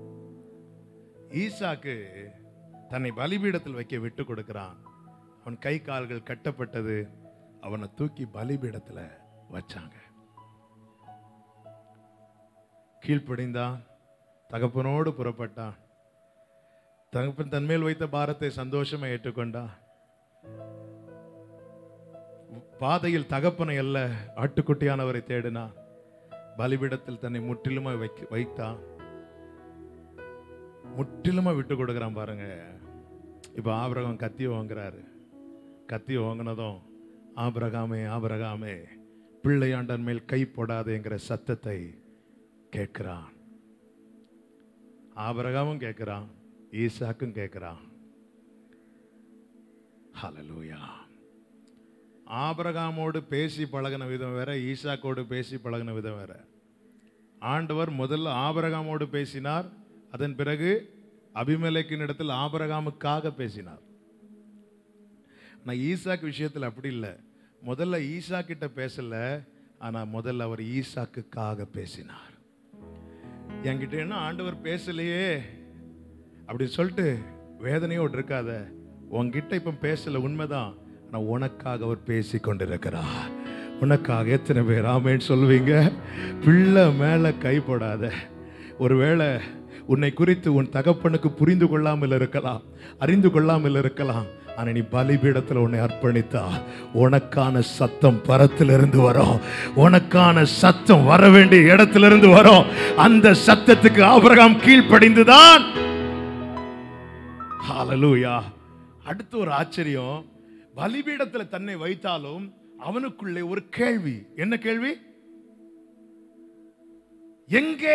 ஈசாக்கு தன்னை பலிபீடத்தில் வைக்க விட்டு கொடுக்கிறான் அவன் கை கால்கள் கட்டப்பட்டது அவனை தூக்கி பலிபீடத்தில் வச்சாங்க கீழ்ப்படிந்தான் தகப்பனோடு புறப்பட்டான் தகப்பன் தன்மேல் வைத்த பாரத்தை சந்தோஷமா ஏற்றுக்கொண்டான் பாதையில் தகப்பனை அல்ல ஆட்டுக்குட்டியானவரை தேடினான் பலிபீடத்தில் தன்னை முற்றிலுமா வைக்க வைத்தான் முற்றிலுமா விட்டு கொடுக்குறான் பாருங்க இப்போ ஆபிரகாம் கத்தி வாங்குறாரு கத்தி வாங்கினதும் ஆபிரகாமே ஆபிரகாமே பிள்ளையாண்டன் மேல் கை போடாதேங்கிற சத்தத்தை கேட்கிறான் ஆபிரகாமும் கேட்கிறான் ஈசாக்கும் கேட்கிறான் ஹalleluya ஆபிரகாமோடு பேசி பழகின விதம் வேற ஈசாக்கோடு பேசி பழகின விதம் வேற ஆண்டவர் முதல்ல ஆபிரகாமோடு பேசினார் அதன் பிறகு அபிமெலேக்கின் இடத்தில் ஆபிரகாமுக்காக பேசினார் நான் ஈசாக்கு விஷயத்தில் அப்படி இல்லை முதல்ல ஈசா கிட்ட பேசல ஆனா முதல்ல அவர் ஈசாக்குக்காக பேசினார் என்கிட்ட என்ன ஆண்டவர் பேசலையே அப்படி சொல்லிட்டு வேதனையோடு இருக்காத உன்கிட்ட இப்ப பேசல உண்மைதான் ஆனா உனக்காக அவர் பேசி கொண்டிருக்கிறார் உனக்காக எத்தனை பேர் ஆமேன்னு சொல்லுவீங்க பிள்ளை மேல கை போடாத ஒருவேளை உன்னை குறித்து உன் தகப்பனுக்கு புரிந்து கொள்ளாமல் இருக்கலாம் அறிந்து கொள்ளாமல் இருக்கலாம் ஆனா நீ பலிபீடத்தில் உன்னை அர்ப்பணித்தா உனக்கான சத்தம் பரத்திலிருந்து வரும் உனக்கான சத்தம் வர வேண்டிய இடத்திலிருந்து வரும் அந்த சத்தத்துக்கு ஆபிரகாம் கீழ்ப்படிந்துதான் ஹalleluya அடுத்து ஒரு ஆச்சரியம் பலிபீடத்துல தன்னை வைத்தாலும் அவனுக்குள்ளே ஒரு கேள்வி என்ன கேள்வி எங்கே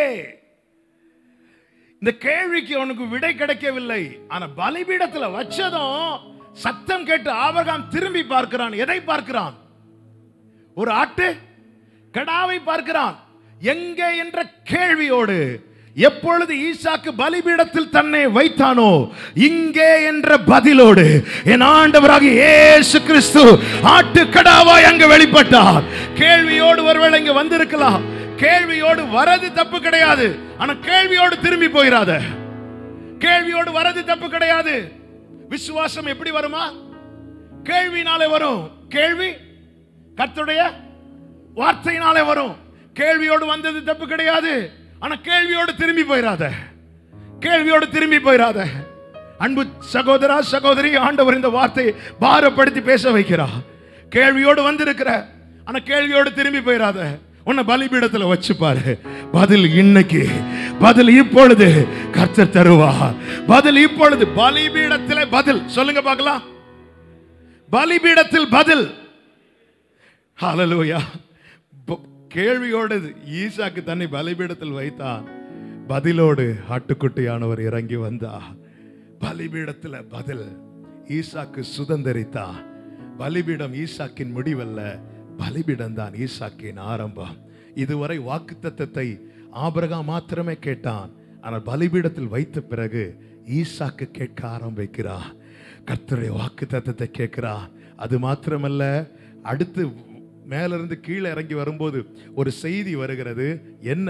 இந்த கேள்விக்கு அவனுக்கு விடை கிடைக்கவில்லை ஆனா பலிபீடத்துல வச்சதும் சத்தம் கேட்டு ஆபரகாம் திரும்பி பார்க்கிறான் எதை பார்க்கிறான் ஒரு ஆட்டு கடாவை பார்க்கிறான் எங்கே என்ற கேள்வியோடு எப்பொழுது ஈசாக்கு பலிபீடத்தில் தன்னை வைத்தானோ இங்கே என்ற பதிலோடு என் ஆண்டவராக இயேசு கிறிஸ்து ஆட்டு கடாவாய் அங்கு வெளிப்பட்டார் கேள்வியோடு ஒருவேளை இங்க வந்திருக்கலாம் கேள்வியோடு வரது தப்பு கிடையாது ஆனா கேள்வியோடு திரும்பி போயிடாத கேள்வியோடு வரது தப்பு கிடையாது விசுவாசம் எப்படி வருமா கேள்வினாலே வரும் கேள்வி கர்த்தருடைய வார்த்தையினாலே வரும் கேள்வியோடு வந்தது தப்பு கிடையாது ஆனா கேள்வியோடு திரும்பி போயிடாத கேள்வியோடு திரும்பி போயிடாத அன்பு சகோதரா சகோதரி ஆண்டவர் இந்த வார்த்தையை பாரப்படுத்தி பேச வைக்கிறா கேள்வியோடு வந்திருக்கிற ஆனா கேள்வியோடு திரும்பி போயிடாத உன்னை பலிபீடத்துல வச்சு பாரு பதில் இன்னைக்கு பதில் இப்பொழுது கர்த்தர் தருவா பதில் இப்பொழுது பலிபீடத்திலே பதில் சொல்லுங்க பார்க்கலாம் பலிபீடத்தில் பதில் ஹalleluya ப- கேள்வியோடு ஈசாக்கு தன்னை பலிபீடத்தில் வைத்தான் பதிலோடு ஆட்டுக்குட்டியானவர் இறங்கி வந்தா பலிபீடத்தில் பதில் ஈசாக்கு சுதந்தரித்தா பலிபீடம் ஈசாக்கின் முடிவல்ல பலிபீடம் தான் ஈசாக்கின் ஆரம்பம் இதுவரை வாக்குத்தத்தத்தை ஆபிரகாம் மாத்திரமே கேட்டான் ஆனால் பலிபீடத்தில் வைத்த பிறகு ஈசாக்கு கேட்க ஆரம்பிக்கிறா கர்த்தருடைய வாக்கு தத்தத்தை கேட்கிறா அது மாத்திரமல்ல அடுத்து மேலிருந்து கீழே இறங்கி வரும்போது ஒரு செய்தி வருகிறது என்ன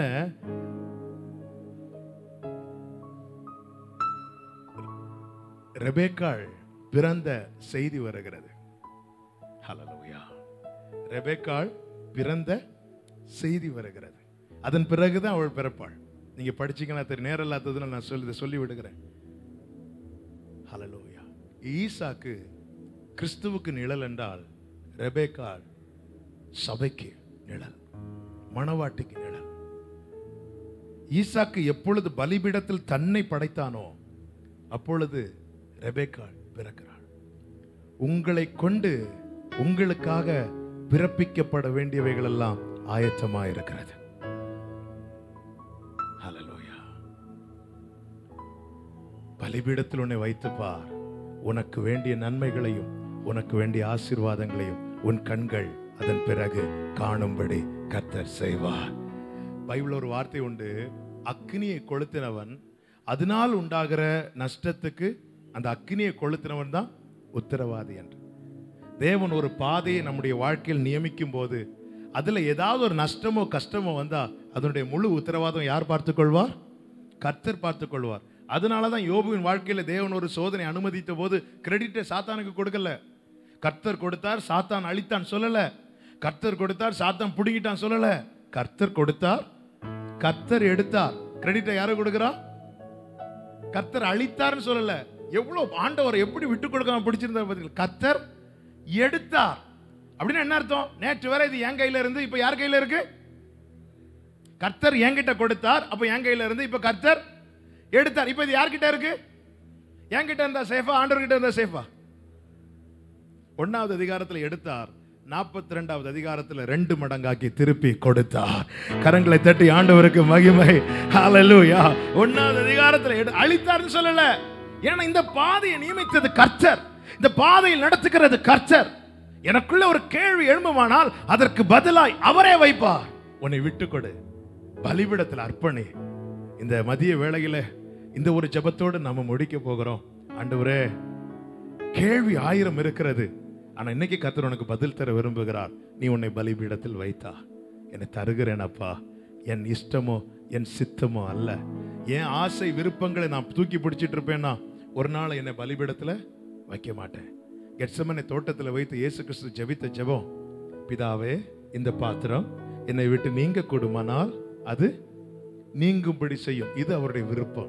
ரெபேக்காள் பிறந்த செய்தி வருகிறது ஹalleluya ரெபேக்காள் பிறந்த செய்தி வருகிறது அதன் பிறகுதான் அவள் பிறப்பாள் நீங்க படிச்சீங்கன்னா தெரியும் நேரம் இல்லாததுனால நான் சொல்லி இதை சொல்லி விடுகிறேன் ஹalleluya ஈசாக்கு கிறிஸ்துவுக்கு நிழல் என்றால் ரெபேக்காள் சபைக்கு நிழல் மணவாட்டிக்கு நிழல் ஈசாக்கு எப்பொழுது பலிபீடத்தில் தன்னை படைத்தானோ அப்பொழுது ரெபேக்காள் பிறக்கிறாள் உங்களை கொண்டு உங்களுக்காக பிறப்பிக்கப்பட வேண்டியவைகள் எல்லாம் ஆயத்தமாக இருக்கிறது ஹalleluya பலிபீடத்தில் உன்னை வைத்து பார் உனக்கு வேண்டிய நன்மைகளையும் உனக்கு வேண்டிய ஆசீர்வாதங்களையும் உன் கண்கள் அதன் பிறகு காணும்படி கர்த்தர் செய்வார் பைபிள் ஒரு வார்த்தை உண்டு அக்னியை கொளுத்தினவன் அதனால் உண்டாகிற நஷ்டத்துக்கு அந்த அக்னியை கொளுத்தினவன் தான் உத்தரவாதி என்று தேவன் ஒரு பாதையை நம்முடைய வாழ்க்கையில் நியமிக்கும் போது அதுல ஏதாவது ஒரு நஷ்டமோ கஷ்டமோ வந்தா அதனுடைய முழு உத்தரவாதம் யார் பார்த்துக் கொள்வார் கர்த்தர் பார்த்துக் கொள்வார் அதனால தான் யோபுவின் வாழ்க்கையில தேவன் ஒரு சோதனை அனுமதித்த போது கிரெடிட்டை சாத்தானுக்கு கொடுக்கல கர்த்தர் கொடுத்தார் சாத்தான் அழித்தான் சொல்லல கர்த்தர் கொடுத்தார் சாத்தான் புடுங்கிட்டான் சொல்லல கர்த்தர் கொடுத்தார் கர்த்தர் எடுத்தார் கிரெடிட்டை யாரு கொடுக்கிறா கர்த்தர் அழித்தார்னு சொல்லல எவ்வளவு ஆண்டவர் எப்படி விட்டு கொடுக்காம பிடிச்சிருந்தார் பாத்தீங்களா கர்த்தர் எடுத்தார் அப்படின்னா என்ன அர்த்தம் நேற்று வரை இது என் கையில இருந்து இப்ப யார் கையில இருக்கு கர்த்தர் என்கிட்ட கொடுத்தார் அப்ப என் கையில இருந்து இப்ப கர்த்தர் எடுத்தார் இப்ப இது யார்கிட்ட இருக்கு என்கிட்ட இருந்தா சேஃபா ஆண்டவர் கிட்ட இருந்தா சேஃபா ஒன்னாவது அதிகாரத்துல எடுத்தார் நாற்பத்தி ரெண்டாவது அதிகாரத்துல ரெண்டு மடங்காக்கி திருப்பி கொடுத்தார் கரங்களை தட்டி ஆண்டவருக்கு மகிமை ஹalleluya ஒன்னாவது அதிகாரத்துல எடு அழித்தார்னு சொல்லல ஏன்னா இந்த பாதையை நியமித்தது கர்த்தர் இந்த பாதையில் நடத்துகிறது கர்த்தர் எனக்குள்ள ஒரு கேள்வி எழும்புமானால் அதற்கு பதிலாய் அவரே வைப்பார் உன்னை விட்டு கொடு பலிபிடத்தில் அர்ப்பணி இந்த மதிய வேளையில இந்த ஒரு ஜெபத்தோடு நாம முடிக்க போகிறோம் ஆண்டவரே கேள்வி ஆயிரம் இருக்கிறது ஆனா இன்னைக்கு கர்த்தர் உனக்கு பதில் தர விரும்புகிறார் நீ உன்னை பலிபீடத்தில் வைத்தா என்னை தருகிறேன் அப்பா என் இஷ்டமோ என் சித்தமோ அல்ல என் ஆசை விருப்பங்களை நான் தூக்கி பிடிச்சிட்டு இருப்பேன்னா ஒரு நாள் என்னை பலிபீடத்துல வைக்க மாட்டேன் கெட்சமனை தோட்டத்தில் வைத்து இயேசு கிறிஸ்து ஜெபித்த ஜெபம் பிதாவே இந்த பாத்திரம் என்னை விட்டு நீங்க கூடுமானால் அது நீங்கும்படி செய்யும் இது அவருடைய விருப்பம்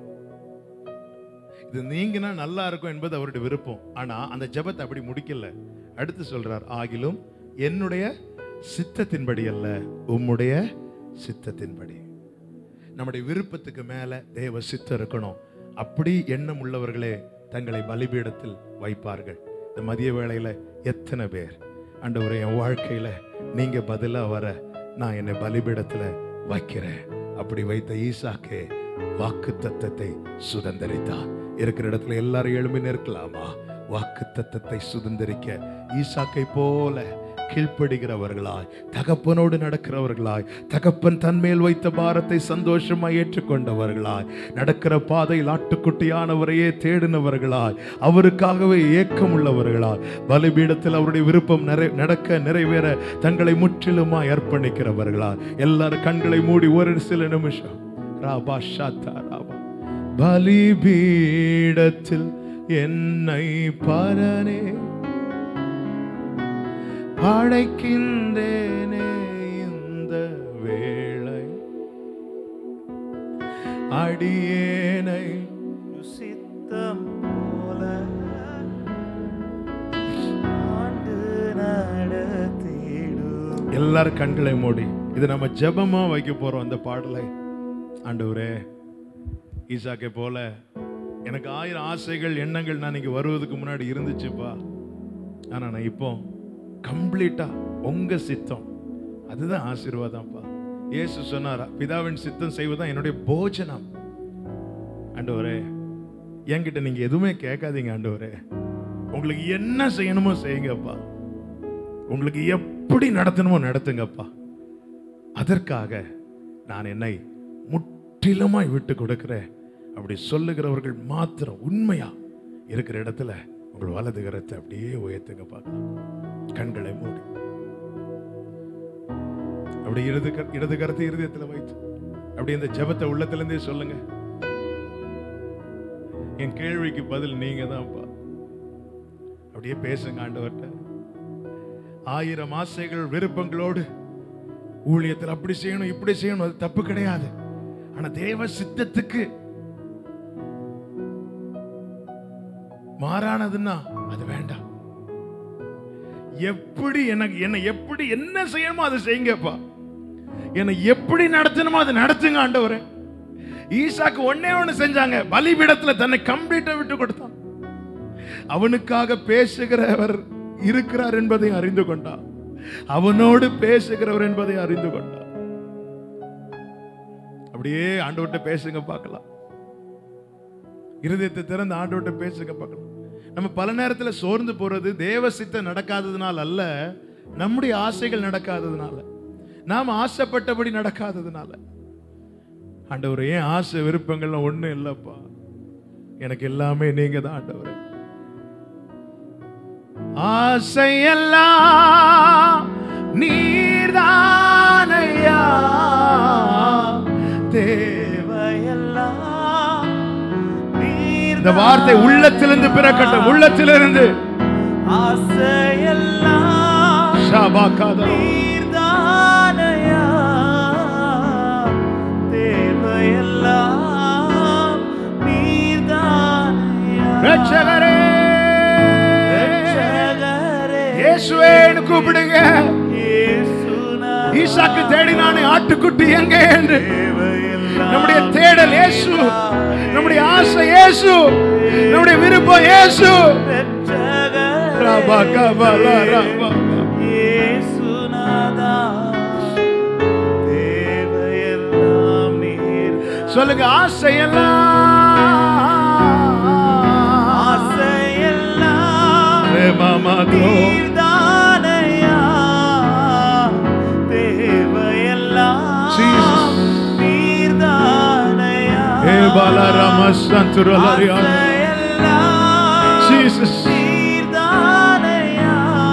இது நீங்கினா நல்லா இருக்கும் என்பது அவருடைய விருப்பம் ஆனா அந்த ஜெபத்தை அப்படி முடிக்கல அடுத்து சொல்றார் ஆகிலும் என்னுடைய சித்தத்தின்படி அல்ல உம்முடைய சித்தத்தின்படி நம்முடைய விருப்பத்துக்கு மேல தேவ சித்தம் இருக்கணும் அப்படி எண்ணம் உள்ளவர்களே தங்களை பலிபீடத்தில் வைப்பார்கள் இந்த மதிய வேளையில எத்தனை பேர் ஆண்டவரே என் வாழ்க்கையில நீங்க பதிலா வர நான் என்னை பலிபீடத்துல வைக்கிறேன் அப்படி வைத்த ஈசாக்கே வாக்கு தத்தத்தை சுதந்திரித்தார் இருக்கிற இடத்துல எல்லாரும் எழும்பி நிற்கலாமா வாக்கு தத்தத்தை சுதந்திரிக்க ஈசாக்கை போல கீழ்ப்படுகிறவர்களாய் தகப்பனோடு நடக்கிறவர்களாய் தகப்பன் தன்மேல் வைத்த பாரத்தை சந்தோஷமாய் ஏற்றுக்கொண்டவர்களாய் நடக்கிற பாதையில் ஆட்டுக்குட்டியானவரையே தேடினவர்களாய் அவருக்காகவே ஏக்கம் உள்ளவர்களாய் பலிபீடத்தில் அவருடைய விருப்பம் நிறை நடக்க நிறைவேற தங்களை முற்றிலுமாய் அர்ப்பணிக்கிறவர்களாய் எல்லாரும் கண்களை மூடி ஒரு சில நிமிஷம் ராபா ஷாத்தா ராபா பலிபீடத்தில் என்னை பரனே படைக்கின்றேனே இந்த வேளை அடியேனை சித்தம் போல ஆண்டு நடத்திடும் எல்லாரும் கண்களை மூடி இது நம்ம ஜெபமா வைக்க போறோம் அந்த பாடலை ஆண்டவரே ஈசாக்கை போல எனக்கு ஆயிரம் ஆசைகள் எண்ணங்கள் நான் இங்க வருவதுக்கு முன்னாடி இருந்துச்சுப்பா ஆனா நான் இப்போ கம்ப்ளீட்டா உங்க சித்தம் அதுதான் ஆசீர்வாதம்ப்பா இயேசு சொன்னார் பிதாவின் சித்தம் செய்வதுதான் என்னுடைய போஜனம் ஆண்டவரே என்கிட்ட நீங்க எதுவுமே கேட்காதீங்க ஆண்டவரே உங்களுக்கு என்ன செய்யணுமோ செய்யுங்கப்பா உங்களுக்கு எப்படி நடத்தணுமோ நடத்துங்கப்பா அதற்காக நான் என்னை முற்றிலுமாய் விட்டு கொடுக்கிறேன் அப்படி சொல்லுகிறவர்கள் மாத்திரம் உண்மையா இருக்கிற இடத்துல உங்கள் வலது கரத்தை அப்படியே உயர்த்துங்க பார்க்கலாம் கண்களை மூடி அப்படி இடது கர- இடது கரத்தை இருதயத்தில் வைத்து அப்படி இந்த ஜெபத்தை உள்ளத்திலிருந்தே சொல்லுங்க என் கேள்விக்கு பதில் நீங்க தான்ப்பா அப்படியே பேசுங்க ஆண்டவர்கிட்ட ஆயிரம் ஆசைகள் விருப்பங்களோடு ஊழியத்தில் அப்படி செய்யணும் இப்படி செய்யணும் அது தப்பு கிடையாது ஆனா தேவ சித்தத்துக்கு மாறானதுன்னா அது வேண்டாம் எப்படி எனக்கு என்ன எப்படி என்ன செய்யணுமோ அதை செய்யுங்கப்பா என்னை எப்படி நடத்தணுமோ அதை நடத்துங்க ஆண்டவரே ஈசாக்கு ஒண்ணே ஒண்ணு செஞ்சாங்க பலிபீடத்துல தன்னை கம்ப்ளீட்டா விட்டு கொடுத்தான் அவனுக்காக பேசுகிறவர் இருக்கிறார் என்பதை அறிந்து கொண்டான் அவனோடு பேசுகிறவர் என்பதை அறிந்து கொண்டான் அப்படியே ஆண்டவர்கிட்ட பேசுங்க பார்க்கலாம் இருதயத்தை திறந்து ஆண்டவர்கிட்ட பேசுங்க பார்க்கலாம் நம்ம பல நேரத்துல சோர்ந்து போறது தேவ சித்தம் நடக்காததுனால அல்ல நம்முடைய ஆசைகள் நடக்காததுனால நாம் ஆசைப்பட்டபடி நடக்காததுனால ஆண்டவர் ஏன் ஆசை விருப்பங்கள்லாம் ஒண்ணும் இல்லப்பா எனக்கு எல்லாமே நீங்க தான் ஆண்டவரே ஆசையெல்லாம் நீர்தானையா தேவையெல்லாம் இந்த வார்த்தை உள்ளத்திலிருந்து பிறக்கட்டும் உள்ளத்திலிருந்து ஆசையெல்லாம் ஷாபாக்காதா. நீர்தானையா தேவையெல்லாம் நீர்தானையா ரட்சகரே ரட்சகரே, இயேசுவேன்னு கூப்பிடுங்க இயேசுநாதா, ஈசாக்கு தேடினானே ஆட்டுக்குட்டி எங்கே என்று தேவையெல்லாம் நம்முடைய தேடல் இயேசு நம்முடைய ஆசை இயேசு நம்முடைய விருப்பம் இயேசு ரட்சகரே, ராபா கபலா ராபா இயேசுநாதா, தேவையெல்லாம் நீர்தானே. சொல்லுங்க ஆசையெல்லாம் ஆசையெல்லாம் ரே மாமா தோ நீர்தானையா, தேவையெல்லாம் Jesus. நீர்தானையா. ஏ பாலா ராமா சந்துரலரியா ஆசையெல்லாம் Jesus. நீர்தானையா,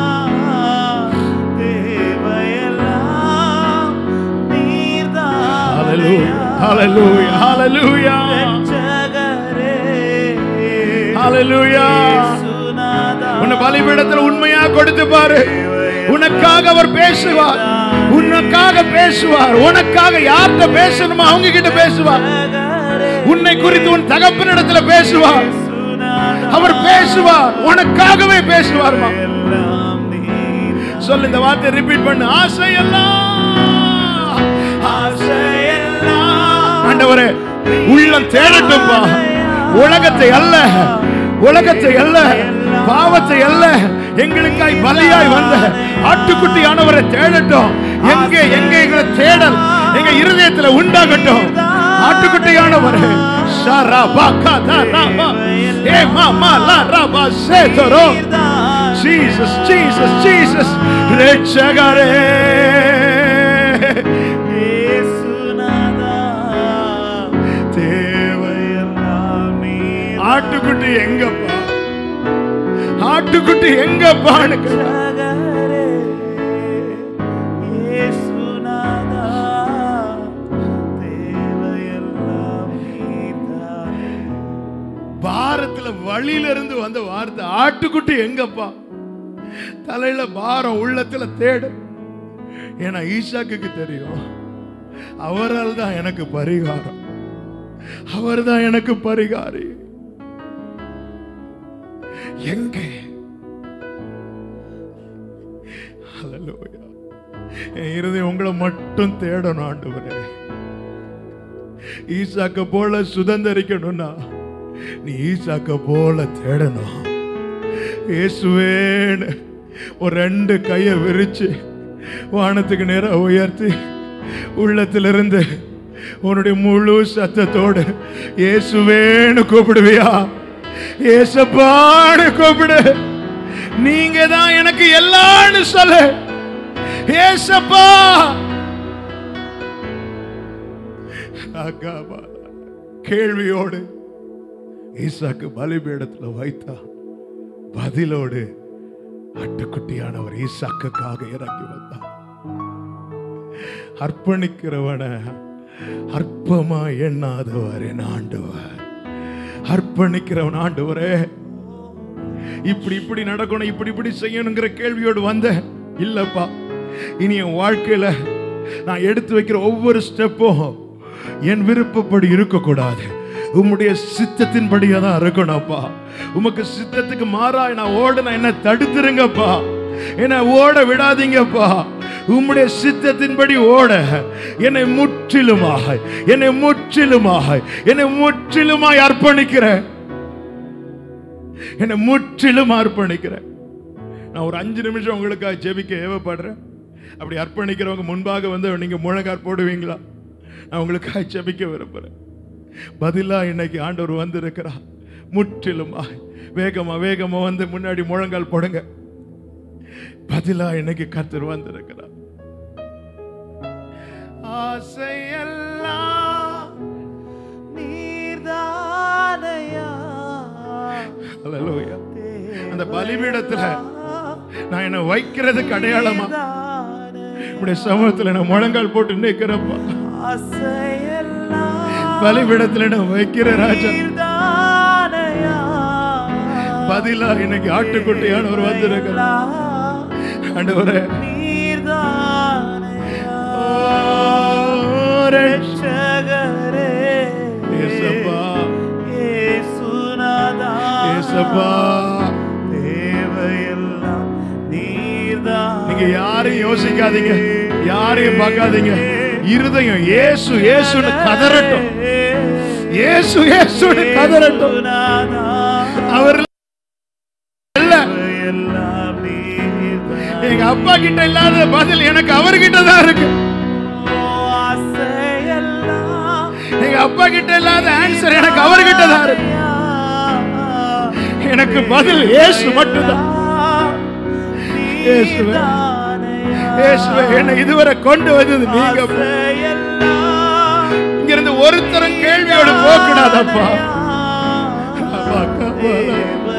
தேவையெல்லாம் நீர்தானையா. Hallelujah. Hallelujah. Hallelujah. ரட்சகரே, Hallelujah. இயேசுநாதா, உன்னை பலிபீடத்தில் உண்மையா கொடுத்து பாரு உனக்காக அவர் பேசுவார் உனக்காக பேசுவார் உனக்காக யார்கிட்ட பேசணுமோ அவங்க கிட்ட பேசுவார் ரட்சகரே, உன்னை குறித்து உன் தகப்பனிடத்துல பேசுவார் இயேசுநாதா, அவர் பேசுவார் உனக்காகவே பேசுவார்மா எல்லாம் நீர் சொல்லு இந்த வார்த்தை ரிப்பீட் பண்ணு ஆசையெல்லாம் ஆசையெல்லாம் ஆண்டவரே உள்ளம் தேடட்டும்பா உலகத்தை அல்ல உலகத்தை அல்ல பாவத்தை அல்ல எங்களுக்காய் பலியாய் வந்த ஆட்டுக்குட்டியானவரை தேடட்டும் எங்கே எங்கே எங்களை தேடல் எங்க இருதயத்துல உண்டாகட்டும் ஆட்டுக்குட்டியானவரே ஷரா பாக்கா தா ரா பா. ஏ மா மா லா ரா பா சே தரோ ஜீசஸ் ஜீசஸ் ஜீசஸ் ரட்சகரே இயேசுநாதா, தேவையெல்லாம் நீர் ஆட்டுக்குட்டி எங்கப்பா ஆட்டுக்குட்டி எங்கப்பான்னு கேட்டா. ரட்சகரே, இயேசுநாதா, தேவையெல்லாம் நீர்தானே. பாரத்துல வழியில இருந்து வந்த வார்த்தை ஆட்டுக்குட்டி எங்கப்பா தலையில பாரம் உள்ளத்துல தேடு ஏன்னா ஈசாக்குக்கு தெரியும் அவரால் தான் எனக்கு பரிகாரம் அவர்தான் எனக்கு பரிகாரி எங்கே Hallelujah. என் இருதயம் உங்களை மட்டும் தேடணும் ஆண்டவரே ஈசாக்க போல சுதந்திரிக்கணும்னா நீ ஈசாக்க போல தேடணும் இயேசுவேன்னு ஒரு ரெண்டு கையை விரிச்சு வானத்துக்கு நேரா உயர்த்தி உள்ளத்திலிருந்து உன்னுடைய முழு சத்தத்தோடு இயேசுவேன்னு கூப்பிடுவியா ஏசப்பான்னு கூப்பிடு நீங்க தான் எனக்கு எல்லாம்னு சொல்லு ஏசப்பா அக்காபா. கேள்வியோடு ஈசாக்கு பலிபீடத்துல வைத்தா பதிலோடு ஆட்டுக்குட்டியானவர் ஈசாக்குக்காக இறங்கி வந்தார் அர்ப்பணிக்கிறவன அற்பமா எண்ணாதவர் என் ஆண்டவர் அர்ப்பணிக்கிறவன் ஆண்டவரே இப்படி இப்படி நடக்கணும் இப்படி இப்படி செய்யணுங்கிற கேள்வியோடு வந்த இல்லப்பா இனி என் வாழ்க்கையில நான் எடுத்து வைக்கிற ஒவ்வொரு ஸ்டெப்பும் என் விருப்பப்படி இருக்கக்கூடாது உம்முடைய சித்தத்தின்படியா தான் இருக்கணும்ப்பா உமக்கு சித்தத்துக்கு மாறா நான் ஓடுன என்ன தடுத்துருங்கப்பா என்னை ஓட விடாதீங்கப்பா உம்முடைய சித்தத்தின்படி ஓட என்னை முற்றிலுமாக என்னை முற்றிலுமாக என்னை முற்றிலுமாய் அர்ப்பணிக்கிறேன் என்னை முற்றிலும் அர்ப்பணிக்கிறேன் நான் ஒரு அஞ்சு நிமிஷம் உங்களுக்காக ஜெபிக்க ஏவப்படுறேன் அப்படி அர்ப்பணிக்கிறவங்க முன்பாக வந்து நீங்க முழங்கார் போடுவீங்களா நான் உங்களுக்காக ஜெபிக்க விரும்புறேன் பதிலா இன்னைக்கு ஆண்டவர் வந்து இருக்கிறா முற்றிலுமா வேகமா வேகமா வந்து முன்னாடி முழங்கால் போடுங்க பதிலா இன்னைக்கு கர்த்தர் வந்து இருக்கிறார் ஆசையெல்லாம் நீர்தானையா Hallelujah. அந்த பலிபீடத்துல நான் என்ன வைக்கிறதுக்கு அடையாளமா உடைய சமூகத்துல நான் முழங்கால் போட்டு நிக்கிறப்பா ஆசையெல்லாம் பலிபீடத்துல நான் வைக்கிற ராஜா நீர்தானையா பதிலா இன்னைக்கு ஆட்டுக்குட்டியானவர் வந்திருக்கிறார் ஆண்டவரே நீர்தானையா ஓ, ரட்ச- ரட்சகரே ஏசப்பா இயேசுநாதா ஏசப்பா தேவையெல்லாம் நீர்தான் நீங்க யாரையும் யோசிக்காதீங்க யாரையும் பார்க்காதீங்க இருதயம் இயேசு இயேசுன்னு கதறட்டும் இயேசு இயேசுன்னு கதறட்டும் அவர் இல்ல எல்லாம் நீர்தான் எங்க அப்பா கிட்ட இல்லாத பதில் எனக்கு அவர்கிட்ட தான் இருக்கு ஆசையெல்லாம் எங்க அப்பா கிட்ட இல்லாத ஆன்சர் எனக்கு அவர்கிட்ட தான் இருக்கு எனக்கு பதில் இயேசு மட்டும்தான் இயேசுவே. இயேசுவே என்னை இதுவரை கொண்டு வந்தது நீங்க இங்க இருந்து ஒருத்தரும் கேள்வியோட போக கூடாதப்பா அப்பா, கபாலா.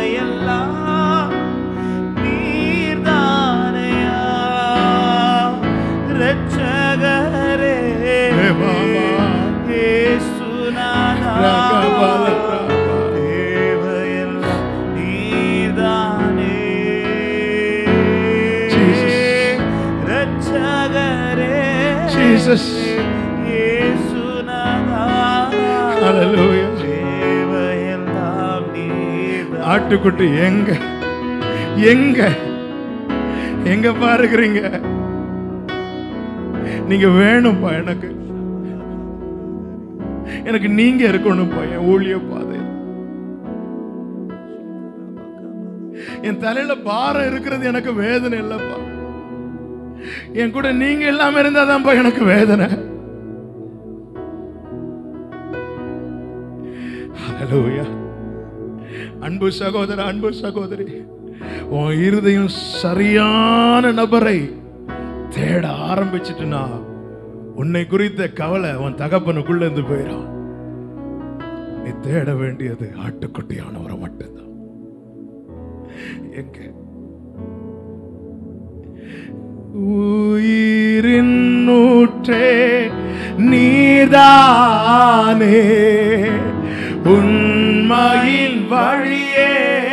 ரட்சகரே ஏ பாபா. இயேசுநாதா ரகபாலா, ரகபா. தேவையெல்லாம் நீர்தானே Jesus. ரட்சகரே Jesus. இயேசுநாதா Hallelujah. தேவையெல்லாம் நீர்தானே ஆட்டுக்குட்டி எங்க எங்க எங்க பாருக்கிறீங்க நீங்க வேணும்ப்பா எனக்கு எனக்கு நீங்க இருக்கணும்ப்பா என் ஊழிய பாதை என் தலையில பாரம் இருக்கிறது எனக்கு வேதனை இல்லப்பா என் கூட நீங்க இல்லாம இருந்தாதான்ப்பா எனக்கு வேதனை Hallelujah. அன்பு சகோதர அன்பு சகோதரி உன் இருதயம் சரியான நபரை தேட ஆரம்பிச்சிட்டுனா உன்னை குறித்த கவலை உன் தகப்பனுக்குள்ள இருந்து போயிடும் நீ தேட வேண்டியது ஆட்டுக்குட்டியானவரை மட்டும்தான் எங்க உயிரின் நூற்றே நீதானே உண்மையின் வழியே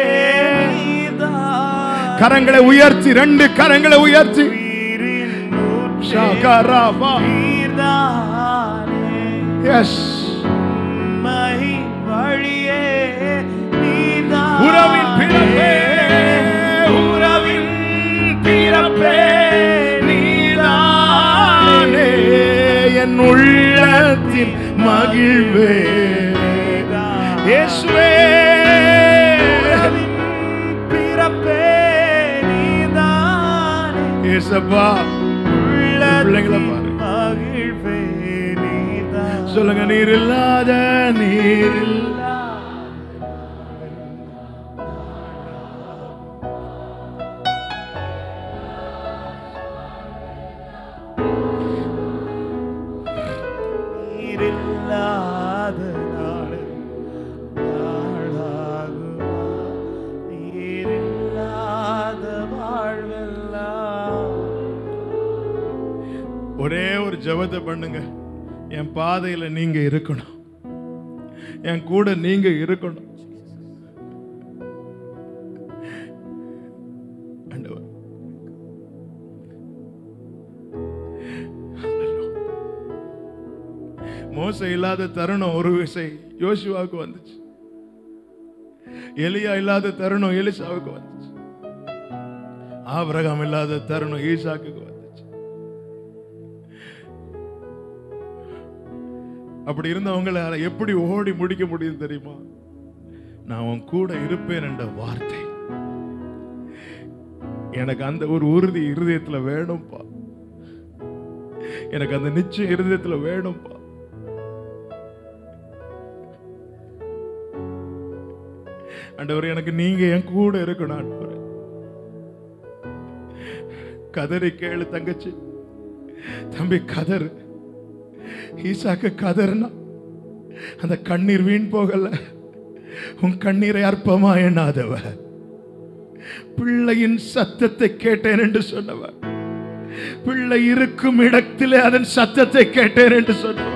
கரங்களை உயர்த்தி ரெண்டு கரங்களை உயர்த்தி ஷகரபா. Yes. உறவின் பிறப்பே உறவின் பிறப்பே நீதானே என் உள்ளத்தின் மகிழ்வே இயேசுவே இயேசப்பா பிள்ளைங்களை பாரு சொல்லுங்க நீர் இல்லாத நீர் இல்லா நீரில்லாத நாடு நாளாகுமா நீரில்லாத வாழ்வெல்லாம் ஒரே ஒரு ஜெபத்தை பண்ணுங்க என் பாதையில நீங்க இருக்கணும் என் கூட நீங்க இருக்கணும் ஆண்டவர். மோச இல்லாத தருணம் ஒரு விசை யோசுவாவுக்கு வந்துச்சு எலியா இல்லாத தருணம் எலிசாவுக்கு வந்துச்சு ஆபிரகாம் இல்லாத தருணம் ஈசாக்கு வந்துச்சு அப்படி இருந்தவங்களை எப்படி ஓடி முடிக்க முடியும் தெரியுமா நான் உன் கூட இருப்பேன் என்ற வார்த்தை எனக்கு அந்த ஒரு உறுதி இருதயத்துல வேணும்பா எனக்கு அந்த நிச்சயம் இருதயத்துல வேணும்பா ஆண்டவர் எனக்கு நீங்க என் கூட இருக்கணும் ஆண்டவரே கதறி கேளு தங்கச்சி தம்பி கதறு ஈசாக்கு கதறுனா அந்த கண்ணீர் வீண் போகல உன் கண்ணீரை அற்பமா எண்ணாதவ பிள்ளையின் சத்தத்தை கேட்டேன் என்று சொன்னவ பிள்ளை இருக்கும் இடத்திலே அதன் சத்தத்தை கேட்டேன் என்று சொன்னவ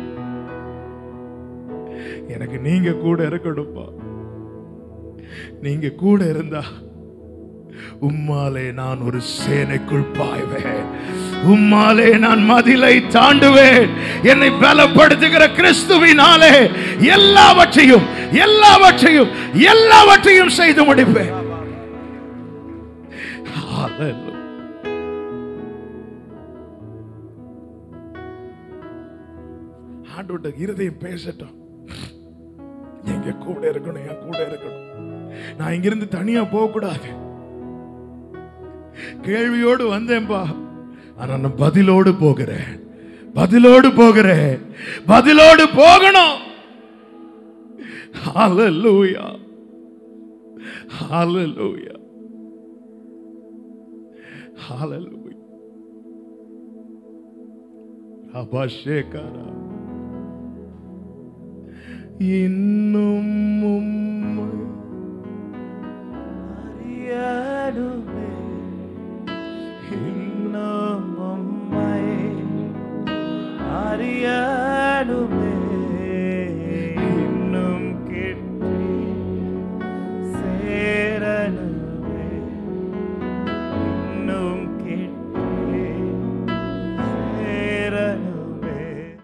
எனக்கு நீங்க கூட இருக்கணும்ப்பா நீங்க கூட இருந்தா உம்மாலே நான் ஒரு சேனைக்குள் பாய்வேன் உம்மாலே நான் மதிலை தாண்டுவேன் என்னை பலப்படுத்துகிற கிறிஸ்துவினாலே எல்லாவற்றையும் எல்லாவற்றையும் எல்லாவற்றையும் செய்து முடிப்பேன் Hallelujah. ஆண்டோட இருதயம் பேசட்டும் எங்க கூட இருக்கணும் என் கூட இருக்கணும் நான் இங்கிருந்து தனியா போக கூடாது கேள்வியோடு வந்தேன்பா ஆனா நான் பதிலோடு போகிறேன் பதிலோடு போகிறேன் பதிலோடு போகணும் ஹalleluya ஹalleluya ஹalleluya அபாஷேகாரா இன்னும்